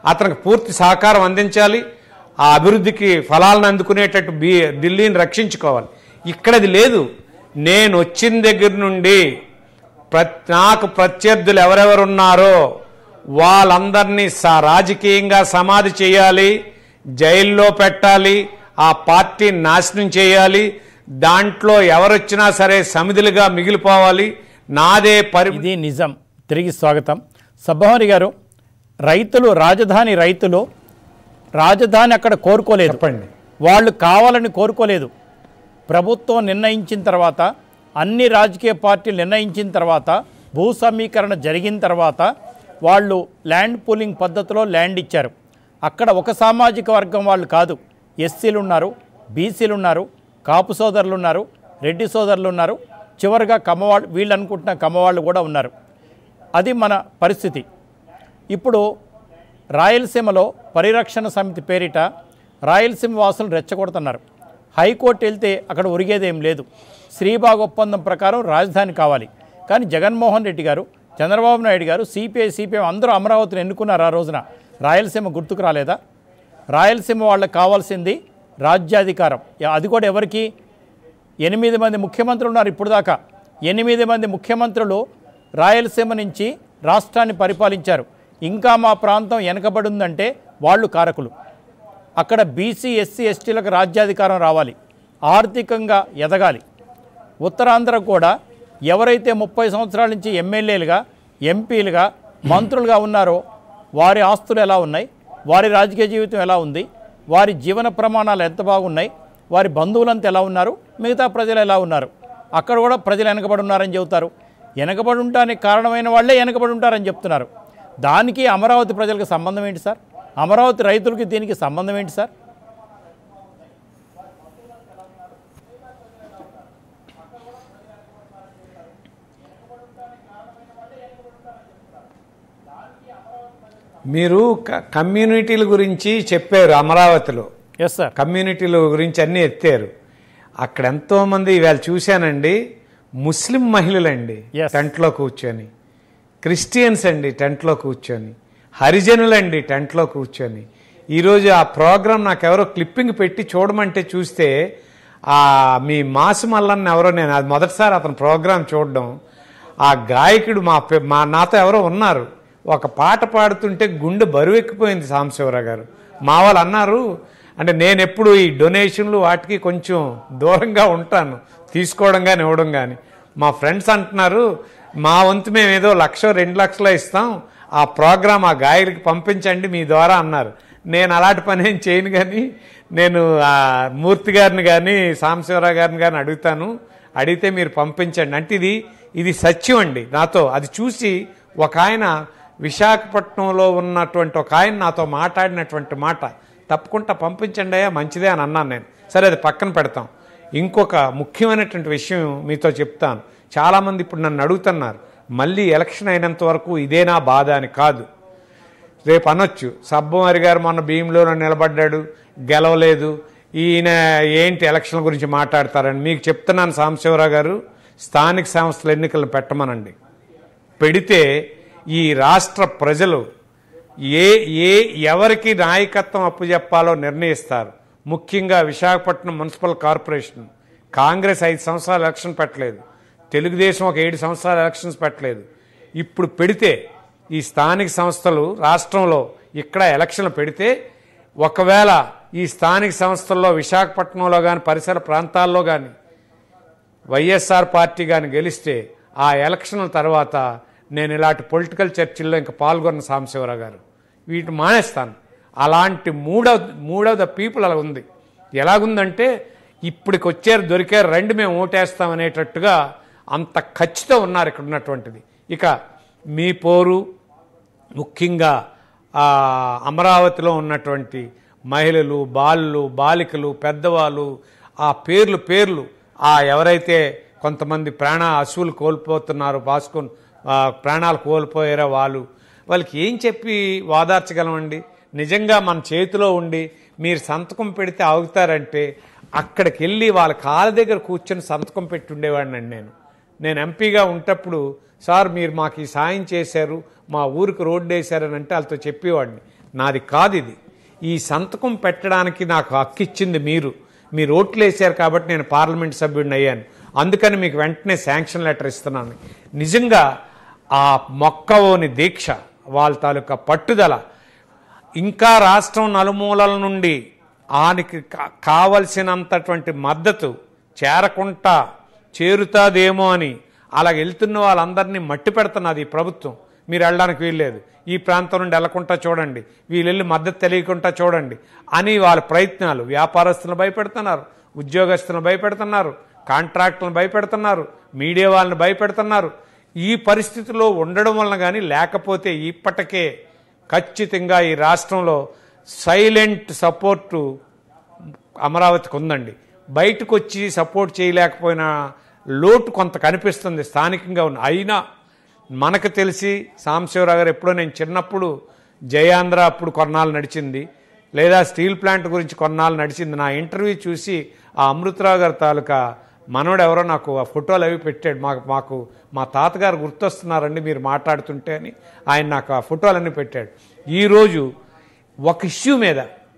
అతనికి పూర్తి సహకారం అందించాలి ఆ అభివృద్ధికి ఫలాలను అందుకునేటట్టు బీ ఢిల్లీని రక్షించుకోవాలి ఇక్కడది లేదు నేను వచ్చిన దగ్గర నుండి ప్ర నాకు ప్రత్యర్థులు ఎవరెవరున్నారో వాళ్ళందరినీ స రాజకీయంగా సమాధి చేయాలి జైల్లో పెట్టాలి ఆ పార్టీని నాశనం చేయాలి దాంట్లో ఎవరొచ్చినా సరే సమిధులుగా మిగిలిపోవాలి నాదే పరి ఇది నిజం తిరిగి స్వాగతం సబ్బహరి గారు రైతులు రాజధాని రైతులు రాజధాని అక్కడ కోరుకోలేదు చెప్పండి వాళ్ళు కావాలని కోరుకోలేదు ప్రభుత్వం నిర్ణయించిన తర్వాత అన్ని రాజకీయ పార్టీలు నిర్ణయించిన తర్వాత భూ సమీకరణ జరిగిన తర్వాత వాళ్ళు ల్యాండ్ పూలింగ్ పద్ధతిలో ల్యాండ్ ఇచ్చారు అక్కడ ఒక సామాజిక వర్గం వాళ్ళు కాదు ఎస్సీలు ఉన్నారు బీసీలు ఉన్నారు కాపు సోదరులు ఉన్నారు రెడ్డి సోదరులు ఉన్నారు చివరిగా కమ్మవాళ్ళు వీళ్ళు అనుకుంటున్న కమ్మవాళ్ళు కూడా ఉన్నారు అది మన పరిస్థితి ఇప్పుడు రాయలసీమలో పరిరక్షణ సమితి పేరిట రాయలసీమ వాసులు రెచ్చగొడుతున్నారు హైకోర్టు వెళ్తే అక్కడ ఉరిగేదేం లేదు శ్రీబాగ్ ఒప్పందం ప్రకారం రాజధాని కావాలి కానీ జగన్మోహన్ రెడ్డి గారు చంద్రబాబు నాయుడు గారు సిపిఐ సిపిఎం అందరూ అమరావతిని ఎన్నుకున్నారు ఆ రోజున రాయలసీమ గుర్తుకు రాలేదా రాయలసీమ వాళ్ళకి కావాల్సింది రాజ్యాధికారం అది కూడా ఎవరికి ఎనిమిది మంది ముఖ్యమంత్రులు ఉన్నారు ఇప్పుడు దాకా ఎనిమిది మంది ముఖ్యమంత్రులు రాయలసీమ నుంచి రాష్ట్రాన్ని పరిపాలించారు ఇంకా మా ప్రాంతం వెనకబడి ఉందంటే వాళ్ళు కారకులు అక్కడ బీసీ ఎస్సీ ఎస్టీలకు రాజ్యాధికారం రావాలి ఆర్థికంగా ఎదగాలి ఉత్తరాంధ్ర కూడా ఎవరైతే ముప్పై సంవత్సరాల నుంచి ఎమ్మెల్యేలుగా ఎంపీలుగా మంత్రులుగా ఉన్నారో వారి ఆస్తులు ఎలా ఉన్నాయి వారి రాజకీయ జీవితం ఎలా ఉంది వారి జీవన ప్రమాణాలు ఎంత బాగున్నాయి వారి బంధువులంతా ఎలా ఉన్నారు మిగతా ప్రజలు ఎలా ఉన్నారు అక్కడ కూడా ప్రజలు వెనకబడి ఉన్నారని చెబుతారు వెనకబడి ఉండడానికి కారణమైన వాళ్ళే వెనకబడి ఉంటారని చెప్తున్నారు దానికి అమరావతి ప్రజలకు సంబంధం ఏంటి సార్ అమరావతి రైతులకి దీనికి సంబంధం ఏంటి సార్ మీరు క- కమ్యూనిటీల గురించి చెప్పారు అమరావతిలో ఎస్ సార్ కమ్యూనిటీల గురించి అన్నీ ఎత్తారు అక్కడ ఎంతో మంది ఇవాళ చూశానండి ముస్లిం మహిళలండి Yes. టెంట్లో కూర్చొని క్రిస్టియన్స్ అండి టెంట్లో కూర్చొని హరిజనులండి టెంట్లో కూర్చొని ఈరోజు ఆ ప్రోగ్రాం నాకు ఎవరో క్లిప్పింగ్ పెట్టి చూడమంటే చూస్తే ఆ మీ మాసు మల్లన్న ఎవరో నేను అది మొదటిసారి అతను ప్రోగ్రాం చూడడం ఆ గాయకుడు మా పె- మా నాతో ఎవరో ఉన్నారు ఒక పాట పాడుతుంటే గుండె బరువెక్కిపోయింది సాంబశివరావు గారు మా వాళ్ళు అన్నారు అంటే నేను ఎప్పుడు ఈ డొనేషన్లు వాటికి కొంచెం దూరంగా ఉంటాను తీసుకోవడం కానీ ఇవ్వడం కానీ మా ఫ్రెండ్స్ అంటున్నారు మా వంతు మేము ఏదో లక్ష రెండు లక్షలు ఇస్తాం ఆ ప్రోగ్రామ్ ఆ గాయకుడికి పంపించండి మీ ద్వారా అన్నారు నేను అలాంటి పని ఏం చేయను కానీ నేను ఆ మూర్తి గారిని కానీ సాంబశివరావు గారిని కానీ అడుగుతాను అడిగితే మీరు పంపించండి అంటే ఇది ఇది సత్యం అండి నాతో అది చూసి ఒక ఆయన విశాఖపట్నంలో ఉన్నటువంటి ఒక ఆయన నాతో మాట్లాడినటువంటి మాట తప్పకుండా పంపించండి అయ్యా మంచిదే అని అన్నాను నేను సరే అది పక్కన పెడతాం ఇంకొక ముఖ్యమైనటువంటి విషయం మీతో చెప్తాను చాలామంది ఇప్పుడు నన్ను అడుగుతున్నారు మళ్ళీ ఎలక్షన్ అయినంత వరకు ఇదేనా బాధ అని కాదు రేపు అనొచ్చు సబ్బమారి గారు మొన్న భీమిలో నిలబడ్డాడు గెలవలేదు ఈయన ఏంటి ఎలక్షన్ల గురించి మాట్లాడతారని మీకు చెప్తున్నాను సాంబశివరావు గారు స్థానిక సంస్థల ఎన్నికలను పెట్టమనండి పెడితే ఈ రాష్ట్ర ప్రజలు ఏ ఏ ఎవరికి నాయకత్వం అప్పచెప్పాలో నిర్ణయిస్తారు ముఖ్యంగా విశాఖపట్నం మున్సిపల్ కార్పొరేషన్ కాంగ్రెస్ ఐదు సంవత్సరాలు ఎలక్షన్ పెట్టలేదు తెలుగుదేశం ఒక ఏడు సంవత్సరాలు ఎలక్షన్స్ పెట్టలేదు ఇప్పుడు పెడితే ఈ స్థానిక సంస్థలు రాష్ట్రంలో ఇక్కడ ఎలక్షన్లు పెడితే ఒకవేళ ఈ స్థానిక సంస్థల్లో విశాఖపట్నంలో కానీ పరిసర ప్రాంతాల్లో కానీ వైఎస్ఆర్ పార్టీ కానీ గెలిస్తే ఆ ఎలక్షన్ల తర్వాత నేను ఇలాంటి పొలిటికల్ చర్చల్లో ఇంకా పాల్గొన్న సాంబశివరావు గారు వీటిని మానేస్తాను అలాంటి మూడవ మూడవ ద పీపుల్ అలా ఉంది ఎలాగుందంటే ఇప్పటికి వచ్చారు దొరికారు రెండు మేము ఓటేస్తాం అనేటట్టుగా అంత ఖచ్చితం ఉన్నారు ఇక్కడ ఉన్నటువంటిది ఇక మీ పోరు ముఖ్యంగా ఆ, అమరావతిలో ఉన్నటువంటి మహిళలు బాలులు బాలికలు పెద్దవాళ్ళు ఆ పేర్లు పేర్లు ఆ ఎవరైతే కొంతమంది ప్రాణ అశువులు కోల్పోతున్నారు బాసుకొని ఆ, ప్రాణాలు కోల్పోయారో వాళ్ళు వాళ్ళకి ఏం చెప్పి వాదార్చగలమండి నిజంగా మన చేతిలో ఉండి మీరు సంతకం పెడితే ఆగుతారంటే అక్కడికి వెళ్ళి వాళ్ళ కాళ్ళ దగ్గర కూర్చొని సంతకం పెట్టి ఉండేవాడినండి నేను నేను ఎంపీగా ఉంటప్పుడు సార్ మీరు మాకు ఈ సాయం చేశారు మా ఊరికి రోడ్డు వేశారని అంటే వాళ్ళతో చెప్పేవాడిని నాది కాదు ఇది ఈ సంతకం పెట్టడానికి నాకు హక్కు ఇచ్చింది మీరు మీరు ఓట్లు వేశారు కాబట్టి నేను పార్లమెంట్ సభ్యుడిని అయ్యాను అందుకని మీకు వెంటనే శాంక్షన్ లెటర్ ఇస్తున్నాను నిజంగా ఆ మొక్కవోని దీక్ష వాళ్ళ తాలూకా పట్టుదల ఇంకా రాష్ట్రం నలుమూలల నుండి ఆనికి కా- కావలసినంతటువంటి మద్దతు చేరకుండా చేరుతాదేమో అని అలా వెళ్తున్న వాళ్ళందరినీ మట్టి పెడుతున్నది ఈ ప్రభుత్వం మీరు వెళ్ళడానికి వీల్లేదు ఈ ప్రాంతం నుండి వెళ్ళకుండా చూడండి వీళ్ళు వెళ్ళి మద్దతు తెలియకుండా చూడండి అని వాళ్ళ ప్రయత్నాలు వ్యాపారస్తులను భయపెడుతున్నారు ఉద్యోగస్తులను భయపెడుతున్నారు కాంట్రాక్టులను భయపెడుతున్నారు మీడియా వాళ్ళని భయపెడుతున్నారు ఈ పరిస్థితిలో ఉండడం వలన కానీ లేకపోతే ఇప్పటికే ఖచ్చితంగా ఈ రాష్ట్రంలో సైలెంట్ సపోర్టు అమరావతికి ఉందండి బయటకు వచ్చి సపోర్ట్ చేయలేకపోయిన లోటు కొంత కనిపిస్తుంది స్థానికంగా ఉన్న అయినా మనకు తెలిసి సాంబశివరావు గారు ఎప్పుడో నేను చిన్నప్పుడు జయాంధ్ర అప్పుడు కొన్నాళ్ళు నడిచింది లేదా స్టీల్ ప్లాంట్ గురించి కొన్నాళ్ళు నడిచింది నా ఇంటర్వ్యూ చూసి ఆ అమృతరావు గారి తాలూకా మనోడు ఎవరో నాకు ఆ ఫోటోలు అవి పెట్టాడు మాకు మాకు మా తాతగారు గుర్తొస్తున్నారండి మీరు మాట్లాడుతుంటే అని ఆయన నాకు ఆ ఫోటోలన్నీ పెట్టాడు ఈరోజు ఒక ఇష్యూ మీద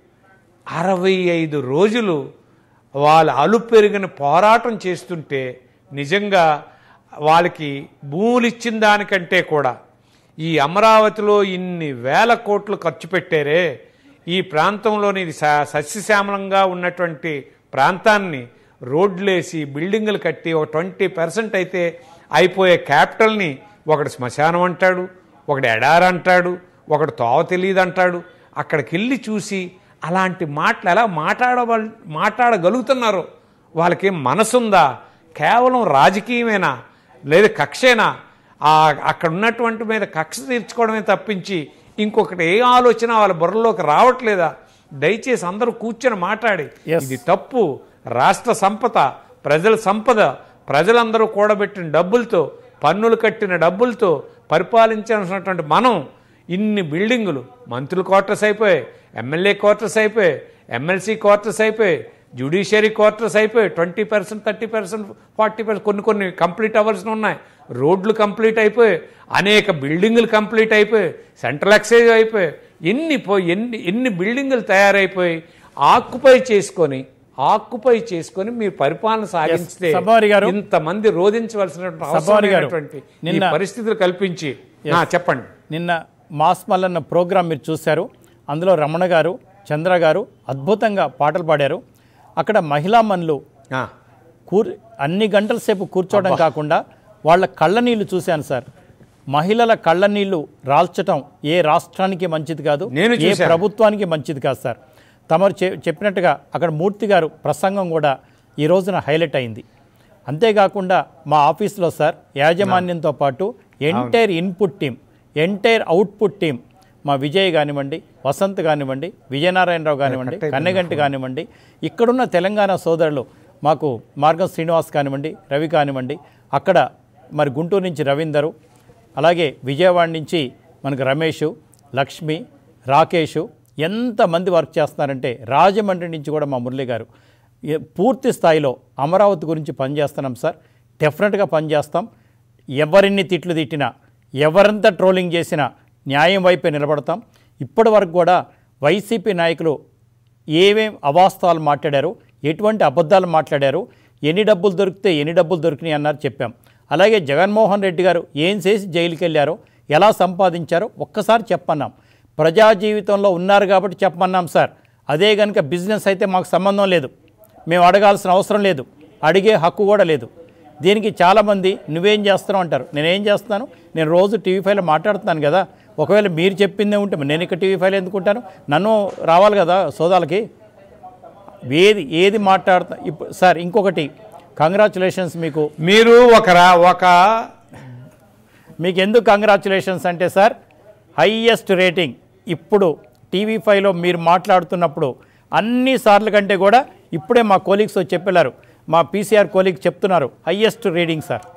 అరవై ఐదు రోజులు వాళ్ళ అలుపెరిగిన పోరాటం చేస్తుంటే నిజంగా వాళ్ళకి భూములు ఇచ్చిన దానికంటే కూడా ఈ అమరావతిలో ఇన్ని వేల కోట్లు ఖర్చు పెట్టారే ఈ ప్రాంతంలోని ఇది స- సస్యశ్యామలంగా ఉన్నటువంటి ప్రాంతాన్ని రోడ్లేసి బిల్డింగులు కట్టి ఒక ట్వంటీ పర్సెంట్ అయితే అయిపోయే క్యాపిటల్ని ఒకడు శ్మశానం అంటాడు ఒకడు ఎడారి అంటాడు ఒకడు తోవ తెలియదు అంటాడు అక్కడికి వెళ్ళి చూసి అలాంటి మాటలు ఎలా మాట్లాడవల్ మాట్లాడగలుగుతున్నారో వాళ్ళకి మనసుందా కేవలం రాజకీయమేనా లేదా కక్షేనా ఆ అక్కడ ఉన్నటువంటి మీద కక్ష తీర్చుకోవడమే తప్పించి ఇంకొకటి ఏ ఆలోచన వాళ్ళ బుర్రలోకి రావట్లేదా దయచేసి అందరూ కూర్చొని మాట్లాడి Yes. ఇది తప్పు రాష్ట్ర సంపద ప్రజల సంపద ప్రజలందరూ కూడబెట్టిన డబ్బులతో పన్నులు కట్టిన డబ్బులతో పరిపాలించాల్సినటువంటి మనం ఇన్ని బిల్డింగులు మంత్రుల క్వార్టర్స్ అయిపోయాయి ఎమ్మెల్యే క్వార్టర్స్ అయిపోయాయి ఎమ్మెల్సీ క్వార్టర్స్ అయిపోయాయి జ్యుడిషియరీ క్వార్టర్స్ అయిపోయాయి twenty percent thirty percent forty percent కొన్ని కొన్ని కంప్లీట్ అవర్స్ ఉన్నాయి రోడ్లు కంప్లీట్ అయిపోయాయి అనేక బిల్డింగులు కంప్లీట్ అయిపోయాయి సెంట్రల్ ఎక్సైజ్ అయిపోయాయి ఎన్ని పోయి ఎన్ని ఎన్ని బిల్డింగులు తయారైపోయి ఆక్యుపై చేసుకొని ఆక్యుపై చేసుకొని మీరు పరిపాలన సాగిస్తే సభారి గారు. ఇంతమంది రోధించవలసినటువంటి సభారి గారు. అవసరమైనటువంటి ఈ నిన్న- పరిస్థితులు కల్పించి ఆ, చెప్పండి నిన్న మాస్ మల్లన్న ప్రోగ్రాం మీరు చూశారు అందులో రమణ గారు చంద్ర గారు అద్భుతంగా పాటలు పాడారు అక్కడ మహిళా మనులు ఆ, కూర్ అన్ని గంటల సేపు కూర్చోవడం కాకుండా వాళ్ళ కళ్ళ నీళ్లు చూశాను సార్ మహిళల కళ్ళ నీళ్లు రాల్చటం ఏ రాష్ట్రానికి మంచిది కాదు నేను ఏ చూశాను. ప్రభుత్వానికి మంచిది కాదు సార్ తమరు చె- చెప్పినట్టుగా అక్కడ మూర్తి గారు ప్రసంగం కూడా ఈ రోజున హైలైట్ అయింది అంతేకాకుండా మా ఆఫీస్లో సార్ యాజమాన్యంతో పాటు entire input team entire output team మా విజయ్ కానివ్వండి వసంత్ కానివ్వండి విజయనారాయణరావు కానివ్వండి కన్నెగంటి కానివ్వండి ఇక్కడున్న తెలంగాణ సోదరులు మాకు మార్గం శ్రీనివాస్ కానివ్వండి రవి కానివ్వండి అక్కడ మరి గుంటూరు నుంచి రవీందరు అలాగే విజయవాడ నుంచి మనకు రమేష్ లక్ష్మి రాకేష్ ఎంతమంది వర్క్ చేస్తున్నారంటే రాజమండ్రి నుంచి కూడా మా మురళి గారు ఏ- పూర్తి స్థాయిలో అమరావతి గురించి పనిచేస్తున్నాం సార్ డెఫినెట్గా పనిచేస్తాం ఎవరిన్ని తిట్లు తిట్టినా ఎవరంతా ట్రోలింగ్ చేసినా న్యాయం వైపే నిలబడతాం ఇప్పటి వరకు కూడా వైసీపీ నాయకులు ఏమేం అవాస్తవాలు మాట్లాడారు ఎటువంటి అబద్ధాలు మాట్లాడారు ఎన్ని డబ్బులు దొరికితే ఎన్ని డబ్బులు దొరికినాయి అన్నారు చెప్పాం అలాగే జగన్మోహన్ రెడ్డి గారు ఏం చేసి జైలుకి వెళ్ళారో ఎలా సంపాదించారో ఒక్కసారి చెప్పన్నాం ప్రజా జీవితంలో ఉన్నారు కాబట్టి చెప్పమన్నాం సార్ అదే కనుక బిజినెస్ అయితే మాకు సంబంధం లేదు మేము అడగాల్సిన అవసరం లేదు అడిగే హక్కు కూడా లేదు దీనికి చాలామంది నువ్వేం చేస్తున్నావు అంటారు నేనేం చేస్తాను నేను రోజు టీవీ ఫైవ్లో మాట్లాడుతున్నాను కదా ఒకవేళ మీరు చెప్పిందే ఉంటే నేను ఇక్కడ టీవీ ఫైవ్లో ఎందుకుంటాను నన్ను రావాలి కదా సోదాలకి ఏది ఏది మాట్లాడుతా ఇప్పుడు సార్ ఇంకొకటి కంగ్రాచులేషన్స్ మీకు మీరు ఒక రా- ఒక మీకు ఎందుకు కంగ్రాచులేషన్స్ అంటే సార్ హైయెస్ట్ రేటింగ్ ఇప్పుడు టీవీ ఫైవ్లో మీరు మాట్లాడుతున్నప్పుడు అన్ని సార్లు కంటే కూడా ఇప్పుడే మా కోలీగ్స్ వచ్చి చెప్పారు మా పీసీఆర్ కోలీగ్ చెప్తున్నారు హైయెస్ట్ రీడింగ్ సార్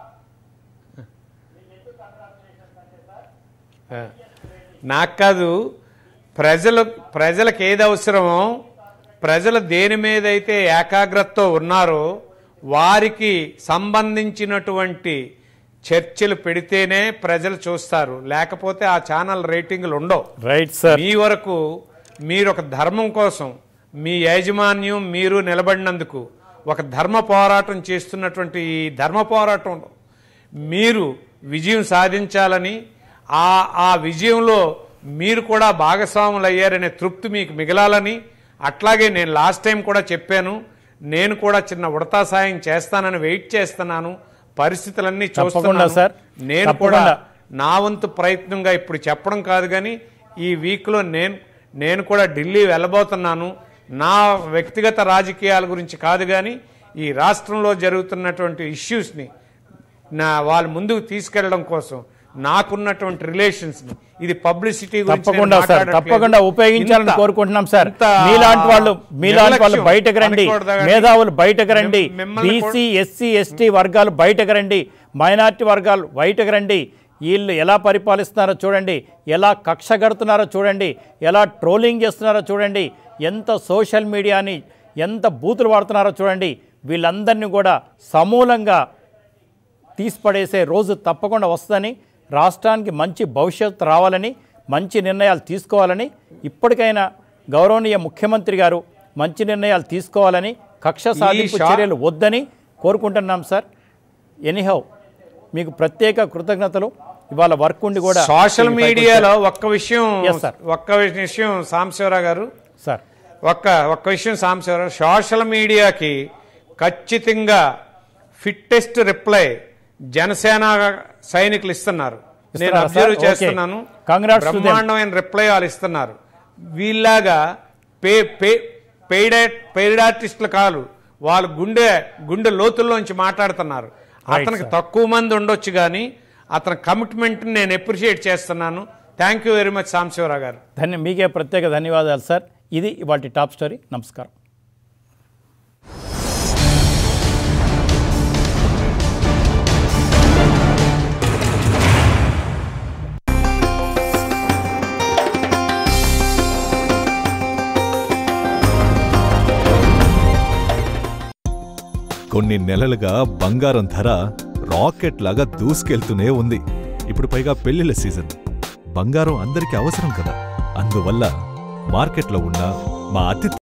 నాకు కాదు ప్రజలు ప్రజలకు ఏది అవసరమో ప్రజలు దేని మీద అయితే ఏకాగ్రతతో ఉన్నారో వారికి సంబంధించినటువంటి చర్చలు పెడితేనే ప్రజలు చూస్తారు లేకపోతే ఆ ఛానల్ రేటింగ్లు ఉండవు రైట్ సార్ మీ వరకు మీరు ఒక ధర్మం కోసం మీ యాజమాన్యం మీరు నిలబడినందుకు ఒక ధర్మ పోరాటం చేస్తున్నటువంటి ఈ ధర్మ పోరాటంలో మీరు విజయం సాధించాలని ఆ ఆ విజయంలో మీరు కూడా భాగస్వాములు అయ్యారనే తృప్తి మీకు మిగలాలని అట్లాగే నేను లాస్ట్ టైం కూడా చెప్పాను నేను కూడా చిన్న ఉడతా సాయం చేస్తానని వెయిట్ చేస్తున్నాను పరిస్థితులన్నీ చూస్తున్నాను సార్. నేను కూడా తప్పకుండా. నా వంతు ప్రయత్నంగా ఇప్పుడు చెప్పడం కాదు కానీ ఈ వీక్లో నేను నేను కూడా ఢిల్లీ వెళ్ళబోతున్నాను నా వ్యక్తిగత రాజకీయాల గురించి కాదు కానీ ఈ రాష్ట్రంలో జరుగుతున్నటువంటి ఇష్యూస్ని నా వాళ్ళ ముందుకు తీసుకెళ్లడం కోసం నాకున్నటువంటి రిలేషన్స్ ని ఇది పబ్లిసిటీ గురించి నేను తప్పకుండా సార్ మాట్లాడట్లేదు. తప్పకుండా ఉపయోగించాలని ఇంత- కోరుకుంటున్నాం సార్ ఇంత మీలాంటి వాళ్ళు మీలాంటి వాళ్ళు నిర్లక్ష్యం బయటకు రండి అనకూడదా కానీ మేధావులు బయటకు రండి మిమ్- మిమ్మల్ని బీసీ ఎస్సీ ఎస్టీ వర్గాలు బయటకు రండి మైనార్టీ వర్గాలు బయటకు రండి వీళ్ళు ఎలా పరిపాలిస్తున్నారో చూడండి ఎలా కక్ష కడుతున్నారో చూడండి ఎలా ట్రోలింగ్ చేస్తున్నారో చూడండి ఎంత సోషల్ మీడియాని ఎంత బూతులు వాడుతున్నారో చూడండి వీళ్ళందరినీ కూడా సమూలంగా తీసిపడేసే రోజు తప్పకుండా వస్తుందని రాష్ట్రానికి మంచి భవిష్యత్తు రావాలని మంచి నిర్ణయాలు తీసుకోవాలని ఇప్పటికైనా గౌరవనీయ ముఖ్యమంత్రి గారు మంచి నిర్ణయాలు తీసుకోవాలని కక్ష సాధింపు షా- చర్యలు వద్దని కోరుకుంటున్నాం సార్ ఎనీహౌ మీకు ప్రత్యేక కృతజ్ఞతలు ఇవాళ వర్క్ ఉండి కూడా సోషల్ దీన్ని పైకి మీడియాలో ఒక్క విషయం Yes, sir. ఒక్క విషయం సాంబశివరావు గారు వచ్చారు. సార్ ఒక్క ఒక్క విషయం సాంబశివరావు సోషల్ మీడియాకి ఖచ్చితంగా ఫిట్టెస్ట్ రిప్లై జనసేన సైనికులు ఇస్తున్నారు నేను ఇస్తున్నారా, అబ్జర్వ్ సార్? చేస్తున్నాను Okay. Congrats to them. బ్రహ్మాండమైన రిప్లై వాళ్ళు ఇస్తున్నారు వీళ్ళలాగా పే పే పెయిడ్ పెయిడ్ ఆర్టిస్టులు కాదు వాళ్ళు గుండె గుండె లోతుల్లోంచి మాట్లాడుతున్నారు అతనికి తక్కువ మంది ఉండొచ్చు కానీ అతని కమిట్మెంట్ నేను అప్రిషియేట్ చేస్తున్నాను thank you very much Sambasiva Rao గారు ధన్య మీకే ప్రత్యేక ధన్యవాదాలు సార్ ఇది ఇవాటి టాప్ స్టోరీ నమస్కారం కొన్ని నెలలుగా బంగారం ధర రాకెట్ లాగా దూసుకెళ్తూనే ఉంది ఇప్పుడు పైగా పెళ్లిళ్ళ సీజన్ బంగారం అందరికీ అవసరం కదా అందువల్ల మార్కెట్లో ఉన్న మా అతి